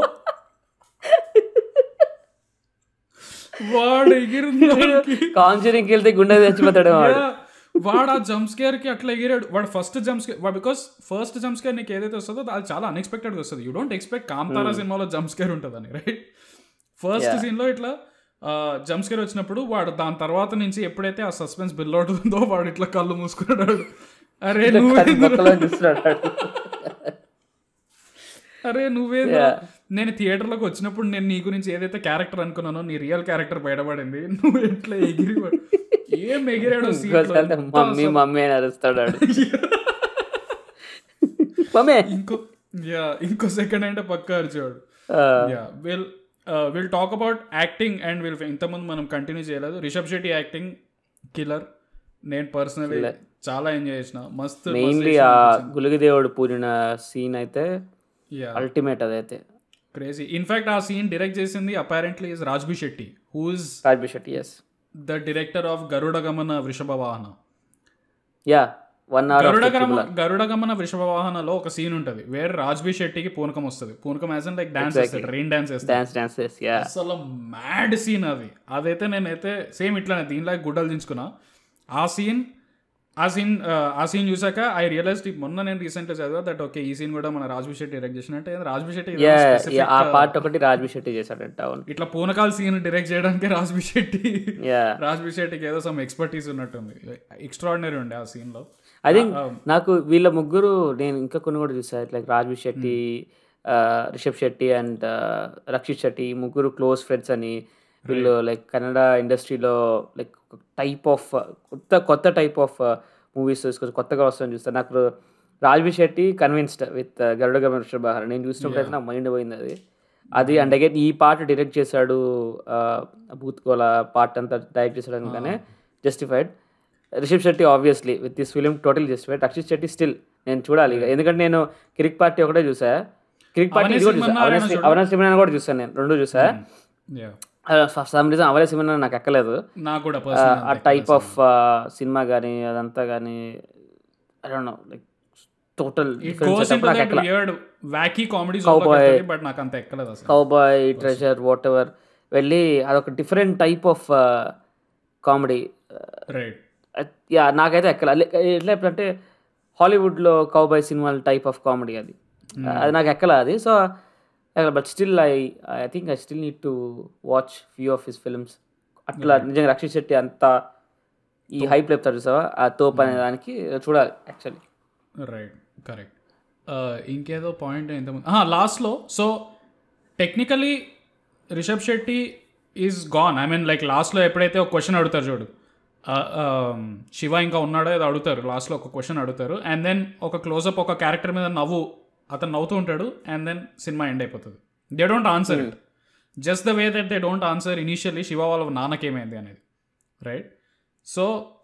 [SPEAKER 2] వాడు ఎగిరిందానికి
[SPEAKER 1] కాంజరింగ్కి వెళ్తే గుండె తెచ్చిపోతాడు వాడు
[SPEAKER 2] వాడు ఆ జంప్ స్కేర్ కి అట్లా ఎగిరాడు వాడు first jump scare because first jump scare నీకు ఏదైతే వస్తుందో అది చాలా అన్ఎక్స్పెక్టెడ్ గా వస్తుంది యూ డోంట్ ఎక్స్పెక్ట్ కాంతారా సినిమాలో జంప్ స్కేర్ ఉంటుందని రైట్ ఫస్ట్ సీన్ లో ఇట్లా జంప్ స్కేర్ వచ్చినప్పుడు వాడు దాని తర్వాత నుంచి ఎప్పుడైతే ఆ సస్పెన్స్ బిల్ అవుతుందో వాడు ఇట్లా కళ్ళు మూసుకున్నాడు అరే నువ్వే
[SPEAKER 1] బొక్కలో చూస్తున్నాడు వాడు.
[SPEAKER 2] అరే నువ్వే నేను థియేటర్లోకి వచ్చినప్పుడు నేను నీ గురించి ఏదైతే క్యారెక్టర్ అనుకున్నానో నీ రియల్ క్యారెక్టర్ బయటపడింది నువ్వు ఎట్లా ఎగిరి ఏం ఎగిరాడు
[SPEAKER 1] ఇంకోసారి మమ్మీ మమ్మీ అని అరుస్తాడు వాడు మమ్మీ
[SPEAKER 2] ఇంకో యా ఇంకో సెకండ్ అంటే పక్కా అరిచేవాడు
[SPEAKER 1] ఆ,
[SPEAKER 2] yeah will will talk about acting and will ఇంతకుముందు మనం కంటిన్యూ చేయలేదు రిషబ్ శెట్టి యాక్టింగ్ కిల్లర్ నేను పర్సనలీ చాలా ఎంజాయ్ చేసిన మస్తు
[SPEAKER 1] మెయిన్లీ ఆ గులుగుదేవుడు పూరిన సీన్ అయితే
[SPEAKER 2] యా
[SPEAKER 1] అల్టిమేట్ అదైతే
[SPEAKER 2] క్రేజీ ఇన్ఫాక్ట్ ఆ సీన్ డైరెక్ట్ చేసింది apparently is Raj B Shetty who is
[SPEAKER 1] Raj B Shetty is
[SPEAKER 2] the director of Garuda Gamana Vrishabha వాహన
[SPEAKER 1] యా వన్ అవర్
[SPEAKER 2] గరుడ గమన గరుడ గమన వృషభ వాహనలో ఒక సీన్ ఉంటది వేరే రాజ్బి శెట్టికి పూనకం వస్తుంది పూనకం యాజ్ లైక్ డాన్స్ చేస్తాడు రెయిన్ డాన్స్ చేస్తాడు
[SPEAKER 1] డాన్స్ డాన్సెస్ యా
[SPEAKER 2] అసలు మ్యాడ్ సీన్ అది అదైతే నేనైతే సేమ్ ఇట్లానే దీనిలో గుడ్డలు దించుకున్నా ఆ సీన్ ఆ సీన్ ఆ సీన్ చూసాక ఐ రియలైజ్ మొన్న నేను రీసెంట్గా చదివా దట్ ఓకే ఈ సీన్ కూడా మన రాజ్బి శెట్టి డైరెక్ట్ చేసినట్టే రాజ్బి శెట్టి ఏదో
[SPEAKER 1] యా
[SPEAKER 2] specific,
[SPEAKER 1] ఆ పార్ట్ ఒకటి రాజ్బి శెట్టి చేశాడంట అవును
[SPEAKER 2] ఇట్లా పూనకాల సీన్ డైరెక్ట్ చేయడానికి రాజ్బి శెట్టి
[SPEAKER 1] యా
[SPEAKER 2] రాజ్బి శెట్టికి ఏదో సమ్ ఎక్స్పర్టీస్ ఉన్నట్టుంది ఎక్స్ట్రాడినరీ ఉండే ఆ సీన్ లో
[SPEAKER 1] ఐ థింక్ నాకు వీళ్ళ ముగ్గురు నేను ఇంకా కొన్ని కూడా చూసాను లైక్ రాజ్వి శెట్టి ఆ, రిషబ్ శెట్టి అండ్ రక్షిత్ శెట్టి ఈ ముగ్గురు క్లోజ్ ఫ్రెండ్స్ అని వీళ్ళు లైక్ కన్నడ ఇండస్ట్రీలో లైక్ టైప్ ఆఫ్ కొత్త కొత్త టైప్ ఆఫ్ మూవీస్ తీసుకొచ్చి కొత్తగా వస్తుందని చూస్తాను నాకు రాజ్వి శెట్టి కన్విన్స్డ్ విత్ గరుడ గమన బహార్ నేను చూసినప్పుడు అయితే నా మైండ్ పోయింది అది అది అండ్ అగైన్ ఈ పార్ట్ డైరెక్ట్ చేశాడు భూత్కోల పార్ట్ అంతా డైరెక్ట్ చేశాడు అనగానే justified Rishabh Shetty obviously with this film total justified Rakshit Shetty still నేను చూడాలి ఇక. ఎందుకంటే నేను కిరిక్ పార్టీ ఒకటే చూసా కిరిక్ పార్టీ ఇది కూడా చూసా అవినాష్ అవినాష్ సినిమా కూడా చూసాను నేను రెండు చూసా
[SPEAKER 2] యా
[SPEAKER 1] ఫర్ సమ్ రీజన్ అవలే సినిమా నాకు ఎక్కలేదు
[SPEAKER 2] నాకు కూడా పర్సనల్
[SPEAKER 1] ఆ టైప్ ఆఫ్ సినిమా కానీ అదంతా కానీ I don't know like total
[SPEAKER 2] it goes in that weird wacky comedy but నాకు అంత ఎక్కలేదు అసలు
[SPEAKER 1] కౌబాయ్ ట్రెజర్ వాట్ ఎవర్ వెళ్ళి అదొక different type of comedy
[SPEAKER 2] right
[SPEAKER 1] yeah నాకైతే ఎక్కల ఎట్లా అంటే హాలీవుడ్లో కౌబాయ్ సినిమాల టైప్ ఆఫ్ కామెడీ అది అది నాకు ఎక్కల అది so but still I I think I still need to watch few of his films అట్లా నిజంగా రక్షిత్ శెట్టి అంత ఈ హైప్ లేపుతారు చూసావా ఆ తోపు అనే దానికి చూడాలి యాక్చువల్లీ
[SPEAKER 2] రైట్ కరెక్ట్ ఇంకేదో పాయింట్ ఇంతకుముందు లాస్ట్లో so technically Rishab Shetty is gone I mean like లాస్ట్లో ఎప్పుడైతే ఒక క్వశ్చన్ అడుగుతారు చూడు Uh, um, శివ ఇంకా ఉన్నాడో ఏదో అడుగుతారు లాస్ట్లో ఒక క్వశ్చన్ అడుగుతారు అండ్ దెన్ ఒక క్లోజప్ ఒక క్యారెక్టర్ మీద నవ్వు అతను నవ్వుతూ ఉంటాడు అండ్ దెన్ సినిమా ఎండ్ అయిపోతుంది they don't answer it just the way that they don't answer initially Shiva వాళ్ళ నాన్నకేమైంది అనేది right so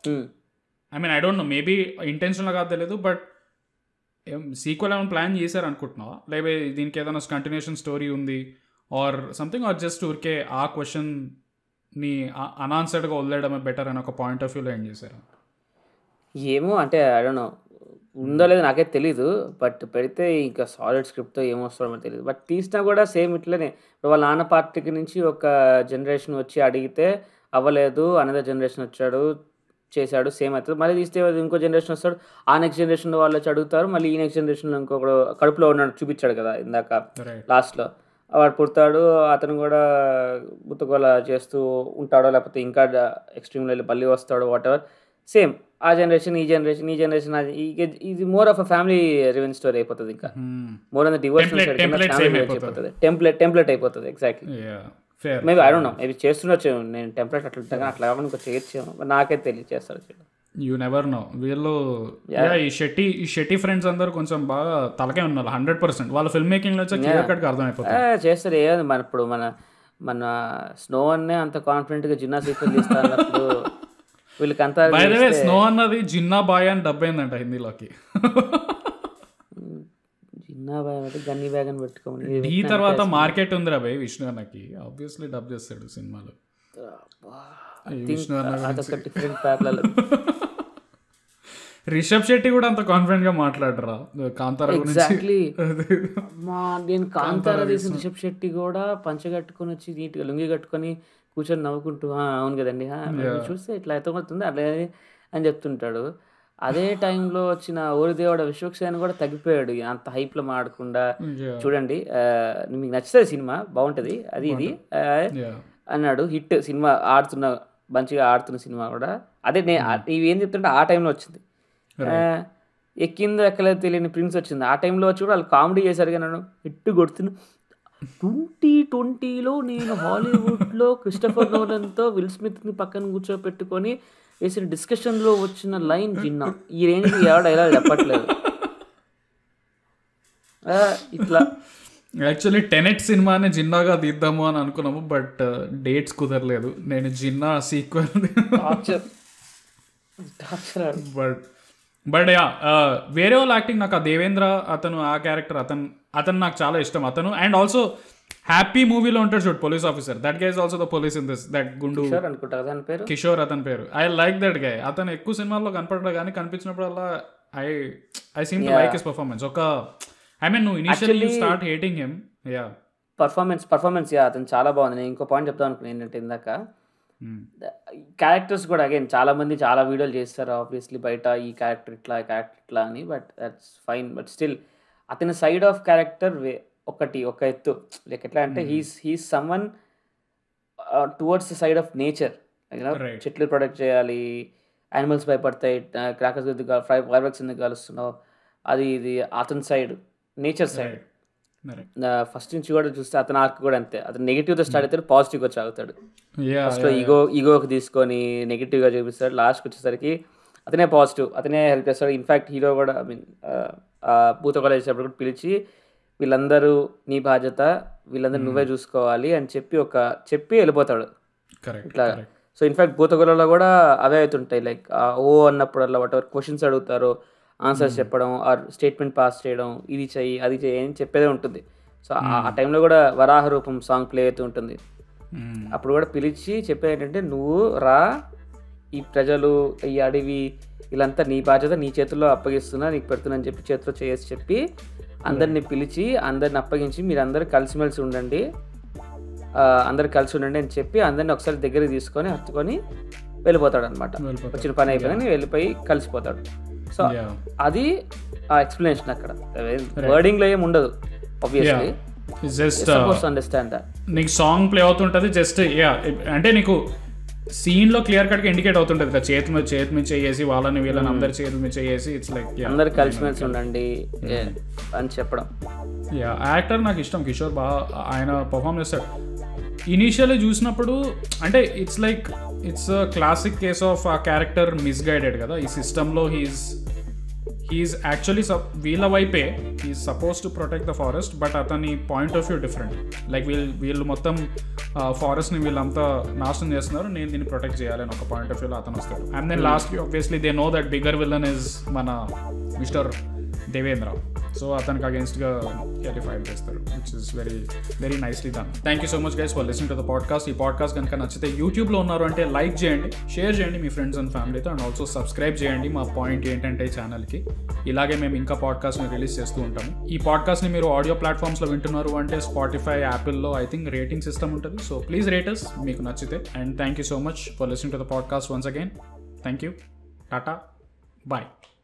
[SPEAKER 2] I mean I don't know maybe intentional కాదు తెలియదు బట్ సీక్వెల్ ఏమైనా ప్లాన్ చేశారు అనుకుంటున్నావా లేకపోతే దీనికి ఏదైనా కంటిన్యూషన్ స్టోరీ ఉంది ఆర్ సంథింగ్ ఆర్ జస్ట్ ఊరికే ఆ క్వశ్చన్ని అనాన్సర్డ్గా వదిలేయడమే బెటర్ అని ఒక పాయింట్ ఆఫ్ వ్యూలో ఏం చేశారు
[SPEAKER 1] ఏమో అంటే ఐ డోంట్ నో ఉందో లేదో నాకైతే తెలీదు బట్ పెడితే ఇంకా సాలిడ్ స్క్రిప్ట్తో ఏమొస్తాడో మనకు తెలియదు బట్ తీసినా కూడా సేమ్ ఇట్లనే ఇప్పుడు వాళ్ళ నాన్న పార్టీకి నుంచి ఒక జనరేషన్ వచ్చి అడిగితే అవ్వలేదు అనదర్ జనరేషన్ వచ్చాడు చేశాడు సేమ్ అవుతుంది మళ్ళీ తీస్తే ఇంకో జనరేషన్ వస్తాడు ఆ నెక్స్ట్ జనరేషన్ వాళ్ళు వచ్చి అడుగుతారు మళ్ళీ ఈ నెక్స్ట్ జనరేషన్లో ఇంకొకడు కడుపులో ఉన్నాడు చూపించాడు కదా ఇందాక
[SPEAKER 2] రైట్
[SPEAKER 1] లాస్ట్లో వాడు పుడతాడు అతను కూడా గుత్తగోల చేస్తూ ఉంటాడో లేకపోతే ఇంకా ఎక్స్ట్రీమ్లో వెళ్ళి మళ్ళీ వస్తాడో వాట్ ఎవర్ సేమ్ ఆ జనరేషన్ ఈ జనరేషన్ ఈ జనరేషన్ ఇది more of a family revenge story అయిపోతుంది ఇంకా more on devotional
[SPEAKER 2] Template- template same అయిపోతుంది.
[SPEAKER 1] అయిపోతుంది టెంప్లెట్ టెంప్లెట్ అయిపోతుంది exactly
[SPEAKER 2] fair
[SPEAKER 1] maybe I don't know maybe చేస్తుండొచ్చు నేను టెంప్లెట్ అట్లా ఉంటాను కానీ అట్లా కాకుండా ఇంకా చేయొచ్చు మరి నాకైతే తెలియదు చేస్తారు చేయడం
[SPEAKER 2] యూ నెవర్ నో వీళ్ళు yeah, ఈ షెట్టి ఈ షెట్టి ఫ్రెండ్స్ అందరూ కొంచెం బాగా తలకే ఉన్నారు హండ్రెడ్ పర్సెంట్ వాళ్ళ ఫిల్మ్ మేకింగ్ లో వచ్చి క్లియర్ కట్ అర్థమైపోతుంది
[SPEAKER 1] ఆ, చేస్తారు ఏముంది మన ఇప్పుడు మన మన స్నో అన్నే అంత కాన్ఫిడెంట్గా జిన్నా సీక్వెల్ తీస్తా అన్నప్పుడు వీళ్ళకి అంతా
[SPEAKER 2] బై ద వే స్నో అన్నది జిన్నా బాయ్ అని డబ్ అయిందంట హిందీలోకి
[SPEAKER 1] జిన్నా బ్యాగ్ అంటే గన్నీ బ్యాగ్ అని పెట్టుకోమని
[SPEAKER 2] ఈ తర్వాత మార్కెట్ ఉందిరా భయ్ విష్ణు అన్నకి ఆబ్వియస్లీ డబ్ చేస్తాడు సినిమాలో ఈ విష్ణు అన్న
[SPEAKER 1] అదొక డిఫరెంట్ ప్యారల
[SPEAKER 2] రిషబ్ శెట్టి కూడా అంత కాన్ఫిడెంట్ గా మాట్లాడరా కాంతారా గురించి
[SPEAKER 1] ఎగ్జాక్ట్లీ మా నేను కాంతార తీసిన రిషబ్ శెట్టి కూడా పంచ కట్టుకొని వచ్చి నీట్గా లుంగి కట్టుకొని కూర్చొని నవ్వుకుంటూ "ఆ, అవును కదండి ఆ, మీరు చూస్తే ఇట్లా అవుతుంది అట్లా అని చెప్తుంటాడు అదే టైంలో వచ్చిన ఓరిదేవుడ విశ్వక్సేన్ కూడా తగ్గిపోయాడు అంత హైప్లో మాడకుండా
[SPEAKER 2] Yeah.
[SPEAKER 1] చూడండి ఆ, మీకు నచ్చుతుంది సినిమా బాగుంటుంది అది ఇది ఆ,
[SPEAKER 2] Yeah.
[SPEAKER 1] అన్నాడు హిట్ సినిమా ఆడుతున్న మంచిగా ఆడుతున్న సినిమా కూడా అదే నేను ఇవి ఏం చెప్తుంటే ఆ టైంలో వచ్చింది ఆ, ఎక్కిందో ఎక్కలేదు తెలియని ప్రిన్స్ వచ్చింది ఆ టైంలో వచ్చి కూడా వాళ్ళు కామెడీ చేశారు కానీ నన్ను హిట్ కొడుతున్నా ట్వంటీ ట్వంటీలో నేను హాలీవుడ్లో క్రిస్టఫర్ నోలన్తో విల్ స్మిత్ని పక్కన కూర్చోపెట్టుకొని వేసిన డిస్కషన్లో వచ్చిన లైన్ జిన్నా ఈ రేంజ్కి ఎవడ ఇలా చెప్పట్లేదు ఆ, ఇట్లా
[SPEAKER 2] యాక్చువల్లీ టెనెట్ సినిమాని జిన్నాగా తీద్దాము అని అనుకున్నాము బట్ డేట్స్ కుదరలేదు నేను Jinna sequel
[SPEAKER 1] torture torture
[SPEAKER 2] but but yeah వేరే వాళ్ళ యాక్టింగ్ నాకు ఆ దేవేంద్ర అతను ఆ క్యారెక్టర్ అతను అతను నాకు చాలా ఇష్టం అతను అండ్ ఆల్సో హ్యాపీ మూవీలో ఉంటాడు చూడు police officer that guy's also the police in this that గుండు
[SPEAKER 1] షూర్ అనుకుంటా కదా దాని పేరు
[SPEAKER 2] కిషోర్ అతని పేరు ఐ లైక్ దట్ గై అతను ఎక్కువ సినిమాల్లో కనపడడు కానీ కనిపించినప్పుడల్లా I I seem to like his performance ఒక ఐ మీన్ నువ్వు initially you start hating him yeah
[SPEAKER 1] performance performance yeah అతను చాలా బాగుంది నేను ఇంకో పాయింట్ చెప్తాను అనుకున్నాను ఏంటంటే ఇందాక క్యారెక్టర్స్ కూడా అగైన్ చాలా మంది చాలా వీడియోలు చేస్తారు ఆబ్వియస్లీ బయట ఈ క్యారెక్టర్ ఇట్లా క్యారెక్టర్ ఇట్లా అని but that's fine but still అతని సైడ్ ఆఫ్ క్యారెక్టర్ వే ఒకటి ఒక ఎత్తు లైక్ ఎట్లా అంటే he's he's someone towards the side of nature
[SPEAKER 2] Right.
[SPEAKER 1] చెట్లు ప్రొటెక్ట్ చేయాలి యానిమల్స్ భయపడతాయి క్రాకర్స్ ఎందుకు ఫైర్ వర్క్స్ ఎందుకు కాలుస్తున్నావు అది ఇది అతని సైడ్ నేచర్ సైడ్ ఫస్ట్ నుంచి కూడా చూస్తే అతని ఆర్క్ కూడా అంతే అతను నెగిటివ్తో స్టార్ట్ అవుతాడు పాజిటివ్ వచ్చి ఆగుతాడు
[SPEAKER 2] యా
[SPEAKER 1] ఫస్ట్లో ఈగో ఈగోకి తీసుకొని నెగిటివ్గా చూపిస్తాడు లాస్ట్కి వచ్చేసరికి అతనే పాజిటివ్ అతనే హెల్ప్ చేస్తాడు ఇన్ఫ్యాక్ట్ హీరో కూడా ఐ మీన్ భూతకొల చేసేటప్పుడు కూడా పిలిచి వీళ్ళందరూ నీ బాధ్యత వీళ్ళందరూ నువ్వే చూసుకోవాలి అని చెప్పి ఒక చెప్పి వెళ్ళిపోతాడు
[SPEAKER 2] కరెక్ట్
[SPEAKER 1] ఇట్లా సో ఇన్ఫ్యాక్ట్ భూతగులలో కూడా అవే అవుతుంటాయి లైక్ ఓ అన్నప్పుడల్లా వాట్ ఎవర్ క్వశ్చన్స్ అడుగుతారు ఆన్సర్స్ చెప్పడం ఆర్ స్టేట్మెంట్ పాస్ చేయడం ఇది చెయ్యి అది చెయ్యి అని చెప్పేదే ఉంటుంది సో ఆ టైంలో కూడా వరాహ రూపం సాంగ్ ప్లే అవుతూ ఉంటుంది
[SPEAKER 2] మ్మ్.
[SPEAKER 1] అప్పుడు కూడా పిలిచి చెప్పేది ఏంటంటే నువ్వు రా ఈ ప్రజలు ఈ అడవి వీళ్ళంతా నీ బాధ్యత నీ చేతుల్లో అప్పగిస్తున్నా నీకు పెడుతున్నా అని చెప్పి చేతిలో చేసి చెప్పి అందరిని పిలిచి అందరిని అప్పగించి మీరు అందరు కలిసిమెలిసి ఉండండి ఆ, అందరు కలిసి ఉండండి అని చెప్పి అందరిని ఒకసారి దగ్గరికి తీసుకొని హత్తుకొని వెళ్ళిపోతాడు అనమాట
[SPEAKER 2] వెళ్ళిపోతాడు.
[SPEAKER 1] వచ్చిన పని అయిపోయిందని వెళ్ళిపోయి కలిసిపోతాడు సో
[SPEAKER 2] Yeah.
[SPEAKER 1] అది ఆ ఎక్స్ప్లెనేషన్ అక్కడ వర్డింగ్ లో ఏం ఉండదు obviously
[SPEAKER 2] just
[SPEAKER 1] suppose understand that
[SPEAKER 2] నీకు సాంగ్ ప్లే అవుతుంటుంది జస్ట్ యా అంటే నీకు సీన్ లో క్లియర్ కట్ గా ఇండికేట్ అవుతుంటది కదా చేతి మీద చేతి మీద చేసి వాళ్ళని వీళ్ళని అందరి చేతుల మీద చేసి ఇట్స్ లైక్
[SPEAKER 1] అందరు కలిసిమెలిసి ఉండండి ఏ, అని చెప్పడం
[SPEAKER 2] యా యాక్టర్ నాకు ఇష్టం కిషోర్ బాగా ఆయన పర్ఫామ్ చేస్తాడు ఇనీషియల్లీ చూసినప్పుడు అంటే it's like it's classic case of ఆ క్యారెక్టర్ మిస్గైడెడ్ కదా ఈ సిస్టంలో హీస్ హీఈస్ యాక్చువల్లీ వీళ్ళ వైపే he's suppose to protect the forest but అతని point of view different like వీళ్ళు వీళ్ళు మొత్తం ఫారెస్ట్ని వీళ్ళంతా నాశనం చేస్తున్నారు నేను దీన్ని ప్రొటెక్ట్ చేయాలి అని ఒక పాయింట్ ఆఫ్ వ్యూలో అతను వస్తాడు and then last obviously they know that bigger villain is మన మిస్టర్ దేవేంద్ర సో అతనికి అగేన్స్ట్గా వెళ్ళి ఫైట్ చేస్తారు which is very very nicely done thank you so much guys for listening to the podcast ఈ podcast కనుక నచ్చితే యూట్యూబ్లో ఉన్నారు అంటే లైక్ చేయండి షేర్ చేయండి మీ ఫ్రెండ్స్ అండ్ ఫ్యామిలీతో అండ్ ఆల్సో సబ్స్క్రైబ్ చేయండి మా పాయింట్ ఏంటంటే ఈ ఛానల్కి ఇలాగే మేము ఇంకా పాడ్కాస్ట్ని రిలీజ్ చేస్తూ ఉంటాము ఈ పాడ్కాస్ట్ని మీరు ఆడియో ప్లాట్ఫామ్స్లో వింటున్నారు అంటే స్పాటిఫై యాపిల్లో ఐ థింక్ రేటింగ్ సిస్టమ్ ఉంటుంది సో ప్లీజ్ రేటర్స్ మీకు నచ్చితే and thank you so much for listening to the podcast once again thank you tata bye